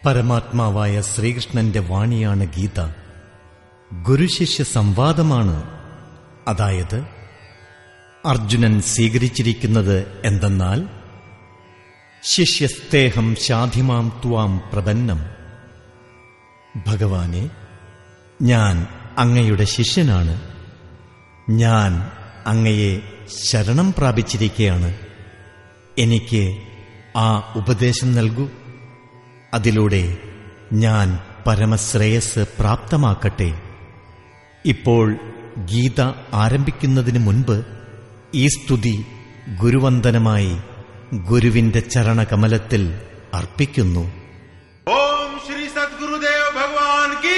പരമാത്മാവായ ശ്രീകൃഷ്ണന്റെ വാണിയാണ് ഗീത ഗുരുശിഷ്യ സംവാദമാണ് അതായത് അർജുനൻ സ്വീകരിച്ചിരിക്കുന്നത് എന്തെന്നാൽ ശിഷ്യസ്തേഹം ശാധിമാം ത്വാം പ്രപന്നം ഭഗവാനെ ഞാൻ അങ്ങയുടെ ശിഷ്യനാണ് ഞാൻ അങ്ങയെ ശരണം പ്രാപിച്ചിരിക്കുകയാണ് എനിക്ക് ആ ഉപദേശം നൽകൂ അതിലൂടെ ഞാൻ പരമശ്രേയസ് പ്രാപ്തമാക്കട്ടെ ഇപ്പോൾ ഗീത ആരംഭിക്കുന്നതിന് മുൻപ് ഈ സ്തുതി ഗുരുവന്ദനമായി ഗുരുവിന്റെ ചരണകമലത്തിൽ അർപ്പിക്കുന്നു ओम श्री सदगुरुदेव भगवान की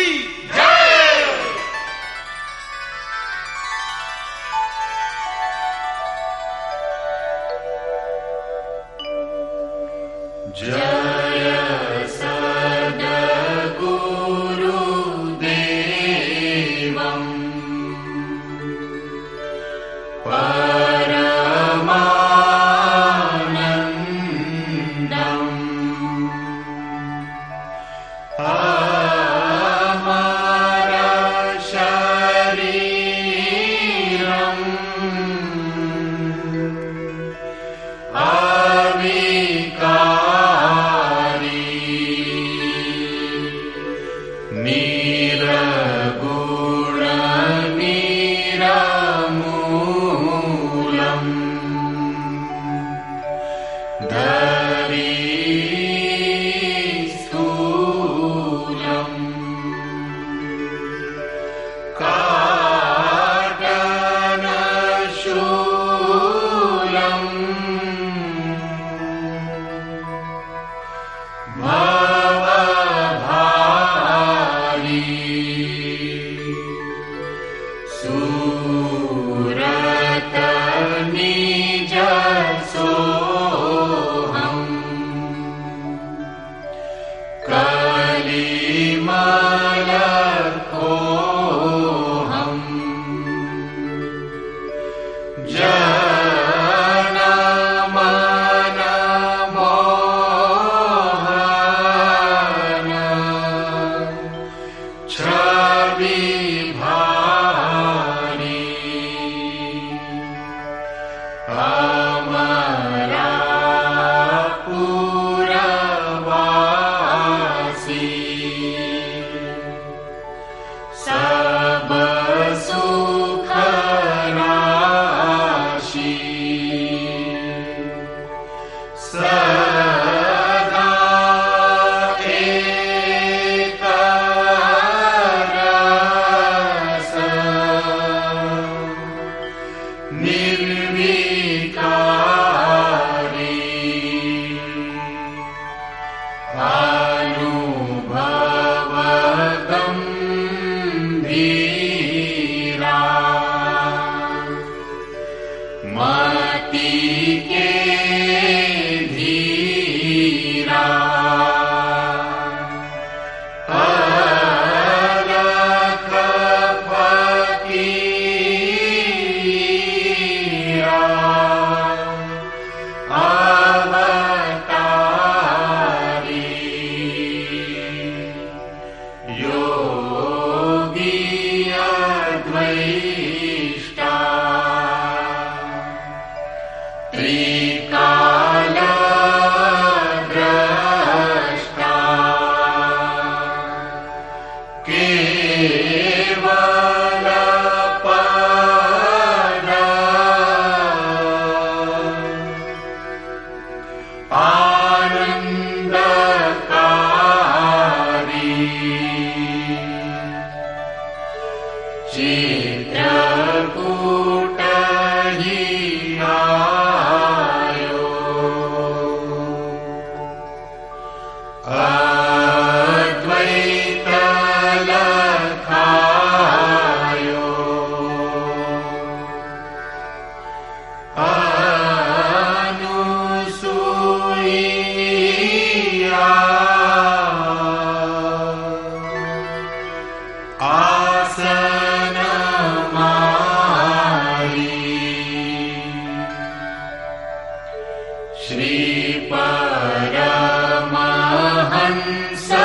श्रीपरमहंस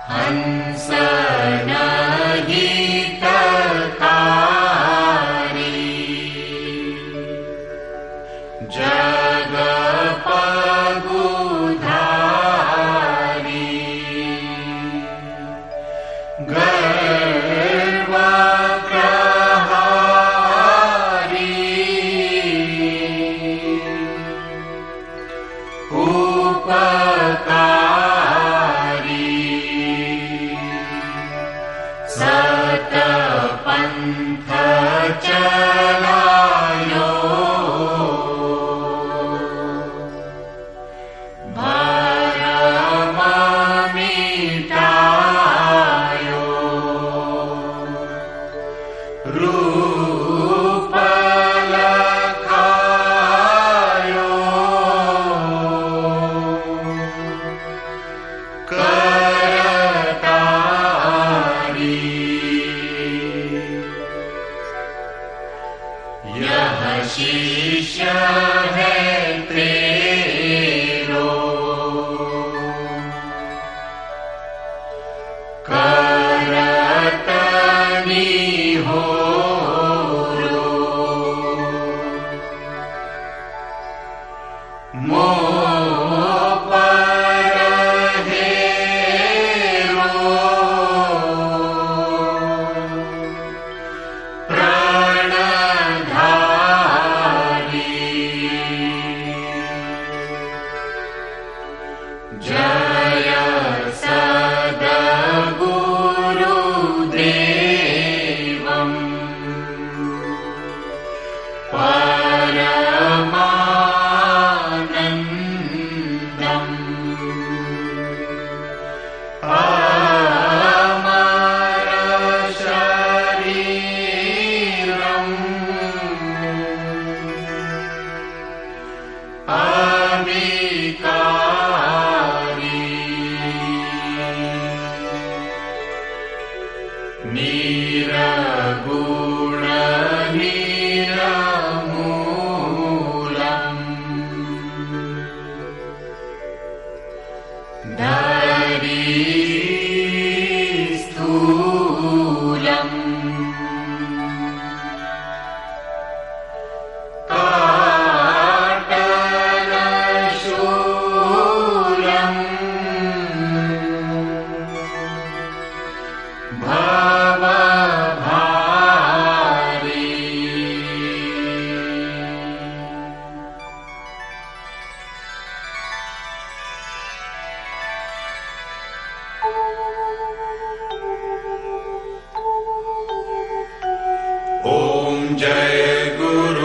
ॐ जय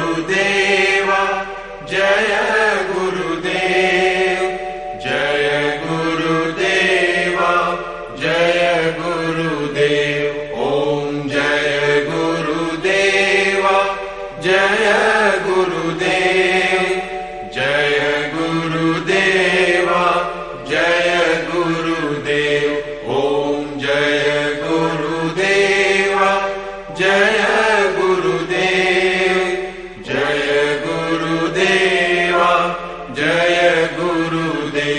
गुरुदेव जय गुरुदेव जय गुरुदेव जय गुरुदेव ॐ जय गुरुदेव जय गुरुदेव जय गुरुदेव जय गुरुदेव ॐ जय गुरुदेव जय गुरुदेव जय गुरुदेव जय गुरुदेव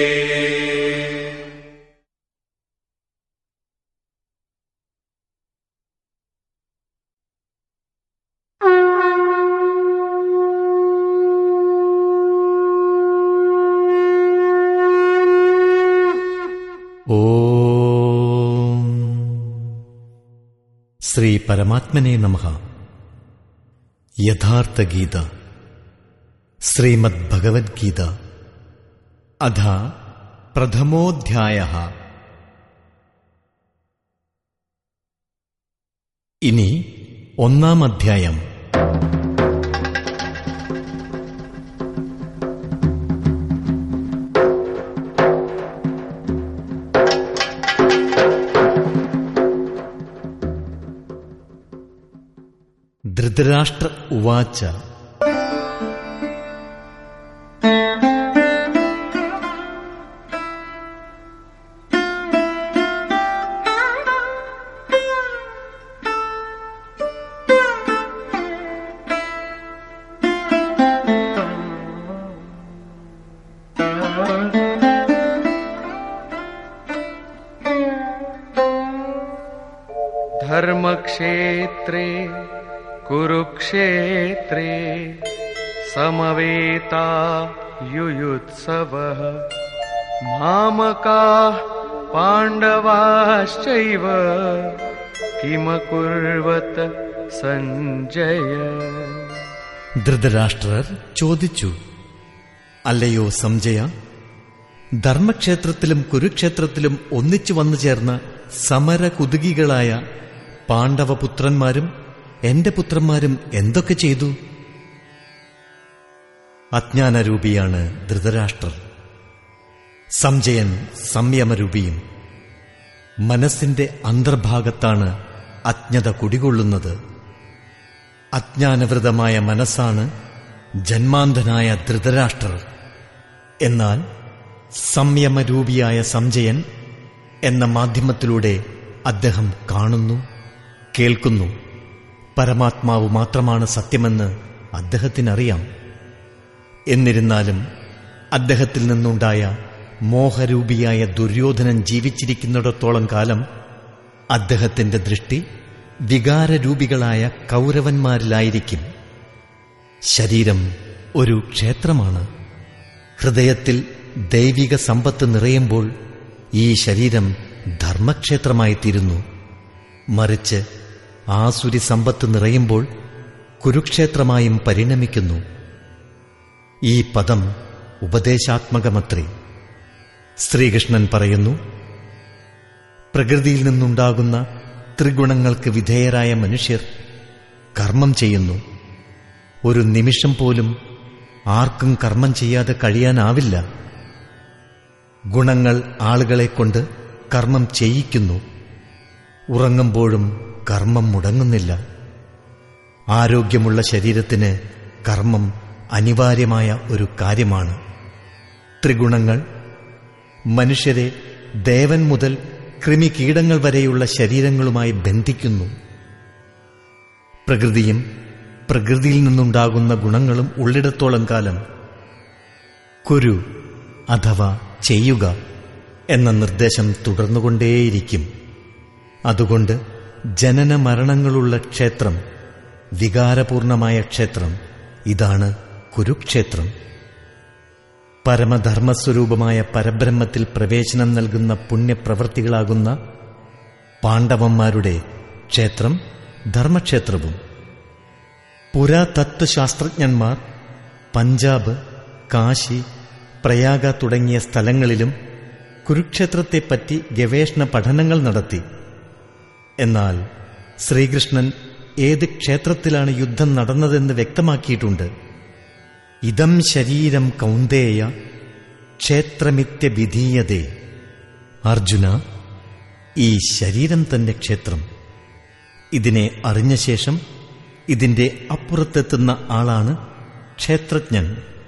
ഓം ശ്രീ പരമാത്മനെ നമ യഥാർത്ഥ ഗീത ശ്രീമദ് ഭഗവത്ഗീത അധ പ്രഥമോധ്യായ ഇനി ഒന്നാം അധ്യായം ധൃതരാഷ്ട്ര ഉവാച धर्मक्षेत्रे कुरुक्षेत्रे समवेता युयुत्सवः मामकाः पाण्डवाश्चैव किमकुर्वत सञ्जय ധൃതരാഷ്ട്രർ ചോദിച്ചു അല്ലയോ സംജയ ധർമ്മക്ഷേത്രത്തിലും കുരുക്ഷേത്രത്തിലും ഒന്നിച്ചു വന്നു ചേർന്ന സമരകുതുകികളായ പാണ്ഡവപുത്രന്മാരും എന്റെ പുത്രന്മാരും എന്തൊക്കെ ചെയ്തു അജ്ഞാനരൂപിയാണ് ധൃതരാഷ്ട്രർ സംജയൻ സംയമരൂപിയും മനസ്സിന്റെ അന്തർഭാഗത്താണ് അജ്ഞത കുടികൊള്ളുന്നത് അജ്ഞാനവൃതമായ മനസ്സാണ് ജന്മാന്ധനായ ധൃതരാഷ്ട്രർ എന്നാൽ സംയമരൂപിയായ സംജയൻ എന്ന മാധ്യമത്തിലൂടെ അദ്ദേഹം കാണുന്നു കേൾക്കുന്നു പരമാത്മാവ് മാത്രമാണ് സത്യമെന്ന് അദ്ദേഹത്തിനറിയാം എന്നിരുന്നാലും അദ്ദേഹത്തിൽ നിന്നുണ്ടായ മോഹരൂപിയായ ദുര്യോധനൻ ജീവിച്ചിരിക്കുന്നിടത്തോളം കാലം അദ്ദേഹത്തിന്റെ ദൃഷ്ടി വികാരരൂപികളായ കൗരവന്മാരിലായിരിക്കും ശരീരം ഒരു ക്ഷേത്രമാണ് ഹൃദയത്തിൽ ദൈവിക സമ്പത്ത് നിറയുമ്പോൾ ഈ ശരീരം ധർമ്മക്ഷേത്രമായിത്തീരുന്നു മറിച്ച് ആസുരി സമ്പത്ത് നിറയുമ്പോൾ കുരുക്ഷേത്രമായും പരിണമിക്കുന്നു ഈ പദം ഉപദേശാത്മകമത്രേ ശ്രീകൃഷ്ണൻ പറയുന്നു പ്രകൃതിയിൽ നിന്നുണ്ടാകുന്ന ത്രിഗുണങ്ങൾക്ക് വിധേയരായ മനുഷ്യർ കർമ്മം ചെയ്യുന്നു ഒരു നിമിഷം പോലും ആർക്കും കർമ്മം ചെയ്യാതെ കഴിയാനാവില്ല ഗുണങ്ങൾ ആളുകളെ കൊണ്ട് കർമ്മം ചെയ്യിക്കുന്നു ഉറങ്ങുമ്പോഴും കർമ്മം മുടങ്ങുന്നില്ല ആരോഗ്യമുള്ള ശരീരത്തിന് കർമ്മം അനിവാര്യമായ ഒരു കാര്യമാണ് ത്രിഗുണങ്ങൾ മനുഷ്യരെ ദേവൻ മുതൽ കൃമികീടങ്ങൾ വരെയുള്ള ശരീരങ്ങളുമായി ബന്ധിക്കുന്നു പ്രകൃതിയും പ്രകൃതിയിൽ നിന്നുണ്ടാകുന്ന ഗുണങ്ങളും ഉള്ളിടത്തോളം കാലം കുരു അഥവാ ചെയ്യുക എന്ന നിർദ്ദേശം തുടർന്നുകൊണ്ടേയിരിക്കും അതുകൊണ്ട് ജനന മരണങ്ങളുള്ള ക്ഷേത്രം വികാരപൂർണമായ ക്ഷേത്രം ഇതാണ് കുരുക്ഷേത്രം പരമധർമ്മസ്വരൂപമായ പരബ്രഹ്മത്തിൽ പ്രവേശനം നൽകുന്ന പുണ്യപ്രവൃത്തികളാകുന്ന പാണ്ഡവന്മാരുടെ ക്ഷേത്രം ധർമ്മക്ഷേത്രവും പുരാതത്വശാസ്ത്രജ്ഞന്മാർ പഞ്ചാബ് കാശി പ്രയാഗ തുടങ്ങിയ സ്ഥലങ്ങളിലും കുരുക്ഷേത്രത്തെപ്പറ്റി ഗവേഷണ പഠനങ്ങൾ നടത്തി എന്നാൽ ശ്രീകൃഷ്ണൻ ഏത് ക്ഷേത്രത്തിലാണ് യുദ്ധം നടന്നതെന്ന് വ്യക്തമാക്കിയിട്ടുണ്ട് ഇതം ശരീരം കൗന്ദേയ ക്ഷേത്രമിത്യ വിധീയതേ അർജുന ഈ ശരീരം തന്നെ ക്ഷേത്രം ഇതിനെ അറിഞ്ഞ ശേഷം ഇതിന്റെ അപ്പുറത്തെത്തുന്ന ആളാണ് ക്ഷേത്രജ്ഞൻ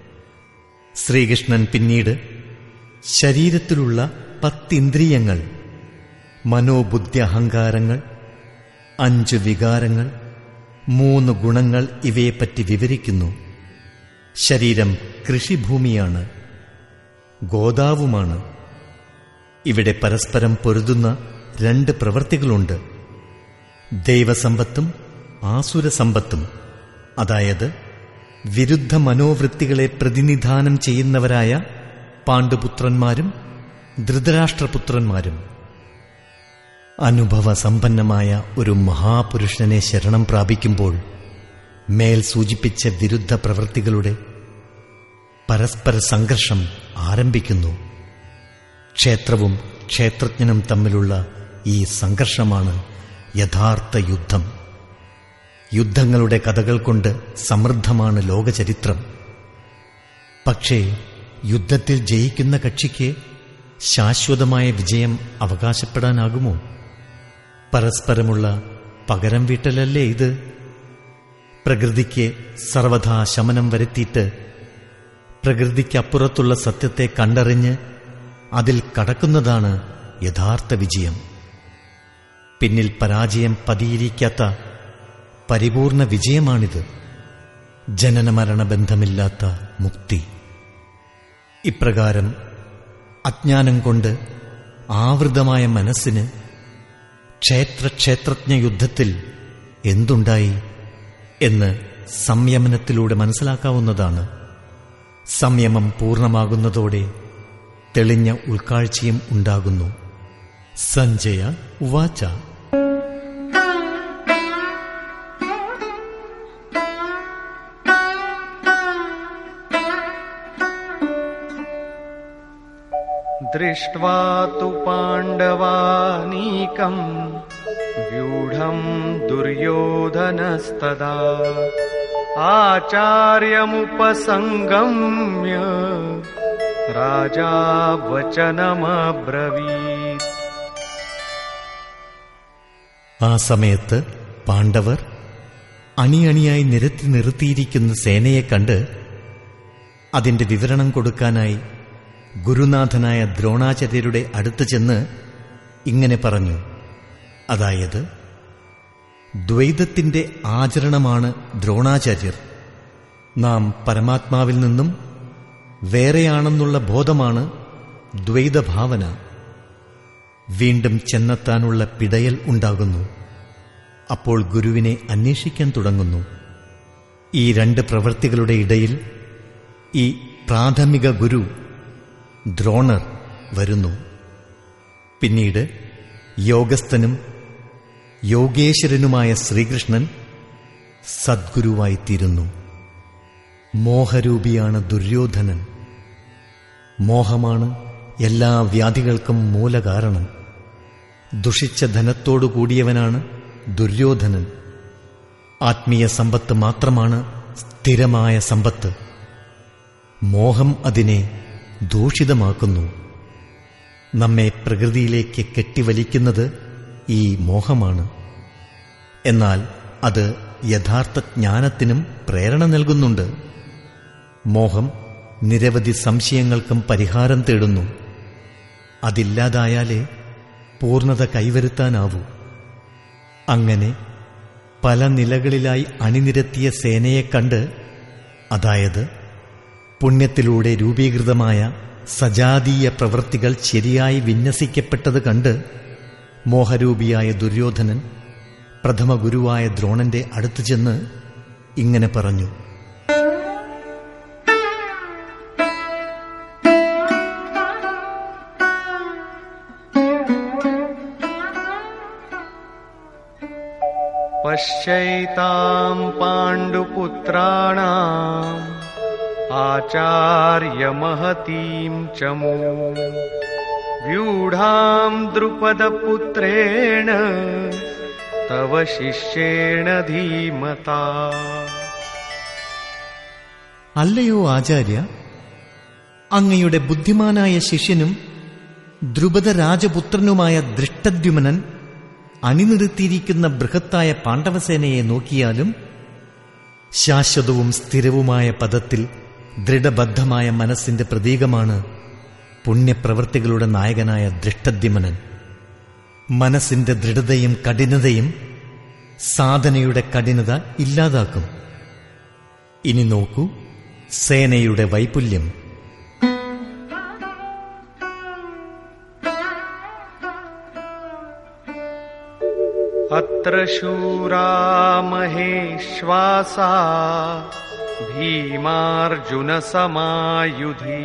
ശ്രീകൃഷ്ണൻ പിന്നീട് ശരീരത്തിലുള്ള പത്തിന്ദ്രിയങ്ങൾ മനോബുദ്ധി അഹങ്കാരങ്ങൾ അഞ്ച് വികാരങ്ങൾ മൂന്ന് ഗുണങ്ങൾ ഇവയെപ്പറ്റി വിവരിക്കുന്നു ശരീരം കൃഷിഭൂമിയാണ് ഗോദാവുമാണ് ഇവിടെ പരസ്പരം പൊരുതുന്ന രണ്ട് പ്രവൃത്തികളുണ്ട് ദൈവസമ്പത്തും ആസുരസമ്പത്തും അതായത് വിരുദ്ധ മനോവൃത്തികളെ പ്രതിനിധാനം ചെയ്യുന്നവരായ പാണ്ഡുപുത്രന്മാരും ധൃതരാഷ്ട്രപുത്രന്മാരും അനുഭവ സമ്പന്നമായ ഒരു മഹാപുരുഷനെ ശരണം പ്രാപിക്കുമ്പോൾ മേൽ സൂചിപ്പിച്ച വിരുദ്ധ പ്രവൃത്തികളുടെ പരസ്പര സംഘർഷം ആരംഭിക്കുന്നു ക്ഷേത്രവും ക്ഷേത്രജ്ഞനും തമ്മിലുള്ള ഈ സംഘർഷമാണ് യഥാർത്ഥ യുദ്ധം യുദ്ധങ്ങളുടെ കഥകൾ കൊണ്ട് സമൃദ്ധമാണ് ലോകചരിത്രം പക്ഷേ യുദ്ധത്തിൽ ജയിക്കുന്ന കക്ഷിക്ക് ശാശ്വതമായ വിജയം അവകാശപ്പെടാനാകുമോ പരസ്പരമുള്ള പകരം വീട്ടലല്ലേ ഇത് പ്രകൃതിക്ക് സർവഥാ ശമനം വരുത്തിയിട്ട് പ്രകൃതിക്കപ്പുറത്തുള്ള സത്യത്തെ കണ്ടറിഞ്ഞ് അതിൽ കടക്കുന്നതാണ് യഥാർത്ഥ വിജയം പിന്നിൽ പരാജയം പതിയിരിക്കാത്ത പരിപൂർണ വിജയമാണിത് ജനനമരണ ബന്ധമില്ലാത്ത മുക്തി ഇപ്രകാരം അജ്ഞാനം കൊണ്ട് ആവൃതമായ മനസ്സിന് ക്ഷേത്രക്ഷേത്രജ്ഞ യുദ്ധത്തിൽ എന്തുണ്ടായി എന്ന് സംയമനത്തിലൂടെ മനസ്സിലാക്കാവുന്നതാണ് സംയമം പൂർണ്ണമാകുന്നതോടെ തെളിഞ്ഞ ഉൾക്കാഴ്ചയും ഉണ്ടാകുന്നു സഞ്ജയ ഉവാച दृष्ट्वा तु पाण्डवानीकम् व्यूढम् दुर्योधनस्तदा आचार्यमुपसङ्गम्य राजा वचनमब्रवीत् ആ സമയത്ത് പാണ്ഡവർ അണിയണിയായി നിരത്തി നിർത്തിയിരിക്കുന്ന സേനയെ കണ്ട് അതിന്റെ വിവരണം കൊടുക്കാനായി ഗുരുനാഥനായ ദ്രോണാചാര്യരുടെ അടുത്ത് ചെന്ന് ഇങ്ങനെ പറഞ്ഞു അതായത് ദ്വൈതത്തിന്റെ ആചരണമാണ് ദ്രോണാചാര്യർ നാം പരമാത്മാവിൽ നിന്നും വേറെയാണെന്നുള്ള ബോധമാണ് ദ്വൈതഭാവന വീണ്ടും ചെന്നെത്താനുള്ള പിടയൽ ഉണ്ടാകുന്നു അപ്പോൾ ഗുരുവിനെ അന്വേഷിക്കാൻ തുടങ്ങുന്നു ഈ രണ്ട് പ്രവൃത്തികളുടെ ഇടയിൽ ഈ പ്രാഥമിക ഗുരു ദ്രോണർ വരുന്നു പിന്നീട് യോഗസ്ഥനും യോഗേശ്വരനുമായ ശ്രീകൃഷ്ണൻ സദ്ഗുരുവായിത്തീരുന്നു മോഹരൂപിയാണ് ദുര്യോധനൻ മോഹമാണ് എല്ലാ വ്യാധികൾക്കും മൂലകാരണം ദുഷിച്ച ധനത്തോടു കൂടിയവനാണ് ദുര്യോധനൻ ആത്മീയ സമ്പത്ത് മാത്രമാണ് സ്ഥിരമായ സമ്പത്ത് മോഹം അതിനെ ദൂഷിതമാക്കുന്നു നമ്മെ പ്രകൃതിയിലേക്ക് കെട്ടിവലിക്കുന്നത് ഈ മോഹമാണ് എന്നാൽ അത് യഥാർത്ഥ ജ്ഞാനത്തിനും പ്രേരണ നൽകുന്നുണ്ട് മോഹം നിരവധി സംശയങ്ങൾക്കും പരിഹാരം തേടുന്നു അതില്ലാതായാലേ പൂർണ്ണത കൈവരുത്താനാവൂ അങ്ങനെ പല നിലകളിലായി അണിനിരത്തിയ സേനയെ കണ്ട് അതായത് പുണ്യത്തിലൂടെ രൂപീകൃതമായ സജാതീയ പ്രവൃത്തികൾ ശരിയായി വിന്യസിക്കപ്പെട്ടത് കണ്ട് മോഹരൂപിയായ ദുര്യോധനൻ പ്രഥമ ഗുരുവായ ദ്രോണന്റെ അടുത്തു ചെന്ന് ഇങ്ങനെ പറഞ്ഞു पश्यैताम् पाण्डुपुत्राणाम् आचार्यमहतीम् च मू व्यूढाम् द्रुपदपुत्रेण तव शिष्येण धीमता അല്ലയോ ആചാര്യ അങ്ങയുടെ ബുദ്ധിമാനായ ശിഷ്യനും ദ്രുപദ രാജപുത്രനുമായ ദൃഷ്ടദ്യുമനൻ അണിനിറുത്തിയിരിക്കുന്ന ബൃഹത്തായ പാണ്ഡവസേനയെ നോക്കിയാലും ശാശ്വതവും സ്ഥിരവുമായ പദത്തിൽ ദൃഢബദ്ധമായ മനസ്സിന്റെ പ്രതീകമാണ് പുണ്യപ്രവൃത്തികളുടെ നായകനായ ദൃഷ്ടദ്യുമനൻ മനസ്സിന്റെ ദൃഢതയും കഠിനതയും സാധനയുടെ കഠിനത ഇല്ലാതാക്കും ഇനി നോക്കൂ സേനയുടെ വൈപുല്യം अत्र शूरा महेश्वासा भीमार्जुनसमायुधि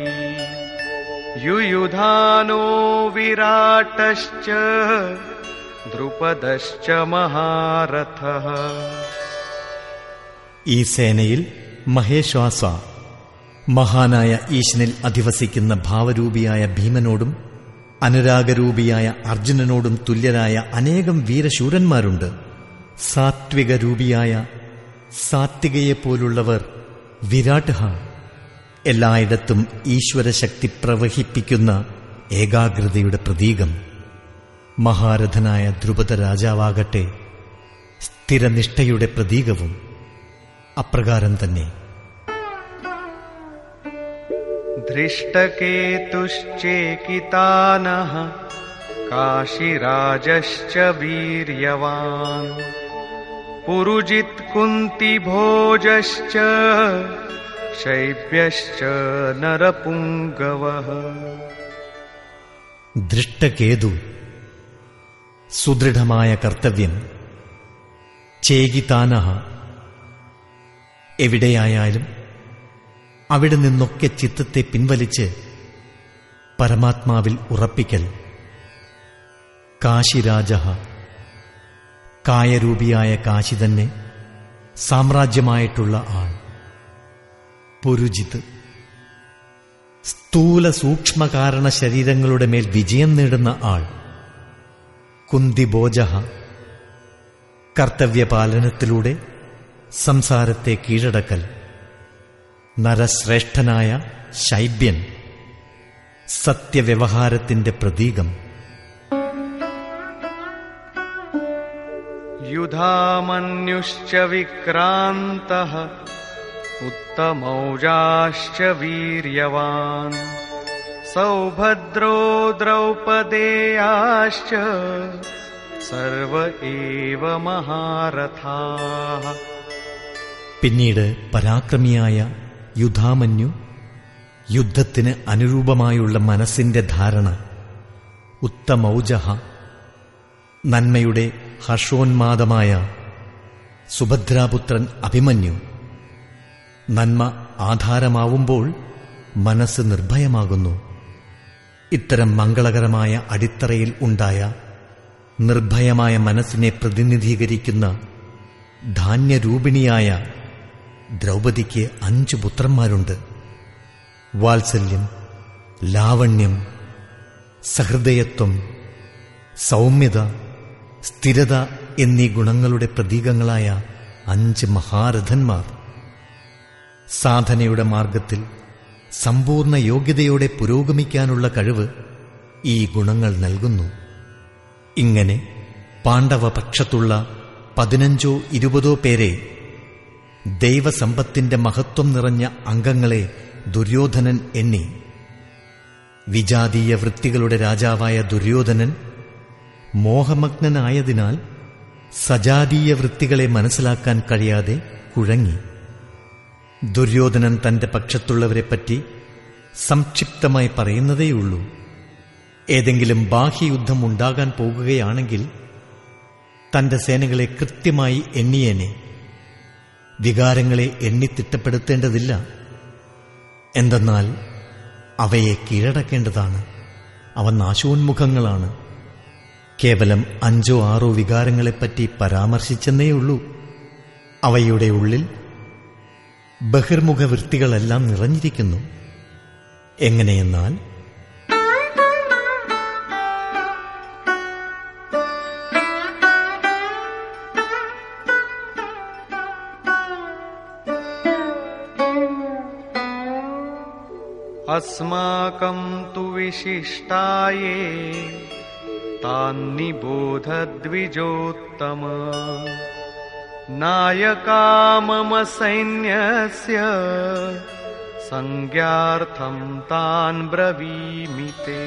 युयुधानो विराटश्च द्रुपदश्च महारथः ഈ സേനയിൽ മഹേശ്വാസ മഹാനായ ഈശനിൽ അധിവസിക്കുന്ന ഭാവരൂപിയായ ഭീമനോടും അനുരാഗരൂപിയായ അർജുനനോടും തുല്യരായ അനേകം വീരശൂരന്മാരുണ്ട് സാത്വിക രൂപിയായ സാത്വികയെപ്പോലുള്ളവർ വിരാട്ഹ എല്ലായിടത്തും ഈശ്വരശക്തി പ്രവഹിപ്പിക്കുന്ന ഏകാഗ്രതയുടെ പ്രതീകം മഹാരഥനായ ധ്രുപദ രാജാവാകട്ടെ സ്ഥിരനിഷ്ഠയുടെ പ്രതീകവും അപ്രകാരം തന്നെ धृष्टकेतुश्चेकितानः काशिराजश्च वीर्यवान् पुरुजित्कुन्तिभोजश्च शैब्यश्च नरपुङ्गवः ദൃഷ്ടകേതു സുദൃഢമായ കർത്തവ്യം ചേകിതാനഹ എവിടെയായാലും അവിടെ നിന്നൊക്കെ ചിത്തത്തെ പിൻവലിച്ച് പരമാത്മാവിൽ ഉറപ്പിക്കൽ കാശിരാജ കായരൂപിയായ കാശി തന്നെ സാമ്രാജ്യമായിട്ടുള്ള ആൾ പുരുജിത്ത് സ്ഥൂല സൂക്ഷ്മകാരണ ശരീരങ്ങളുടെ മേൽ വിജയം നേടുന്ന ആൾ കുന്തിബോജ കർത്തവ്യപാലനത്തിലൂടെ സംസാരത്തെ കീഴടക്കൽ നരശ്രേഷ്ഠനായ ശൈബ്യൻ സത്യവ്യവഹാരത്തിന്റെ പ്രതീകം युधामन्युश्च विक्रान्तः उत्तमौजाश्च वीर्यवान् सौभद्रो द्रौपदेयाश्च सर्व एव महारथाः പിന്നീട് പരാക്രമിയായ യുധാമന്യു യുദ്ധത്തിന് അനുരൂപമായുള്ള മനസ്സിന്റെ ധാരണ ഉത്തമൗജഹ നന്മയുടെ ഹർഷോന്മാദമായ സുഭദ്രാപുത്രൻ അഭിമന്യു നന്മ ആധാരമാവുമ്പോൾ മനസ്സ് നിർഭയമാകുന്നു ഇത്തരം മംഗളകരമായ അടിത്തറയിൽ ഉണ്ടായ നിർഭയമായ മനസ്സിനെ പ്രതിനിധീകരിക്കുന്ന ധാന്യരൂപിണിയായ ദ്രൗപദിക്ക് അഞ്ചു പുത്രന്മാരുണ്ട് വാത്സല്യം ലാവണ്യം സഹൃദയത്വം സൗമ്യത സ്ഥിരത എന്നീ ഗുണങ്ങളുടെ പ്രതീകങ്ങളായ അഞ്ച് മഹാരഥന്മാർ സാധനയുടെ മാർഗത്തിൽ സമ്പൂർണ്ണ യോഗ്യതയോടെ പുരോഗമിക്കാനുള്ള കഴിവ് ഈ ഗുണങ്ങൾ നൽകുന്നു ഇങ്ങനെ പാണ്ഡവപക്ഷത്തുള്ള പതിനഞ്ചോ ഇരുപതോ പേരെ ദൈവസമ്പത്തിന്റെ മഹത്വം നിറഞ്ഞ അംഗങ്ങളെ ദുര്യോധനൻ എണ്ണി വിജാതീയ വൃത്തികളുടെ രാജാവായ ദുര്യോധനൻ മോഹമഗ്നനായതിനാൽ സജാതീയ വൃത്തികളെ മനസ്സിലാക്കാൻ കഴിയാതെ കുഴങ്ങി ദുര്യോധനൻ തന്റെ പക്ഷത്തുള്ളവരെപ്പറ്റി സംക്ഷിപ്തമായി പറയുന്നതേയുള്ളൂ ഏതെങ്കിലും ബാഹ്യയുദ്ധം ഉണ്ടാകാൻ പോകുകയാണെങ്കിൽ തന്റെ സേനകളെ കൃത്യമായി എണ്ണിയേനെ വികാരങ്ങളെ എണ്ണി തിട്ടപ്പെടുത്തേണ്ടതില്ല എന്തെന്നാൽ അവയെ കീഴടക്കേണ്ടതാണ് അവ നാശോന്മുഖങ്ങളാണ് കേവലം അഞ്ചോ ആറോ വികാരങ്ങളെപ്പറ്റി പരാമർശിച്ചെന്നേയുള്ളൂ അവയുടെ ഉള്ളിൽ ബഹിർമുഖ വൃത്തികളെല്ലാം നിറഞ്ഞിരിക്കുന്നു എങ്ങനെയെന്നാൽ अस्माकं तु विशिष्टाये तान्निबोधद्विजोत्तम नायका मम सैन्यस्य संज्ञार्थं तान् ब्रवीमि ते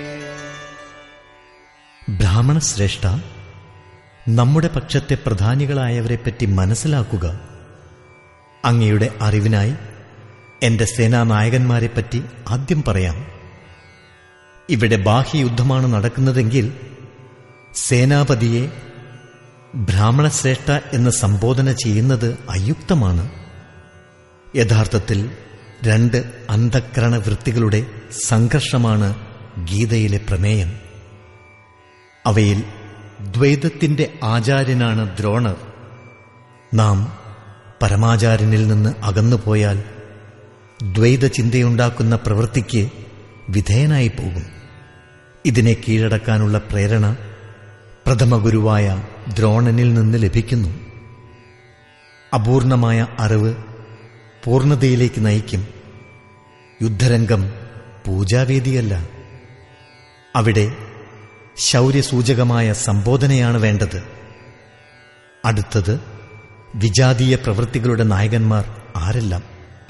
ബ്രാഹ്മണശ്രേഷ്ഠ നമ്മുടെ പക്ഷത്തെ പ്രധാനികളായവരെപ്പറ്റി മനസ്സിലാക്കുക അങ്ങയുടെ അറിവിനായി എന്റെ സേനാനായകന്മാരെപ്പറ്റി ആദ്യം പറയാം ഇവിടെ ബാഹ്യയുദ്ധമാണ് നടക്കുന്നതെങ്കിൽ സേനാപതിയെ ബ്രാഹ്മണശ്രേഷ്ഠ എന്ന് സംബോധന ചെയ്യുന്നത് അയുക്തമാണ് യഥാർത്ഥത്തിൽ രണ്ട് അന്ധക്കരണ വൃത്തികളുടെ സംഘർഷമാണ് ഗീതയിലെ പ്രമേയം അവയിൽ ദ്വൈതത്തിന്റെ ആചാര്യനാണ് ദ്രോണർ നാം പരമാചാര്യനിൽ നിന്ന് അകന്നുപോയാൽ ദ്വൈത ചിന്തയുണ്ടാക്കുന്ന പ്രവൃത്തിക്ക് വിധേയനായി പോകും ഇതിനെ കീഴടക്കാനുള്ള പ്രേരണ പ്രഥമ ഗുരുവായ ദ്രോണനിൽ നിന്ന് ലഭിക്കുന്നു അപൂർണമായ അറിവ് പൂർണ്ണതയിലേക്ക് നയിക്കും യുദ്ധരംഗം പൂജാവേദിയല്ല അവിടെ ശൗര്യസൂചകമായ സംബോധനയാണ് വേണ്ടത് അടുത്തത് വിജാതീയ പ്രവൃത്തികളുടെ നായകന്മാർ ആരെല്ലാം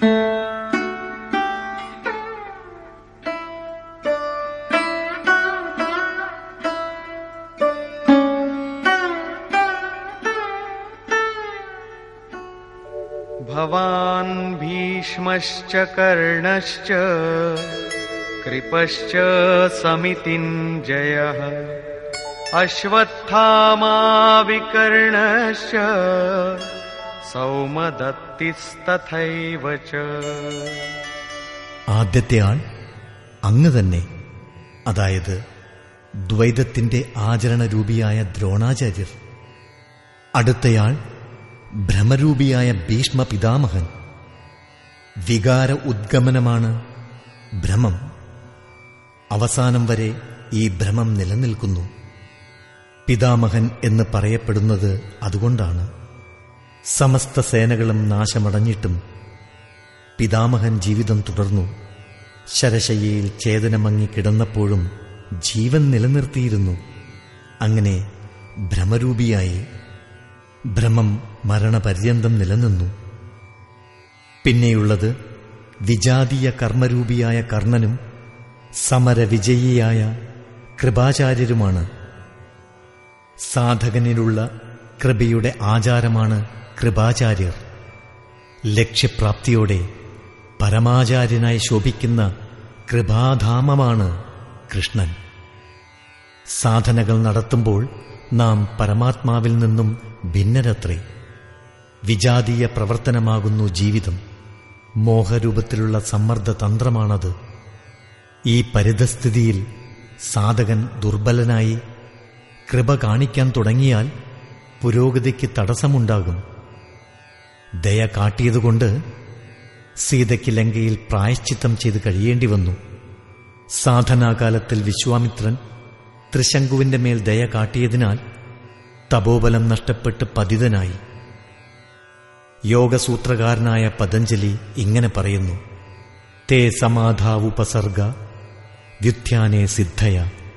भवान् भीष्मश्च कर्णश्च कृपश्च समितिञ्जयः अश्वत्थामाविकर्णश्च सौमदत्तिस्तथैव च ആദ്യത്തെ ആൾ അങ്ങ് തന്നെ അതായത് ദ്വൈതത്തിന്റെ ആചരണരൂപിയായ ദ്രോണാചാര്യർ അടുത്തയാൾ ഭ്രമരൂപിയായ ഭീഷ്മ പിതാമഹൻ വികാര ഉദ്ഗമനമാണ് ഭ്രമം അവസാനം വരെ ഈ ഭ്രമം നിലനിൽക്കുന്നു പിതാമഹൻ എന്ന് പറയപ്പെടുന്നത് അതുകൊണ്ടാണ് സമസ്ത സേനകളും നാശമടഞ്ഞിട്ടും പിതാമഹൻ ജീവിതം തുടർന്നു ശരശയ്യയിൽ ചേതനമങ്ങി കിടന്നപ്പോഴും ജീവൻ നിലനിർത്തിയിരുന്നു അങ്ങനെ ഭ്രമരൂപിയായി ഭ്രമം മരണപര്യന്തം നിലനിന്നു പിന്നെയുള്ളത് വിജാതീയ കർമ്മരൂപിയായ കർണനും സമരവിജയിയായ കൃപാചാര്യരുമാണ് സാധകനിലുള്ള കൃപയുടെ ആചാരമാണ് കൃപാചാര്യർ ലക്ഷ്യപ്രാപ്തിയോടെ പരമാചാര്യനായി ശോഭിക്കുന്ന കൃപാധാമമാണ് കൃഷ്ണൻ സാധനകൾ നടത്തുമ്പോൾ നാം പരമാത്മാവിൽ നിന്നും ഭിന്നരത്രേ വിജാതീയ പ്രവർത്തനമാകുന്നു ജീവിതം മോഹരൂപത്തിലുള്ള സമ്മർദ്ദ തന്ത്രമാണത് ഈ പരിതസ്ഥിതിയിൽ സാധകൻ ദുർബലനായി കൃപ കാണിക്കാൻ തുടങ്ങിയാൽ പുരോഗതിക്ക് തടസ്സമുണ്ടാകും ദയ കാട്ടിയതുകൊണ്ട് സീതയ്ക്ക് ലങ്കയിൽ പ്രായശ്ചിത്തം ചെയ്ത് കഴിയേണ്ടി വന്നു സാധനാകാലത്തിൽ വിശ്വാമിത്രൻ ത്രിശങ്കുവിന്റെ മേൽ ദയ കാട്ടിയതിനാൽ തപോബലം നഷ്ടപ്പെട്ട് പതിതനായി യോഗസൂത്രകാരനായ പതഞ്ജലി ഇങ്ങനെ പറയുന്നു തേ സമാധാവുപസർഗ വ്യുത്ഥാനെ സിദ്ധയ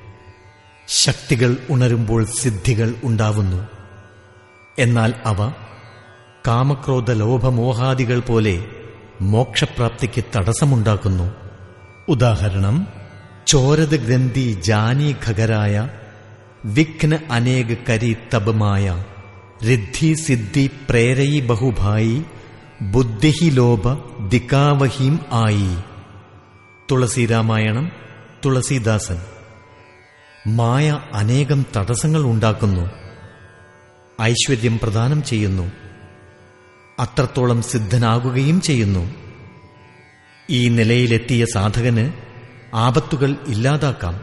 ശക്തികൾ ഉണരുമ്പോൾ സിദ്ധികൾ ഉണ്ടാവുന്നു എന്നാൽ അവ കാമക്രോധ ലോഭമോഹാദികൾ പോലെ മോക്ഷപ്രാപ്തിക്ക് തടസ്സമുണ്ടാക്കുന്നു ഉദാഹരണം ചോരത് ഗ്രന്ഥി ജാനി ഖഗരായ വിഘ്ന അനേക കരി തപമായ രിദ്ധി സിദ്ധി പ്രേരയി ബഹുഭായി ബുദ്ധിഹി ലോഭ ദിക്കാവഹീം ആയി തുളസീരാമായണം തുളസീദാസൻ മായ അനേകം തടസ്സങ്ങൾ ഉണ്ടാക്കുന്നു ഐശ്വര്യം പ്രദാനം ചെയ്യുന്നു അത്രത്തോളം സിദ്ധനാകുകയും ചെയ്യുന്നു ഈ നിലയിലെത്തിയ സാധകന് ആപത്തുകൾ ഇല്ലാതാക്കാം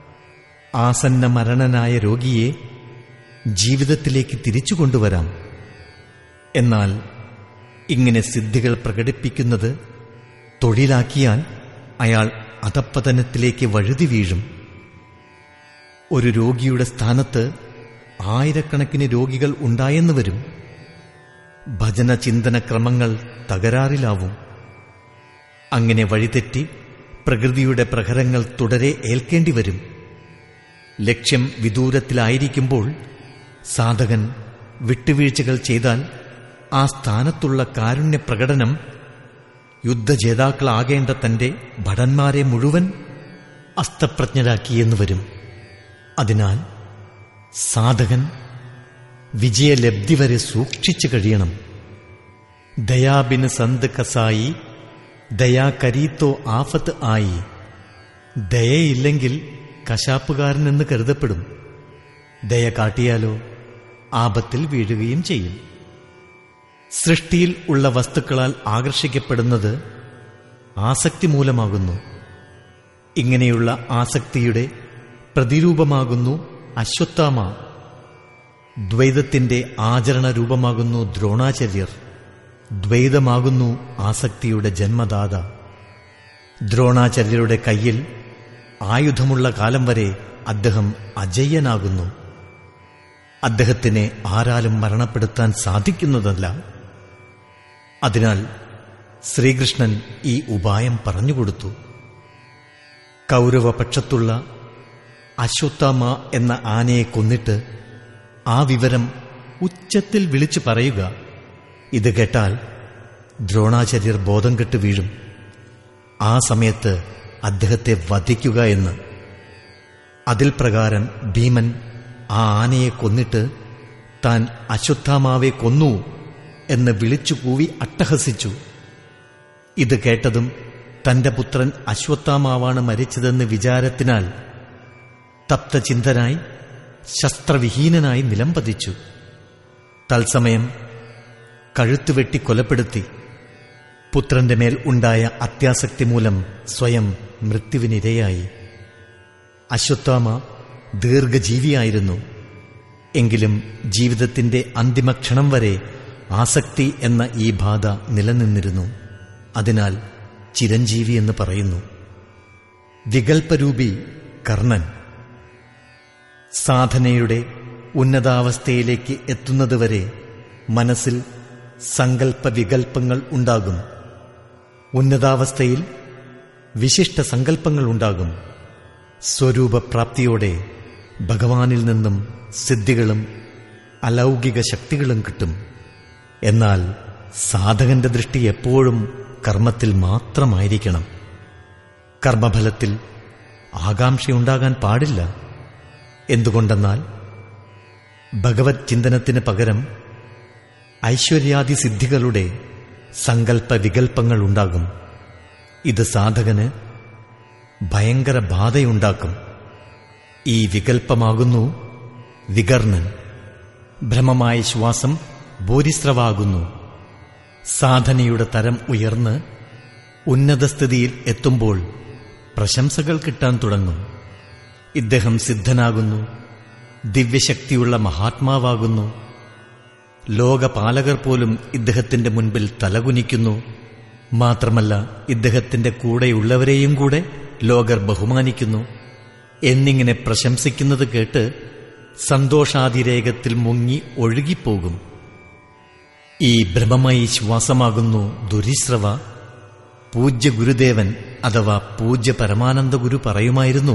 ആസന്ന മരണനായ രോഗിയെ ജീവിതത്തിലേക്ക് തിരിച്ചു കൊണ്ടുവരാം എന്നാൽ ഇങ്ങനെ സിദ്ധികൾ പ്രകടിപ്പിക്കുന്നത് തൊഴിലാക്കിയാൽ അയാൾ അധപ്പതനത്തിലേക്ക് വഴുതി വീഴും ഒരു രോഗിയുടെ സ്ഥാനത്ത് ആയിരക്കണക്കിന് രോഗികൾ ഉണ്ടായെന്ന് വരും ഭജന ചിന്തന ക്രമങ്ങൾ തകരാറിലാവും അങ്ങനെ വഴിതെറ്റി പ്രകൃതിയുടെ പ്രഹരങ്ങൾ തുടരെ ഏൽക്കേണ്ടി വരും ലക്ഷ്യം വിദൂരത്തിലായിരിക്കുമ്പോൾ സാധകൻ വിട്ടുവീഴ്ചകൾ ചെയ്താൽ ആ സ്ഥാനത്തുള്ള കാരുണ്യ പ്രകടനം യുദ്ധജേതാക്കളാകേണ്ട തന്റെ ഭടന്മാരെ മുഴുവൻ അസ്തപ്രജ്ഞരാക്കിയെന്ന് വരും അതിനാൽ സാധകൻ വിജയലബ്ധി വരെ സൂക്ഷിച്ചു കഴിയണം ദയാബിന് സന്ത് കസായി ദയാ കരീത്തോ ആഫത്ത് ആയി ദയയില്ലെങ്കിൽ കശാപ്പുകാരനെന്ന് കരുതപ്പെടും ദയ കാട്ടിയാലോ ആപത്തിൽ വീഴുകയും ചെയ്യും സൃഷ്ടിയിൽ ഉള്ള വസ്തുക്കളാൽ ആകർഷിക്കപ്പെടുന്നത് ആസക്തി മൂലമാകുന്നു ഇങ്ങനെയുള്ള ആസക്തിയുടെ പ്രതിരൂപമാകുന്നു അശ്വത്ഥാമ ദ്വൈതത്തിന്റെ ആചരണ രൂപമാകുന്നു ദ്രോണാചര്യർ ദ്വൈതമാകുന്നു ആസക്തിയുടെ ജന്മദാത ദ്രോണാചര്യരുടെ കയ്യിൽ ആയുധമുള്ള കാലം വരെ അദ്ദേഹം അജയ്യനാകുന്നു അദ്ദേഹത്തിനെ ആരാലും മരണപ്പെടുത്താൻ സാധിക്കുന്നതല്ല അതിനാൽ ശ്രീകൃഷ്ണൻ ഈ ഉപായം പറഞ്ഞുകൊടുത്തു കൗരവപക്ഷത്തുള്ള അശ്വത്ഥാമ എന്ന ആനയെ കൊന്നിട്ട് ആ വിവരം ഉച്ചത്തിൽ വിളിച്ചു പറയുക ഇത് കേട്ടാൽ ദ്രോണാചര്യർ ബോധം കെട്ട് വീഴും ആ സമയത്ത് അദ്ദേഹത്തെ വധിക്കുക എന്ന് അതിൽ പ്രകാരം ഭീമൻ ആ ആനയെ കൊന്നിട്ട് താൻ അശ്വത്ഥാമാവെ കൊന്നു എന്ന് വിളിച്ചു കൂവി അട്ടഹസിച്ചു ഇത് കേട്ടതും തന്റെ പുത്രൻ അശ്വത്ഥാമാവാണ് മരിച്ചതെന്ന് വിചാരത്തിനാൽ തപ്തചിന്തനായി ശസ്ത്രവിഹീനനായി നിലംപതിച്ചു തത്സമയം കഴുത്തുവെട്ടി കൊലപ്പെടുത്തി പുത്രന്റെ മേൽ ഉണ്ടായ അത്യാസക്തി മൂലം സ്വയം മൃത്യുവിനിരയായി അശ്വത്ഥാമ ദീർഘജീവിയായിരുന്നു എങ്കിലും ജീവിതത്തിന്റെ അന്തിമക്ഷണം വരെ ആസക്തി എന്ന ഈ ബാധ നിലനിന്നിരുന്നു അതിനാൽ ചിരഞ്ജീവി എന്ന് പറയുന്നു വികൽപരൂപി കർണൻ സാധനയുടെ ഉന്നതാവസ്ഥയിലേക്ക് എത്തുന്നതുവരെ മനസ്സിൽ സങ്കല്പ വികൽപ്പങ്ങൾ ഉണ്ടാകും ഉന്നതാവസ്ഥയിൽ വിശിഷ്ട സങ്കല്പങ്ങൾ ഉണ്ടാകും സ്വരൂപപ്രാപ്തിയോടെ ഭഗവാനിൽ നിന്നും സിദ്ധികളും അലൗകിക ശക്തികളും കിട്ടും എന്നാൽ സാധകന്റെ ദൃഷ്ടി എപ്പോഴും കർമ്മത്തിൽ മാത്രമായിരിക്കണം കർമ്മഫലത്തിൽ ആകാംക്ഷയുണ്ടാകാൻ പാടില്ല എന്തുകൊണ്ടെന്നാൽ ഭഗവത് ചിന്തനത്തിന് പകരം ഐശ്വര്യാദി സിദ്ധികളുടെ സങ്കല്പ വികൽപ്പങ്ങൾ ഉണ്ടാകും ഇത് സാധകന് ഭയങ്കര ബാധയുണ്ടാക്കും ഈ വികൽപ്പമാകുന്നു വികർണൻ ഭ്രമമായ ശ്വാസം ഭൂരിസ്രവാകുന്നു സാധനയുടെ തരം ഉയർന്ന് ഉന്നതസ്ഥിതിയിൽ എത്തുമ്പോൾ പ്രശംസകൾ കിട്ടാൻ തുടങ്ങും ഇദ്ദേഹം സിദ്ധനാകുന്നു ദിവ്യശക്തിയുള്ള മഹാത്മാവാകുന്നു ലോകപാലകർ പോലും ഇദ്ദേഹത്തിന്റെ മുൻപിൽ തലകുനിക്കുന്നു മാത്രമല്ല ഇദ്ദേഹത്തിന്റെ കൂടെയുള്ളവരെയും കൂടെ ലോകർ ബഹുമാനിക്കുന്നു എന്നിങ്ങനെ പ്രശംസിക്കുന്നത് കേട്ട് സന്തോഷാതിരേകത്തിൽ മുങ്ങി ഒഴുകിപ്പോകും ഈ ബ്രഹ്മമയി ശ്വാസമാകുന്നു ദുരിശ്രവ പൂജ്യ ഗുരുദേവൻ അഥവാ പൂജ്യ പരമാനന്ദ ഗുരു പറയുമായിരുന്നു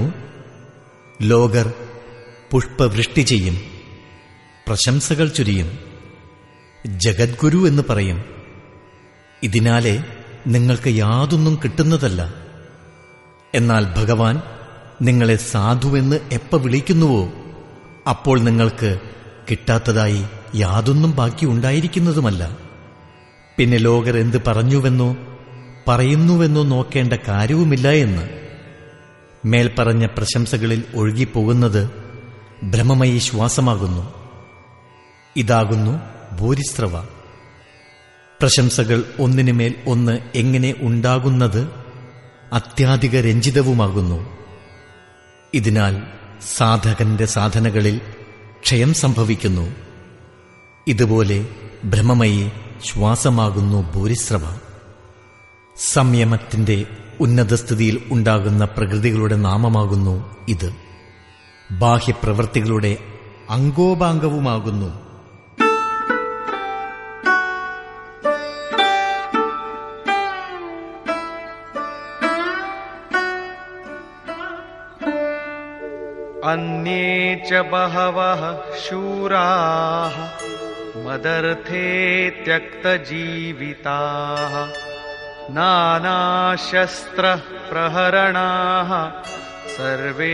ലോകർ പുഷ്പവൃഷ്ടി ചെയ്യും പ്രശംസകൾ ചുരിയും ജഗദ്ഗുരു എന്ന് പറയും ഇതിനാലെ നിങ്ങൾക്ക് യാതൊന്നും കിട്ടുന്നതല്ല എന്നാൽ ഭഗവാൻ നിങ്ങളെ സാധുവെന്ന് എപ്പ വിളിക്കുന്നുവോ അപ്പോൾ നിങ്ങൾക്ക് കിട്ടാത്തതായി യാതൊന്നും ബാക്കി ഉണ്ടായിരിക്കുന്നതുമല്ല പിന്നെ ലോകർ എന്ത് പറഞ്ഞുവെന്നോ പറയുന്നുവെന്നോ നോക്കേണ്ട കാര്യവുമില്ല എന്ന് മേൽപ്പറഞ്ഞ പ്രശംസകളിൽ ഒഴുകിപ്പോകുന്നത് ബ്രഹ്മമയി ശ്വാസമാകുന്നു ഇതാകുന്നു ഭൂരിസ്രവ പ്രശംസകൾ ഒന്നിനുമേൽ ഒന്ന് എങ്ങനെ ഉണ്ടാകുന്നത് അത്യാധിക രഞ്ജിതവുമാകുന്നു ഇതിനാൽ സാധകന്റെ സാധനകളിൽ ക്ഷയം സംഭവിക്കുന്നു ഇതുപോലെ ബ്രഹ്മമയി ശ്വാസമാകുന്നു ഭൂരിസ്രവ സംയമത്തിന്റെ ഉന്നതസ്ഥിതിയിൽ ഉണ്ടാകുന്ന പ്രകൃതികളുടെ നാമമാകുന്നു ഇത് ബാഹ്യപ്രവൃത്തികളുടെ അങ്കോപാംഗവുമാകുന്നു अन्ये च बहवः शूराः मदर्थे त्यक्तजीविताः नानाशस्त्रः प्रहरणाः सर्वे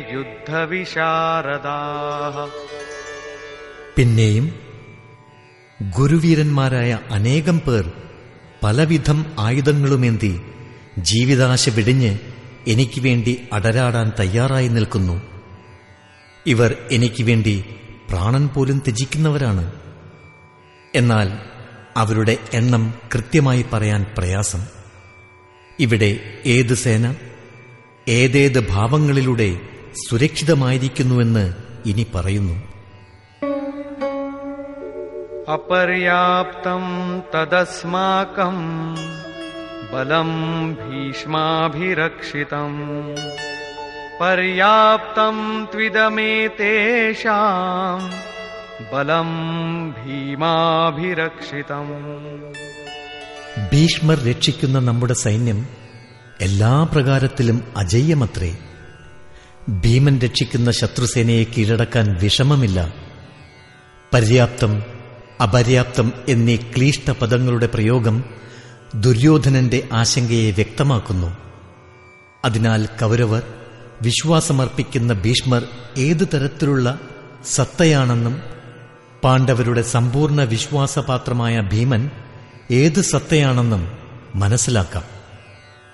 युद्धविशारदाः പിന്നെയും ഗുരുവീരന്മാരായ അനേകം പേർ പലവിധം ആയുധങ്ങളുമേന്തി ജീവിതാശ വിടിഞ്ഞ് എനിക്ക് വേണ്ടി അടരാടാൻ തയ്യാറായി നിൽക്കുന്നു ഇവർ എനിക്ക് വേണ്ടി പ്രാണൻ പോലും ത്യജിക്കുന്നവരാണ് എന്നാൽ അവരുടെ എണ്ണം കൃത്യമായി പറയാൻ പ്രയാസം ഇവിടെ ഏത് സേന ഏതേത് ഭാവങ്ങളിലൂടെ സുരക്ഷിതമായിരിക്കുന്നുവെന്ന് ഇനി പറയുന്നു अपर्याप्तम् तदस्माकम् बलम् भीष्माभिरक्षितम् पर्याप्तम् त्विदमेतेषाम् बलम् भीमाभिरक्षितम् ഭീഷ്മർ രക്ഷിക്കുന്ന നമ്മുടെ സൈന്യം എല്ലാ പ്രകാരത്തിലും അജയ്യമത്രേ ഭീമൻ രക്ഷിക്കുന്ന ശത്രുസേനയെ കീഴടക്കാൻ വിഷമമില്ല പര്യാപ്തം അപര്യാപ്തം എന്നീ ക്ലീഷ്ട പദങ്ങളുടെ പ്രയോഗം ദുര്യോധനന്റെ ആശങ്കയെ വ്യക്തമാക്കുന്നു അതിനാൽ കൗരവർ വിശ്വാസമർപ്പിക്കുന്ന ഭീഷ്മർ ഏതു തരത്തിലുള്ള സത്തയാണെന്നും പാണ്ഡവരുടെ സമ്പൂർണ്ണ വിശ്വാസപാത്രമായ ഭീമൻ ഏത് സത്തയാണെന്നും മനസ്സിലാക്കാം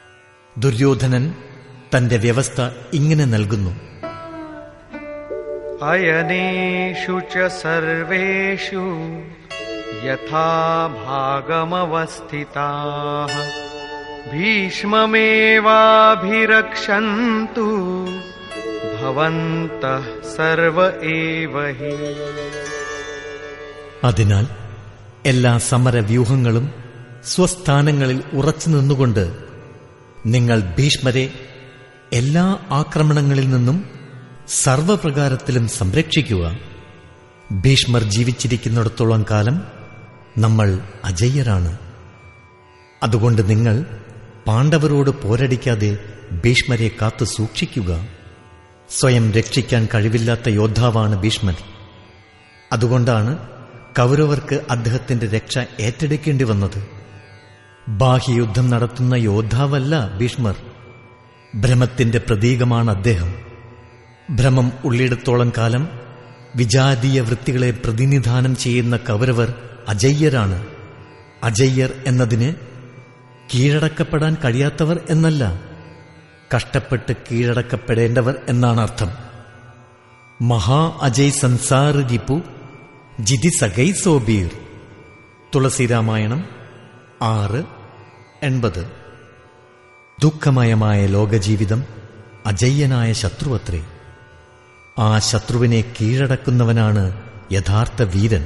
ദുര്യോധനൻ തന്റെ വ്യവസ്ഥ ഇങ്ങനെ നൽകുന്നു अयनेषु च सर्वेषु यथा भागमवस्थिताः भीष्ममेवाभिरक्षन्तु भवन्तः सर्व एव हि അതിനാൽ എല്ലാ സമരവ്യൂഹങ്ങളും സ്വസ്ഥാനങ്ങളിൽ ഉറച്ചു നിന്നുകൊണ്ട് നിങ്ങൾ ഭീഷ്മരെ എല്ലാ ആക്രമണങ്ങളിൽ നിന്നും സർവപ്രകാരത്തിലും സംരക്ഷിക്കുക ഭീഷ്മർ ജീവിച്ചിരിക്കുന്നിടത്തോളം കാലം നമ്മൾ അജയ്യരാണ് അതുകൊണ്ട് നിങ്ങൾ പാണ്ഡവരോട് പോരടിക്കാതെ ഭീഷ്മരെ കാത്തു സൂക്ഷിക്കുക സ്വയം രക്ഷിക്കാൻ കഴിവില്ലാത്ത യോദ്ധാവാണ് ഭീഷ്മർ അതുകൊണ്ടാണ് കൗരവർക്ക് അദ്ദേഹത്തിന്റെ രക്ഷ ഏറ്റെടുക്കേണ്ടി വന്നത് ബാഹ്യയുദ്ധം നടത്തുന്ന യോദ്ധാവല്ല ഭീഷ്മർ ഭ്രമത്തിന്റെ പ്രതീകമാണ് അദ്ദേഹം ഭ്രമം ഉള്ളിടത്തോളം കാലം വിജാതീയ വൃത്തികളെ പ്രതിനിധാനം ചെയ്യുന്ന കൗരവർ അജയ്യരാണ് അജയ്യർ എന്നതിന് കീഴടക്കപ്പെടാൻ കഴിയാത്തവർ എന്നല്ല കഷ്ടപ്പെട്ട് കീഴടക്കപ്പെടേണ്ടവർ എന്നാണ് അർത്ഥം മഹാ അജയ് സംസാർ രിപു ജിതി സഗൈ സോബീർ തുളസിരാമായണം ആറ് എൺപത് ദുഃഖമയമായ ലോകജീവിതം അജയ്യനായ ശത്രുവത്രേ ആ ശത്രുവിനെ കീഴടക്കുന്നവനാണ് യഥാർത്ഥ വീരൻ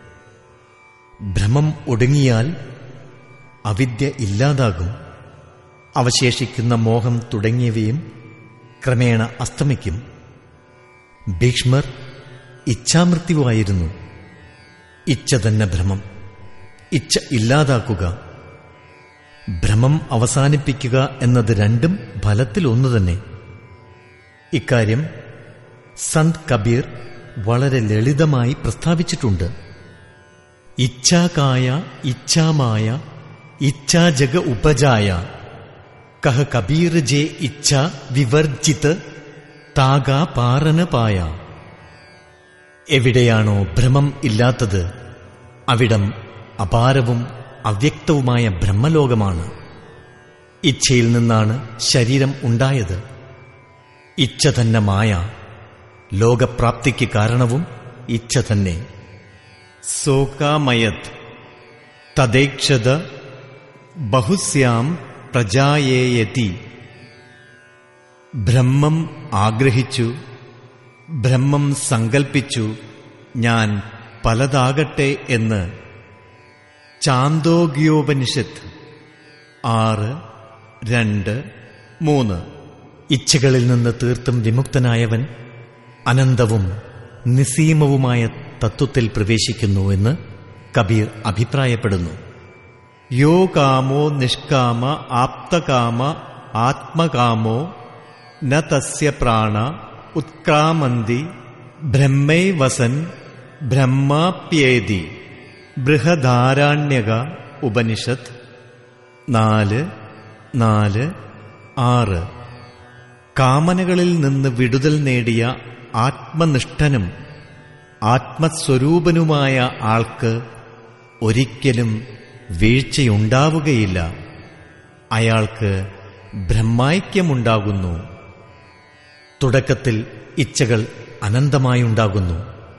ഭ്രമം ഒടുങ്ങിയാൽ അവിദ്യ ഇല്ലാതാകും അവശേഷിക്കുന്ന മോഹം തുടങ്ങിയവയും ക്രമേണ അസ്തമിക്കും ഭീഷ്മർ ഇച്ഛാമൃത്യുവായിരുന്നു ഇച്ഛ തന്നെ ഭ്രമം ഇച്ഛ ഇല്ലാതാക്കുക ഭ്രമം അവസാനിപ്പിക്കുക എന്നത് രണ്ടും ഫലത്തിൽ ഒന്നു തന്നെ ഇക്കാര്യം സന്ത് കബീർ വളരെ ലളിതമായി പ്രസ്താവിച്ചിട്ടുണ്ട് ഇച്ഛാകായ ഇച്ഛാമായ ഇച്ഛാജഗ ഉപജായ കഹ കബീർ ജെ ഇച്ഛ വിവർജിത് താകാ പാറനപായ എവിടെയാണോ ഭ്രമം ഇല്ലാത്തത് അവിടം അപാരവും അവ്യക്തവുമായ ബ്രഹ്മലോകമാണ് ഇച്ഛയിൽ നിന്നാണ് ശരീരം ഉണ്ടായത് ഇച്ഛ തന്നെ മായ ലോകപ്രാപ്തിക്ക് കാരണവും ഇച്ഛ തന്നെ സോകാമയത് തദേക്ഷത ബഹുസ്യാം പ്രജായേയതി ബ്രഹ്മം ആഗ്രഹിച്ചു ബ്രഹ്മം സങ്കൽപ്പിച്ചു ഞാൻ പലതാകട്ടെ എന്ന് ചാന്തോഗ്യോപനിഷത്ത് ആറ് രണ്ട് മൂന്ന് ഇച്ഛകളിൽ നിന്ന് തീർത്തും വിമുക്തനായവൻ അനന്തവും നിസീമവുമായ തത്വത്തിൽ പ്രവേശിക്കുന്നു എന്ന് കബീർ അഭിപ്രായപ്പെടുന്നു യോ കാമോ നിഷ്കാമ ആപ്തകാമ ആത്മകാമോ ന തസ്യ പ്രാണ ഉത്ക്രാമന്തി ബ്രഹ്മൈ വസൻ ബ്രഹ്മാപ്യേതി ബൃഹധാരാണ്യക ഉപനിഷത്ത് നാല് നാല് ആറ് കാമനകളിൽ നിന്ന് വിടുതൽ നേടിയ ആത്മനിഷ്ഠനും ആത്മസ്വരൂപനുമായ ആൾക്ക് ഒരിക്കലും വീഴ്ചയുണ്ടാവുകയില്ല അയാൾക്ക് ബ്രഹ്മൈക്യമുണ്ടാകുന്നു തുടക്കത്തിൽ ഇച്ഛകൾ അനന്തമായുണ്ടാകുന്നു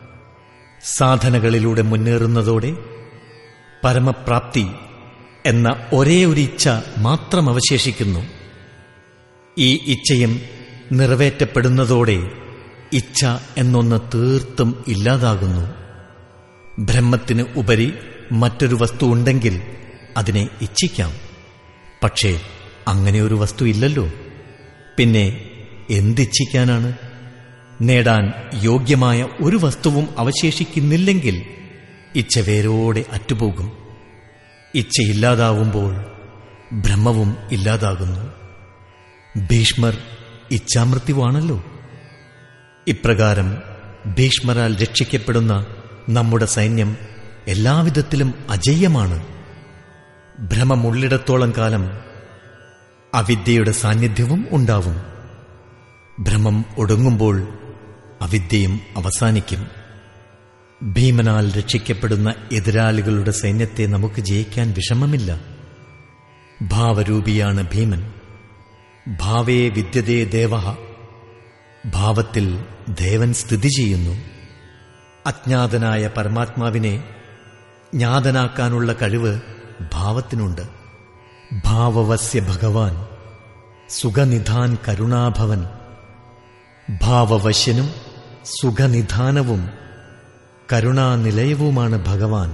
സാധനകളിലൂടെ മുന്നേറുന്നതോടെ പരമപ്രാപ്തി എന്ന ഒരേ ഒരു ഇച്ഛ മാത്രം അവശേഷിക്കുന്നു ഈ ഇച്ഛയും നിറവേറ്റപ്പെടുന്നതോടെ ഇച്ഛ എന്നൊന്ന് തീർത്തും ഇല്ലാതാകുന്നു ബ്രഹ്മത്തിന് ഉപരി മറ്റൊരു വസ്തു ഉണ്ടെങ്കിൽ അതിനെ ഇച്ഛിക്കാം പക്ഷേ അങ്ങനെ ഒരു വസ്തു ഇല്ലല്ലോ പിന്നെ എന്തിച്ഛിക്കാനാണ് നേടാൻ യോഗ്യമായ ഒരു വസ്തുവും അവശേഷിക്കുന്നില്ലെങ്കിൽ ഇച്ഛ വേരോടെ അറ്റുപോകും ഇച്ഛയില്ലാതാവുമ്പോൾ ബ്രഹ്മവും ഇല്ലാതാകുന്നു ഭീഷ്മർ ഇച്ഛാമൃത്യുവാണല്ലോ ഇപ്രകാരം ഭീഷ്മരാൽ രക്ഷിക്കപ്പെടുന്ന നമ്മുടെ സൈന്യം എല്ലാവിധത്തിലും അജയ്യമാണ് ഭ്രമമുള്ളിടത്തോളം കാലം അവിദ്യയുടെ സാന്നിധ്യവും ഉണ്ടാവും ഭ്രമം ഒടുങ്ങുമ്പോൾ അവിദ്യയും അവസാനിക്കും ഭീമനാൽ രക്ഷിക്കപ്പെടുന്ന എതിരാളികളുടെ സൈന്യത്തെ നമുക്ക് ജയിക്കാൻ വിഷമമില്ല ഭാവരൂപിയാണ് ഭീമൻ ഭാവേ വിദ്യതേ ദേവ ഭാവത്തിൽ ദേവൻ സ്ഥിതി ചെയ്യുന്നു അജ്ഞാതനായ പരമാത്മാവിനെ ജ്ഞാതനാക്കാനുള്ള കഴിവ് ഭാവത്തിനുണ്ട് ഭാവവസ്യ ഭഗവാൻ സുഖനിധാൻ കരുണാഭവൻ ഭാവവശ്യനും സുഖനിധാനവും കരുണാനിലയവുമാണ് ഭഗവാൻ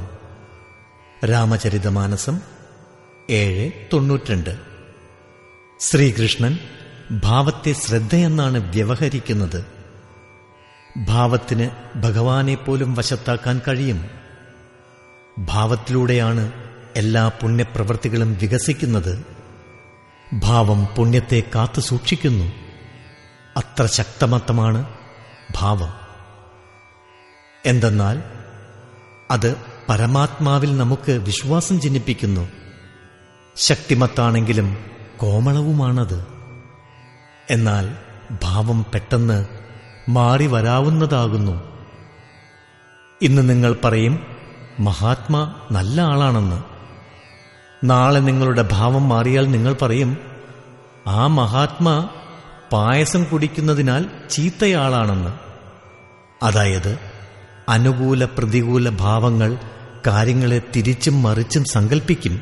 രാമചരിതമാനസം ഏഴ് തൊണ്ണൂറ്റിരണ്ട് ശ്രീകൃഷ്ണൻ ഭാവത്തെ ശ്രദ്ധയെന്നാണ് വ്യവഹരിക്കുന്നത് ഭാവത്തിന് ഭഗവാനെ പോലും വശത്താക്കാൻ കഴിയും ഭാവത്തിലൂടെയാണ് എല്ലാ പുണ്യപ്രവൃത്തികളും വികസിക്കുന്നത് ഭാവം പുണ്യത്തെ കാത്തു സൂക്ഷിക്കുന്നു അത്ര ശക്തമത്തമാണ് ഭാവം എന്തെന്നാൽ അത് പരമാത്മാവിൽ നമുക്ക് വിശ്വാസം ജനിപ്പിക്കുന്നു ശക്തിമത്താണെങ്കിലും കോമളവുമാണത് എന്നാൽ ഭാവം പെട്ടെന്ന് മാറി വരാവുന്നതാകുന്നു ഇന്ന് നിങ്ങൾ പറയും മഹാത്മാ നല്ല ആളാണെന്ന് നാളെ നിങ്ങളുടെ ഭാവം മാറിയാൽ നിങ്ങൾ പറയും ആ മഹാത്മാ പായസം കുടിക്കുന്നതിനാൽ ചീത്തയാളാണെന്ന് അതായത് അനുകൂല പ്രതികൂല ഭാവങ്ങൾ കാര്യങ്ങളെ തിരിച്ചും മറിച്ചും സങ്കൽപ്പിക്കും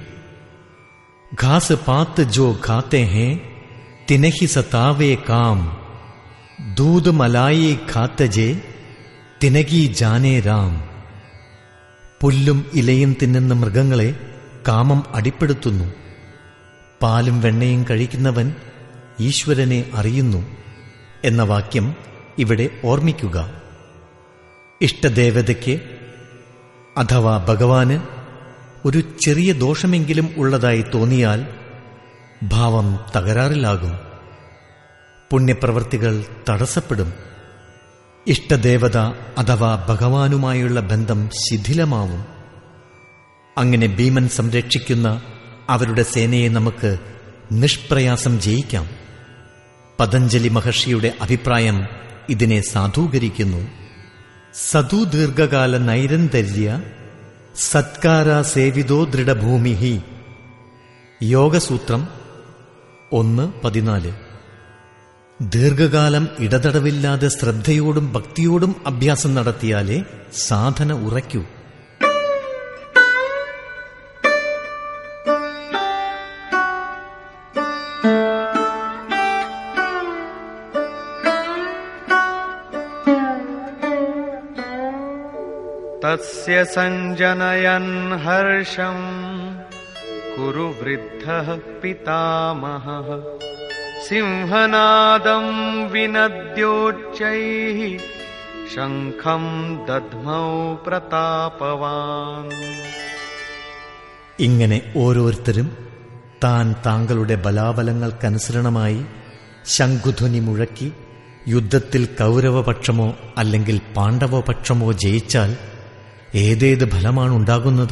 घास पात जो खाते हैं तिनहि सतावे काम दूध मलाई खात जे തിനകി ജാനേ രാം പുല്ലും ഇലയും തിന്നുന്ന മൃഗങ്ങളെ കാമം അടിപ്പെടുത്തുന്നു പാലും വെണ്ണയും കഴിക്കുന്നവൻ ഈശ്വരനെ അറിയുന്നു എന്ന വാക്യം ഇവിടെ ഓർമ്മിക്കുക ഇഷ്ടദേവതയ്ക്ക് അഥവാ ഭഗവാന് ഒരു ചെറിയ ദോഷമെങ്കിലും ഉള്ളതായി തോന്നിയാൽ ഭാവം തകരാറിലാകും പുണ്യപ്രവൃത്തികൾ തടസ്സപ്പെടും ഇഷ്ടദേവത അഥവാ ഭഗവാനുമായുള്ള ബന്ധം ശിഥിലമാവും അങ്ങനെ ഭീമൻ സംരക്ഷിക്കുന്ന അവരുടെ സേനയെ നമുക്ക് നിഷ്പ്രയാസം ജയിക്കാം പതഞ്ജലി മഹർഷിയുടെ അഭിപ്രായം ഇതിനെ സാധൂകരിക്കുന്നു സതു ദീർഘകാല നൈരന്തര്യ സത്കാര സേവിതോ ദൃഢഭൂമി യോഗസൂത്രം ഒന്ന് പതിനാല് ദീർഘകാലം ഇടതടവില്ലാതെ ശ്രദ്ധയോടും ഭക്തിയോടും അഭ്യാസം നടത്തിയാലേ സാധന ഉറയ്ക്കൂ तस्य सञ्जनयन् हर्षम् कुरु वृद्धः पितामहः सिंहनादम् विनद्योच्चैः शङ्खम् दध्मौ प्रतापवान् ഇങ്ങനെ ഓരോരുത്തരും താൻ താങ്കളുടെ ബലാബലങ്ങൾക്കനുസരണമായി ശംഖുധ്വനി മുഴക്കി യുദ്ധത്തിൽ കൗരവപക്ഷമോ അല്ലെങ്കിൽ പാണ്ഡവപക്ഷമോ ജയിച്ചാൽ ഏതേത് ഫലമാണ് ഉണ്ടാകുന്നത്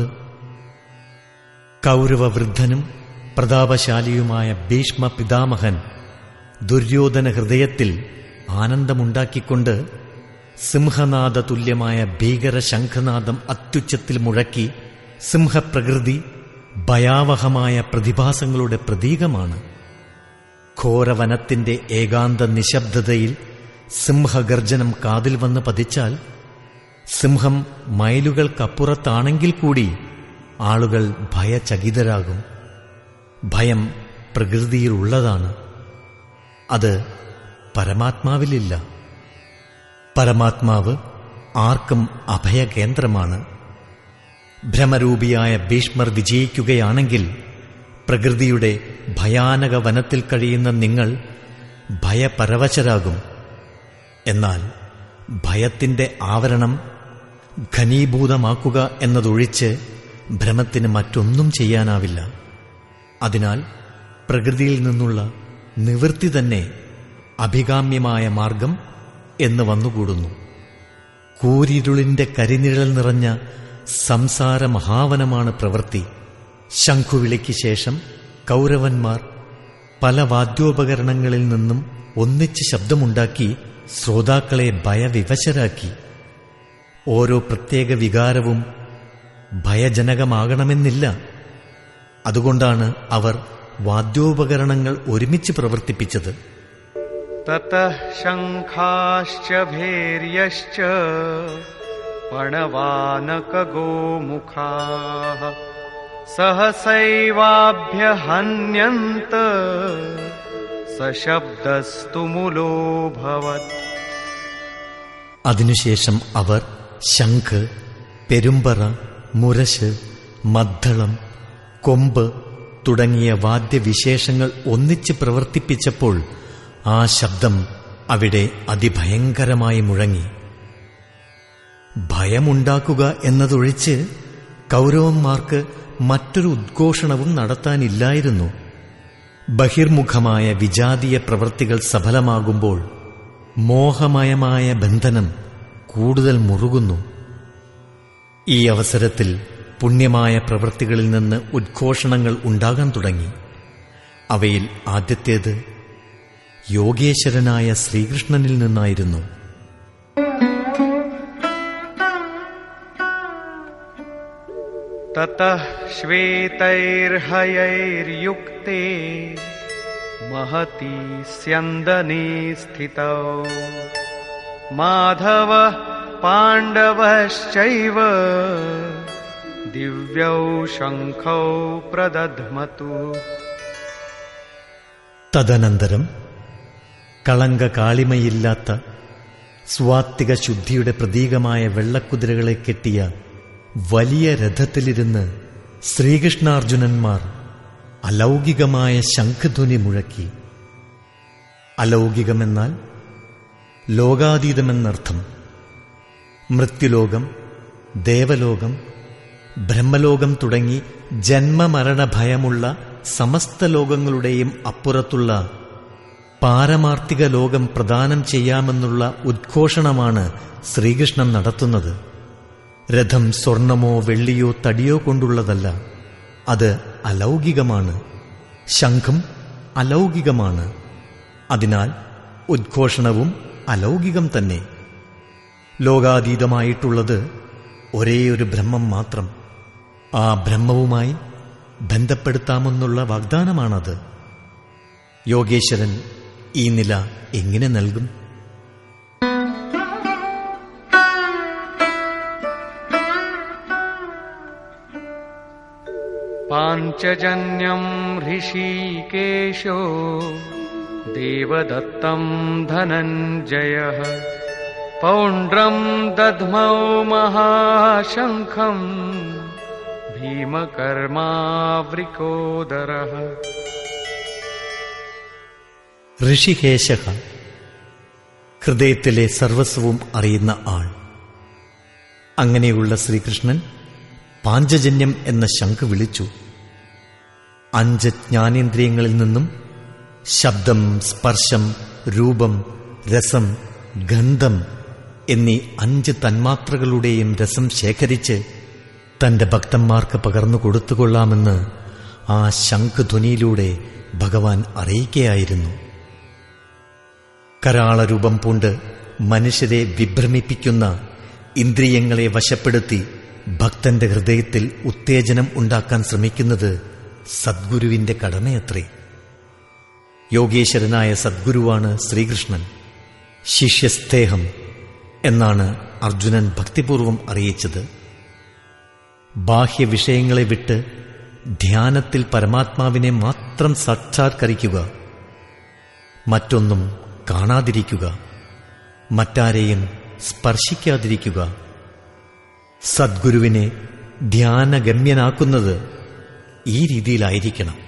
കൗരവവൃദ്ധനും പ്രതാപശാലിയുമായ ഭീഷ്മ പിതാമഹൻ ദുര്യോധന ഹൃദയത്തിൽ ആനന്ദമുണ്ടാക്കിക്കൊണ്ട് സിംഹനാദ തുല്യമായ ഭീകര ശംഖനാദം അത്യുച്ചത്തിൽ മുഴക്കി സിംഹപ്രകൃതി ഭയാവഹമായ പ്രതിഭാസങ്ങളുടെ പ്രതീകമാണ് ഘോരവനത്തിന്റെ ഏകാന്ത നിശബ്ദതയിൽ സിംഹഗർജനം കാതിൽ വന്ന് പതിച്ചാൽ സിംഹം മൈലുകൾക്കപ്പുറത്താണെങ്കിൽ കൂടി ആളുകൾ ഭയചകിതരാകും ഭയം പ്രകൃതിയിലുള്ളതാണ് അത് പരമാത്മാവിലില്ല പരമാത്മാവ് ആർക്കും അഭയകേന്ദ്രമാണ് ഭ്രമരൂപിയായ ഭീഷ്മർ വിജയിക്കുകയാണെങ്കിൽ പ്രകൃതിയുടെ ഭയാനക വനത്തിൽ കഴിയുന്ന നിങ്ങൾ ഭയപരവശരാകും എന്നാൽ ഭയത്തിന്റെ ആവരണം ഘനീഭൂതമാക്കുക എന്നതൊഴിച്ച് ഭ്രമത്തിന് മറ്റൊന്നും ചെയ്യാനാവില്ല അതിനാൽ പ്രകൃതിയിൽ നിന്നുള്ള നിവൃത്തി തന്നെ അഭികാമ്യമായ മാർഗം എന്ന് വന്നുകൂടുന്നു കൂരിരുളിന്റെ കരിനിഴൽ നിറഞ്ഞ സംസാര മഹാവനമാണ് പ്രവൃത്തി ശംഖുവിളിക്ക് ശേഷം കൗരവന്മാർ പല വാദ്യോപകരണങ്ങളിൽ നിന്നും ഒന്നിച്ച് ശബ്ദമുണ്ടാക്കി ശ്രോതാക്കളെ ഭയവിവശരാക്കി ഓരോ പ്രത്യേക വികാരവും ഭയജനകമാകണമെന്നില്ല അതുകൊണ്ടാണ് അവർ വാദ്യോപകരണങ്ങൾ ഒരുമിച്ച് പ്രവർത്തിപ്പിച്ചത് ततः शङ्खाश्च भैर्यश्च पणवानकगोमुखाः सहसैवाभ्यहन्यन्त सशब्दस्तु मुलोऽभवत् അതിനുശേഷം അവർ ശംഖ് പെരുമ്പറ മുരശ് മദ്ദളം കൊമ്പ് തുടങ്ങിയ വാദ്യവിശേഷങ്ങൾ ഒന്നിച്ച് പ്രവർത്തിപ്പിച്ചപ്പോൾ ആ ശബ്ദം അവിടെ അതിഭയങ്കരമായി മുഴങ്ങി ഭയമുണ്ടാക്കുക എന്നതൊഴിച്ച് കൗരവന്മാർക്ക് മറ്റൊരു ഉദ്ഘോഷണവും നടത്താനില്ലായിരുന്നു ബഹിർമുഖമായ വിജാതീയ പ്രവൃത്തികൾ സഫലമാകുമ്പോൾ മോഹമയമായ ബന്ധനം കൂടുതൽ മുറുകുന്നു ഈ അവസരത്തിൽ പുണ്യമായ പ്രവൃത്തികളിൽ നിന്ന് ഉദ്ഘോഷണങ്ങൾ ഉണ്ടാകാൻ തുടങ്ങി അവയിൽ ആദ്യത്തേത് യോഗേശ്വരനായ ശ്രീകൃഷ്ണനിൽ നിന്നായിരുന്നു ततः श्वेतैर्हयैर्युक्ते महती स्यन्दने स्थितौ माधवः पाण्डवश्चैव दिव्यौ शङ्खौ प्रदध्मतु തദനന്തരം കളങ്ക കാളിമയില്ലാത്ത സ്വാത്വിക ശുദ്ധിയുടെ പ്രതീകമായ വെള്ളക്കുതിരകളെ കെട്ടിയ വലിയ രഥത്തിലിരുന്ന് ശ്രീകൃഷ്ണാർജുനന്മാർ അലൗകികമായ ശംഖധ്വനി മുഴക്കി അലൗകികമെന്നാൽ ലോകാതീതമെന്നർത്ഥം മൃത്യുലോകം ദേവലോകം ബ്രഹ്മലോകം തുടങ്ങി ജന്മമരണ ഭയമുള്ള സമസ്ത ലോകങ്ങളുടെയും അപ്പുറത്തുള്ള പാരമാർത്ഥിക ലോകം പ്രദാനം ചെയ്യാമെന്നുള്ള ഉദ്ഘോഷണമാണ് ശ്രീകൃഷ്ണൻ നടത്തുന്നത് രഥം സ്വർണമോ വെള്ളിയോ തടിയോ കൊണ്ടുള്ളതല്ല അത് അലൗകികമാണ് ശംഖും അലൗകികമാണ് അതിനാൽ ഉദ്ഘോഷണവും അലൗകികം തന്നെ ലോകാതീതമായിട്ടുള്ളത് ഒരേയൊരു ബ്രഹ്മം മാത്രം ആ ബ്രഹ്മവുമായി ബന്ധപ്പെടുത്താമെന്നുള്ള വാഗ്ദാനമാണത് യോഗേശ്വരൻ ഈ നില എങ്ങനെ നൽകും पाञ्चजन्यम् ऋषिकेशो देवदत्तम् धनञ्जयः पौण्ड्रम् दध्मौ महाशङ्खम् भीमकर्मावृकोदरः ഋഷികേശ ഹൃദയത്തിലെ സർവസ്വവും അറിയുന്ന ആൾ അങ്ങനെയുള്ള ശ്രീകൃഷ്ണൻ പാഞ്ചജന്യം എന്ന ശംഖ് വിളിച്ചു അഞ്ച് ജ്ഞാനേന്ദ്രിയങ്ങളിൽ നിന്നും ശബ്ദം സ്പർശം രൂപം രസം ഗന്ധം എന്നീ അഞ്ച് തന്മാത്രകളുടെയും രസം ശേഖരിച്ച് തന്റെ ഭക്തന്മാർക്ക് പകർന്നു കൊടുത്തുകൊള്ളാമെന്ന് ആ ശംഖധ്വനിയിലൂടെ ഭഗവാൻ അറിയിക്കുകയായിരുന്നു കരാളരൂപം പൂണ്ട് മനുഷ്യരെ വിഭ്രമിപ്പിക്കുന്ന ഇന്ദ്രിയങ്ങളെ വശപ്പെടുത്തി ഭക്തന്റെ ഹൃദയത്തിൽ ഉത്തേജനം ഉണ്ടാക്കാൻ ശ്രമിക്കുന്നത് സദ്ഗുരുവിന്റെ കടമയത്രേ യോഗേശ്വരനായ സദ്ഗുരുവാണ് ശ്രീകൃഷ്ണൻ ശിഷ്യസ്തേഹം എന്നാണ് അർജുനൻ ഭക്തിപൂർവം അറിയിച്ചത് ബാഹ്യവിഷയങ്ങളെ വിട്ട് ധ്യാനത്തിൽ പരമാത്മാവിനെ മാത്രം സാക്ഷാത്കരിക്കുക മറ്റൊന്നും കാണാതിരിക്കുക മറ്റാരെയും സ്പർശിക്കാതിരിക്കുക സദ്ഗുരുവിനെ ധ്യാനഗമ്യനാക്കുന്നത് ഈ രീതിയിലായിരിക്കണം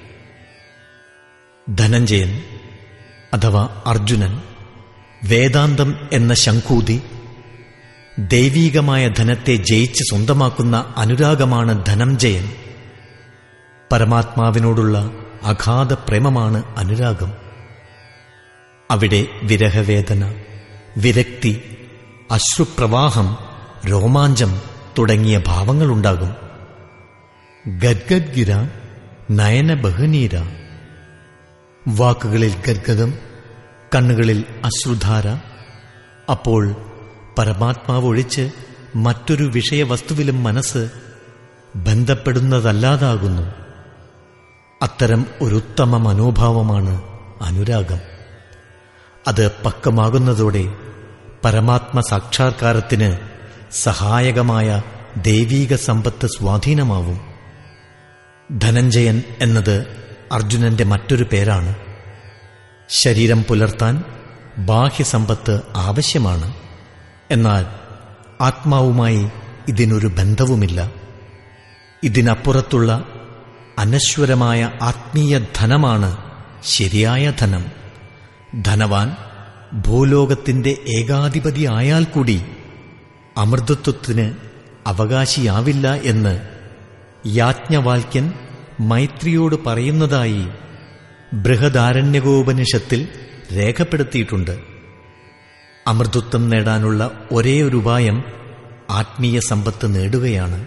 ധനഞ്ജയൻ അഥവാ അർജുനൻ വേദാന്തം എന്ന ശംഖൂതി ദൈവീകമായ ധനത്തെ ജയിച്ച് സ്വന്തമാക്കുന്ന അനുരാഗമാണ് ധനഞ്ജയൻ പരമാത്മാവിനോടുള്ള അഗാധ പ്രേമമാണ് അനുരാഗം അവിടെ വിരഹവേദന വിരക്തി അശ്രുപ്രവാഹം രോമാഞ്ചം തുടങ്ങിയ ഭാവങ്ങളുണ്ടാകും ഗദ്ഗദ്ഗിര നയന ബഹുനീര വാക്കുകളിൽ ഗദ്ഗതം കണ്ണുകളിൽ അശ്രുധാര അപ്പോൾ പരമാത്മാവ് ഒഴിച്ച് മറ്റൊരു വിഷയവസ്തുവിലും മനസ്സ് ബന്ധപ്പെടുന്നതല്ലാതാകുന്നു അത്തരം ഒരു ഉത്തമ മനോഭാവമാണ് അനുരാഗം അത് പക്വമാകുന്നതോടെ പരമാത്മ സാക്ഷാത്കാരത്തിന് സഹായകമായ ദൈവീക സമ്പത്ത് സ്വാധീനമാവും ധനഞ്ജയൻ എന്നത് അർജുനന്റെ മറ്റൊരു പേരാണ് ശരീരം പുലർത്താൻ ബാഹ്യസമ്പത്ത് ആവശ്യമാണ് എന്നാൽ ആത്മാവുമായി ഇതിനൊരു ബന്ധവുമില്ല ഇതിനപ്പുറത്തുള്ള അനശ്വരമായ ആത്മീയ ധനമാണ് ശരിയായ ധനം ധനവാൻ ഭൂലോകത്തിന്റെ ഏകാധിപതിയായാൽ കൂടി അമൃതത്വത്തിന് അവകാശിയാവില്ല എന്ന് യാജ്ഞവാൽക്യൻ മൈത്രിയോട് പറയുന്നതായി ബൃഹദാരണ്യകോപനിഷത്തിൽ രേഖപ്പെടുത്തിയിട്ടുണ്ട് അമൃതത്വം നേടാനുള്ള ഒരേ ഒരു ഉപായം ആത്മീയ സമ്പത്ത് നേടുകയാണ്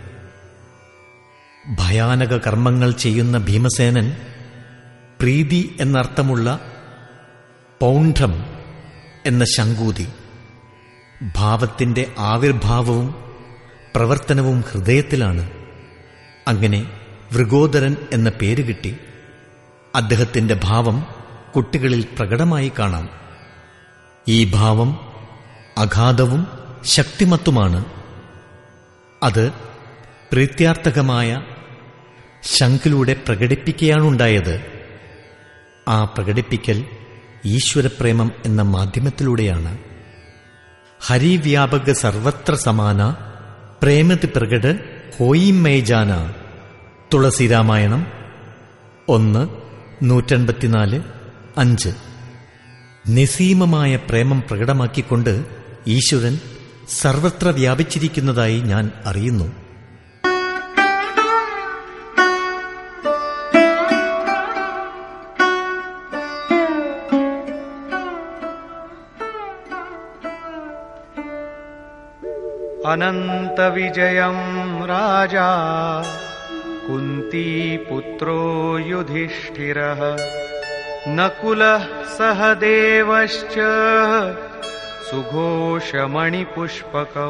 ഭയാനക കർമ്മങ്ങൾ ചെയ്യുന്ന ഭീമസേനൻ പ്രീതി എന്നർത്ഥമുള്ള പൗണ്ഡം എന്ന ശങ്കൂതി ഭാവത്തിന്റെ ആവിർഭാവവും പ്രവർത്തനവും ഹൃദയത്തിലാണ് അങ്ങനെ വൃഗോദരൻ എന്ന പേര് കിട്ടി അദ്ദേഹത്തിന്റെ ഭാവം കുട്ടികളിൽ പ്രകടമായി കാണാം ഈ ഭാവം അഗാധവും ശക്തിമത്തുമാണ് അത് പ്രീത്യാർത്ഥകമായ ശങ്കിലൂടെ പ്രകടിപ്പിക്കുകയാണുണ്ടായത് ആ പ്രകടിപ്പിക്കൽ ഈശ്വരപ്രേമം എന്ന മാധ്യമത്തിലൂടെയാണ് ഹരിവ്യാപക സർവത്ര സമാന പ്രേമതി പ്രകട് ഹോയിമേജാന തുളസിരാമായണം ഒന്ന് നൂറ്റൻപത്തിനാല് അഞ്ച് നിസീമമായ പ്രേമം പ്രകടമാക്കിക്കൊണ്ട് ഈശ്വരൻ സർവത്ര വ്യാപിച്ചിരിക്കുന്നതായി ഞാൻ അറിയുന്നു अनन्तविजयम् राजा कुन्तीपुत्रो युधिष्ठिरः नकुलः सह देवश्च सुघोषमणिपुष्पकौ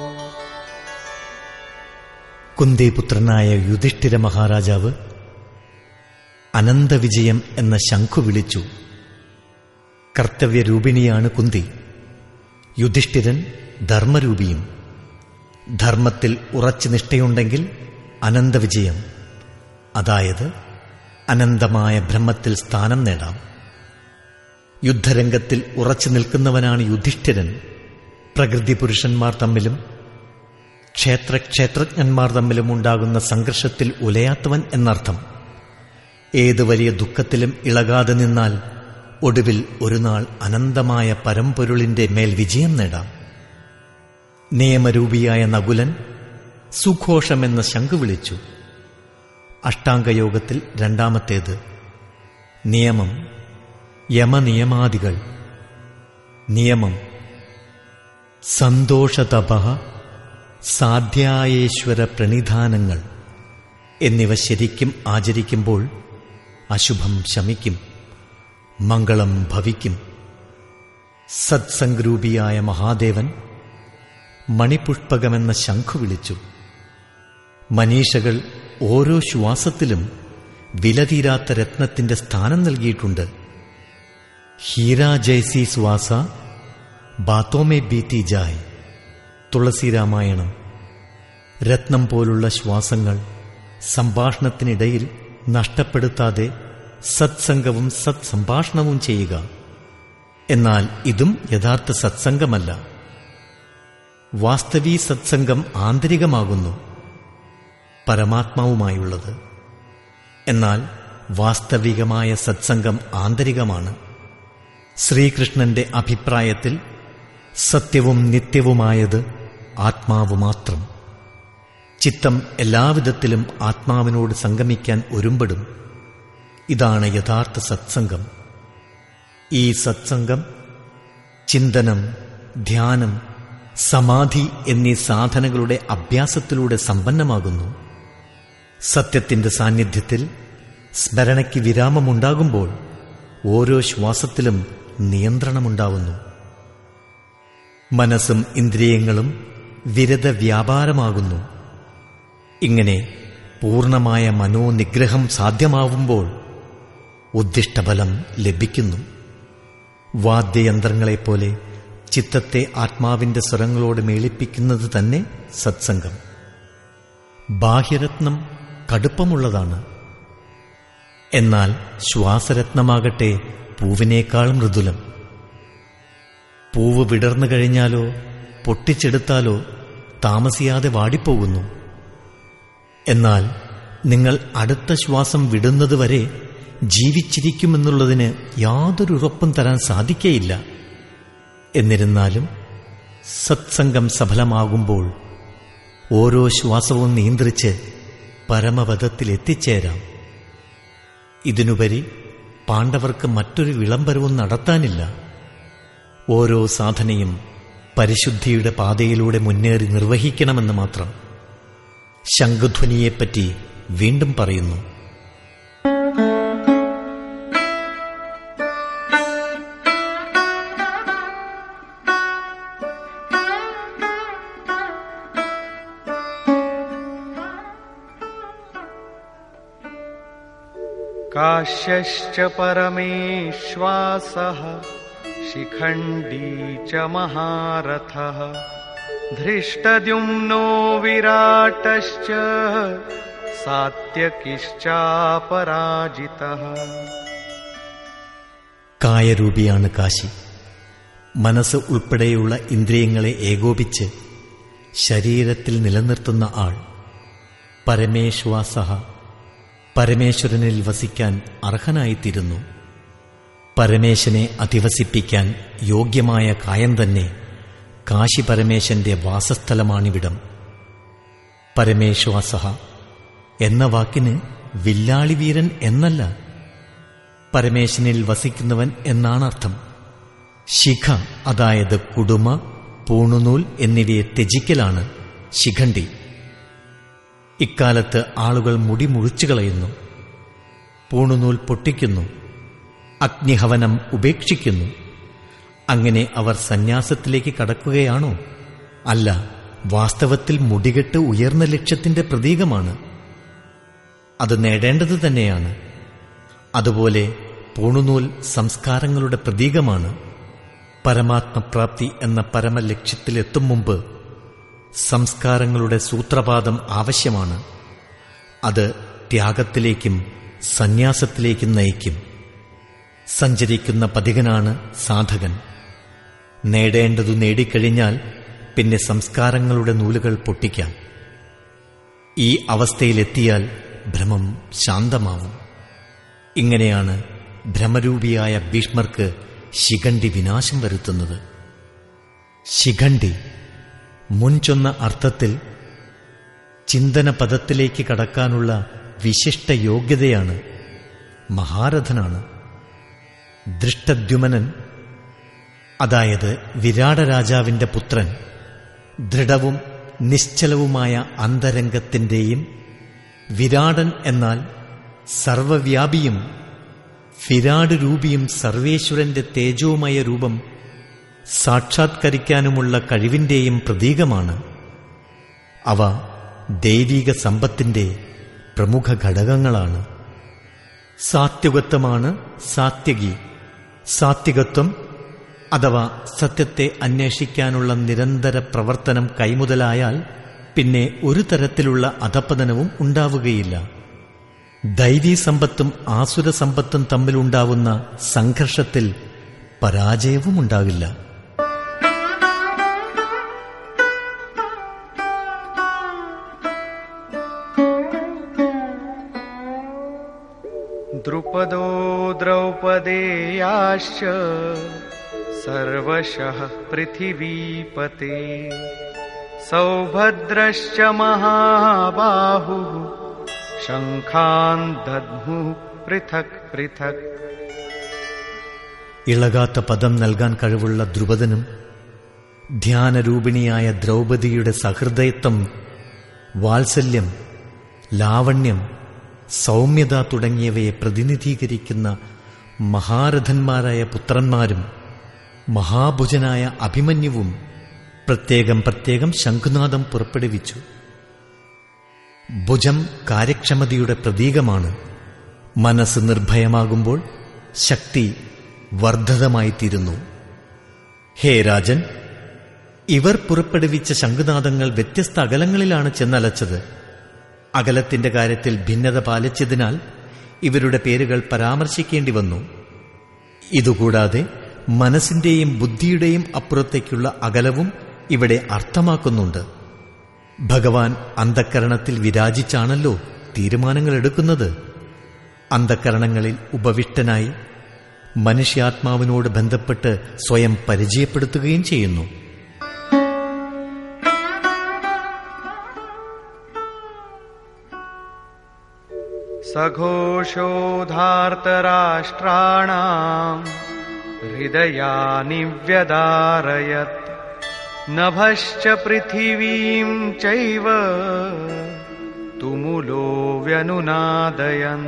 കുന്തിപുത്രനായ യുധിഷ്ഠിര മഹാരാജാവ് അനന്തവിജയം എന്ന ശംഖു വിളിച്ചു കർത്തവ്യരൂപിണിയാണ് കുന്തി യുധിഷ്ഠിരൻ ധർമ്മരൂപിയും ധർമ്മത്തിൽ ഉറച്ചു നിഷ്ഠയുണ്ടെങ്കിൽ അനന്തവിജയം അതായത് അനന്തമായ ബ്രഹ്മത്തിൽ സ്ഥാനം നേടാം യുദ്ധരംഗത്തിൽ ഉറച്ചു നിൽക്കുന്നവനാണ് യുധിഷ്ഠിരൻ പ്രകൃതി പുരുഷന്മാർ തമ്മിലും ക്ഷേത്രക്ഷേത്രജ്ഞന്മാർ തമ്മിലും ഉണ്ടാകുന്ന സംഘർഷത്തിൽ ഉലയാത്തവൻ എന്നർത്ഥം ഏത് വലിയ ദുഃഖത്തിലും ഇളകാതെ നിന്നാൽ ഒടുവിൽ ഒരു നാൾ അനന്തമായ പരമ്പൊരുളിന്റെ മേൽ വിജയം നേടാം നിയമരൂപിയായ നകുലൻ സുഘോഷമെന്ന ശംഖു വിളിച്ചു അഷ്ടാംഗയോഗത്തിൽ രണ്ടാമത്തേത് നിയമം യമനിയമാദികൾ നിയമം സന്തോഷതപ സാധ്യായേശ്വര പ്രണിധാനങ്ങൾ എന്നിവ ശരിക്കും ആചരിക്കുമ്പോൾ അശുഭം ശമിക്കും മംഗളം ഭവിക്കും സത്സംഗ്രൂപിയായ മഹാദേവൻ മണിപുഷ്പകമെന്ന ശംഖു വിളിച്ചു മനീഷകൾ ഓരോ ശ്വാസത്തിലും വിലതീരാത്ത രത്നത്തിന്റെ സ്ഥാനം നൽകിയിട്ടുണ്ട് ഹീര ജൈസി ശ്വാസ ബാത്തോമേ ബീത്തി ജായ് തുളസി രാമായണം രത്നം പോലുള്ള ശ്വാസങ്ങൾ സംഭാഷണത്തിനിടയിൽ നഷ്ടപ്പെടുത്താതെ സത്സംഗവും സത്സംഭാഷണവും ചെയ്യുക എന്നാൽ ഇതും യഥാർത്ഥ സത്സംഗമല്ല വാസ്തവീ സത്സംഗം ആന്തരികമാകുന്നു പരമാത്മാവുമായുള്ളത് എന്നാൽ വാസ്തവികമായ സത്സംഗം ആന്തരികമാണ് ശ്രീകൃഷ്ണന്റെ അഭിപ്രായത്തിൽ സത്യവും നിത്യവുമായത് ആത്മാവ് മാത്രം ചിത്തം എല്ലാവിധത്തിലും ആത്മാവിനോട് സംഗമിക്കാൻ ഒരുമ്പെടും ഇതാണ് യഥാർത്ഥ സത്സംഗം ഈ സത്സംഗം ചിന്തനം ധ്യാനം സമാധി എന്നീ സാധനകളുടെ അഭ്യാസത്തിലൂടെ സമ്പന്നമാകുന്നു സത്യത്തിന്റെ സാന്നിധ്യത്തിൽ സ്മരണയ്ക്ക് വിരാമമുണ്ടാകുമ്പോൾ ഓരോ ശ്വാസത്തിലും നിയന്ത്രണമുണ്ടാവുന്നു മനസ്സും ഇന്ദ്രിയങ്ങളും വിരത വ്യാപാരമാകുന്നു ഇങ്ങനെ പൂർണമായ മനോനിഗ്രഹം സാധ്യമാവുമ്പോൾ ഉദ്ദിഷ്ടഫലം ലഭിക്കുന്നു വാദ്യയന്ത്രങ്ങളെപ്പോലെ ചിത്തത്തെ ആത്മാവിന്റെ സ്വരങ്ങളോട് മേളിപ്പിക്കുന്നത് തന്നെ സത്സംഗം ബാഹ്യരത്നം കടുപ്പമുള്ളതാണ് എന്നാൽ ശ്വാസരത്നമാകട്ടെ പൂവിനേക്കാൾ മൃദുലം പൂവ് വിടർന്നു കഴിഞ്ഞാലോ പൊട്ടിച്ചെടുത്താലോ താമസിയാതെ വാടിപ്പോകുന്നു എന്നാൽ നിങ്ങൾ അടുത്ത ശ്വാസം വിടുന്നതുവരെ ജീവിച്ചിരിക്കുമെന്നുള്ളതിന് യാതൊരു ഉറപ്പും തരാൻ സാധിക്കയില്ല എന്നിരുന്നാലും സത്സംഗം സഫലമാകുമ്പോൾ ഓരോ ശ്വാസവും നിയന്ത്രിച്ച് പരമപദത്തിൽ എത്തിച്ചേരാം ഇതിനുപരി പാണ്ഡവർക്ക് മറ്റൊരു വിളംബരവും നടത്താനില്ല ഓരോ സാധനയും പരിശുദ്ധിയുടെ പാതയിലൂടെ മുന്നേറി നിർവഹിക്കണമെന്ന് മാത്രം ശംഖധ്വനിയെപ്പറ്റി വീണ്ടും പറയുന്നു काश्यश्च परमेश्वासः शिखण्डी च महारथः धृष्टद्युम्नो विराटश्च सात्यकिश्चापराजितः കായരൂപിയാണ് കാശി മനസ്സ് ഉൾപ്പെടെയുള്ള ഇന്ദ്രിയങ്ങളെ ഏകോപിച്ച് ശരീരത്തിൽ നിലനിർത്തുന്ന ആൾ പരമേശ്വാസ പരമേശ്വരനിൽ വസിക്കാൻ അർഹനായിത്തീരുന്നു പരമേശനെ അധിവസിപ്പിക്കാൻ യോഗ്യമായ കായം തന്നെ കാശി പരമേശന്റെ വാസസ്ഥലമാണിവിടം പരമേശ്വാസ എന്ന വാക്കിന് വില്ലാളി വീരൻ എന്നല്ല പരമേശനിൽ വസിക്കുന്നവൻ എന്നാണ് അർത്ഥം ശിഖ അതായത് കുടുമ പൂണുനൂൽ എന്നിവയെ ത്യജിക്കലാണ് ശിഖണ്ഡി ഇക്കാലത്ത് ആളുകൾ മുടി മുറിച്ചു കളയുന്നു പൂണുനൂൽ പൊട്ടിക്കുന്നു അഗ്നിഹവനം ഉപേക്ഷിക്കുന്നു അങ്ങനെ അവർ സന്യാസത്തിലേക്ക് കടക്കുകയാണോ അല്ല വാസ്തവത്തിൽ മുടികെട്ട് ഉയർന്ന ലക്ഷ്യത്തിന്റെ പ്രതീകമാണ് അത് നേടേണ്ടത് തന്നെയാണ് അതുപോലെ പൂണുനൂൽ സംസ്കാരങ്ങളുടെ പ്രതീകമാണ് പരമാത്മപ്രാപ്തി എന്ന പരമലക്ഷ്യത്തിലെത്തും മുമ്പ് സംസ്കാരങ്ങളുടെ സൂത്രപാതം ആവശ്യമാണ് അത് ത്യാഗത്തിലേക്കും സന്യാസത്തിലേക്കും നയിക്കും സഞ്ചരിക്കുന്ന പതികനാണ് സാധകൻ നേടേണ്ടതു നേടിക്കഴിഞ്ഞാൽ പിന്നെ സംസ്കാരങ്ങളുടെ നൂലുകൾ പൊട്ടിക്കാം ഈ അവസ്ഥയിലെത്തിയാൽ ഭ്രമം ശാന്തമാവും ഇങ്ങനെയാണ് ഭ്രമരൂപിയായ ഭീഷ്മർക്ക് ശിഖണ്ഡി വിനാശം വരുത്തുന്നത് ശിഖണ്ഡി മുൻചൊന്ന അർത്ഥത്തിൽ ചിന്തന പദത്തിലേക്ക് കടക്കാനുള്ള വിശിഷ്ട യോഗ്യതയാണ് മഹാരഥനാണ് ദൃഷ്ടദ്യുമനൻ അതായത് വിരാട രാജാവിന്റെ പുത്രൻ ദൃഢവും നിശ്ചലവുമായ അന്തരംഗത്തിന്റെയും വിരാടൻ എന്നാൽ സർവവ്യാപിയും വിരാട് രൂപിയും സർവേശ്വരന്റെ തേജോമയ രൂപം സാക്ഷാത്കരിക്കാനുമുള്ള കഴിവിന്റെയും പ്രതീകമാണ് അവ ദൈവിക സമ്പത്തിന്റെ പ്രമുഖ ഘടകങ്ങളാണ് സാത്വികത്വമാണ് സാത്യകി സാത്വികത്വം അഥവാ സത്യത്തെ അന്വേഷിക്കാനുള്ള നിരന്തര പ്രവർത്തനം കൈമുതലായാൽ പിന്നെ ഒരു തരത്തിലുള്ള അധപ്പതനവും ഉണ്ടാവുകയില്ല ദൈവീ സമ്പത്തും ആസുര സമ്പത്തും തമ്മിലുണ്ടാവുന്ന സംഘർഷത്തിൽ പരാജയവും ഉണ്ടാകില്ല द्रुपदो द्रौपदेयाश्च सर्वशः पृथिवीपते सौभद्रश्च महाबाहुः शङ्खान् दद्मुः पृथक् पृथक् ഇളകാത്ത പദം നൽകാൻ കഴിവുള്ള ദ്രുപദനും ധ്യാനരൂപിണിയായ ദ്രൗപദിയുടെ സഹൃദയത്വം വാത്സല്യം ലാവണ്യം സൗമ്യത തുടങ്ങിയവയെ പ്രതിനിധീകരിക്കുന്ന മഹാരഥന്മാരായ പുത്രന്മാരും മഹാഭുജനായ അഭിമന്യുവും പ്രത്യേകം പ്രത്യേകം ശംഖുനാദം പുറപ്പെടുവിച്ചു ഭുജം കാര്യക്ഷമതയുടെ പ്രതീകമാണ് മനസ്സ് നിർഭയമാകുമ്പോൾ ശക്തി വർദ്ധിതമായിത്തീരുന്നു ഹേ രാജൻ ഇവർ പുറപ്പെടുവിച്ച ശംഖുനാദങ്ങൾ വ്യത്യസ്ത അകലങ്ങളിലാണ് ചെന്നലച്ചത് അകലത്തിന്റെ കാര്യത്തിൽ ഭിന്നത പാലിച്ചതിനാൽ ഇവരുടെ പേരുകൾ പരാമർശിക്കേണ്ടി വന്നു ഇതുകൂടാതെ മനസ്സിന്റെയും ബുദ്ധിയുടെയും അപ്പുറത്തേക്കുള്ള അകലവും ഇവിടെ അർത്ഥമാക്കുന്നുണ്ട് ഭഗവാൻ അന്ധക്കരണത്തിൽ വിരാജിച്ചാണല്ലോ തീരുമാനങ്ങൾ എടുക്കുന്നത് അന്ധക്കരണങ്ങളിൽ ഉപവിഷ്ടനായി മനുഷ്യാത്മാവിനോട് ബന്ധപ്പെട്ട് സ്വയം പരിചയപ്പെടുത്തുകയും ചെയ്യുന്നു सघोषोधार्तराष्ट्राणाम् हृदयानि व्यदारयत् नभश्च पृथिवीम् चैव तुमुलो व्यनुनादयन्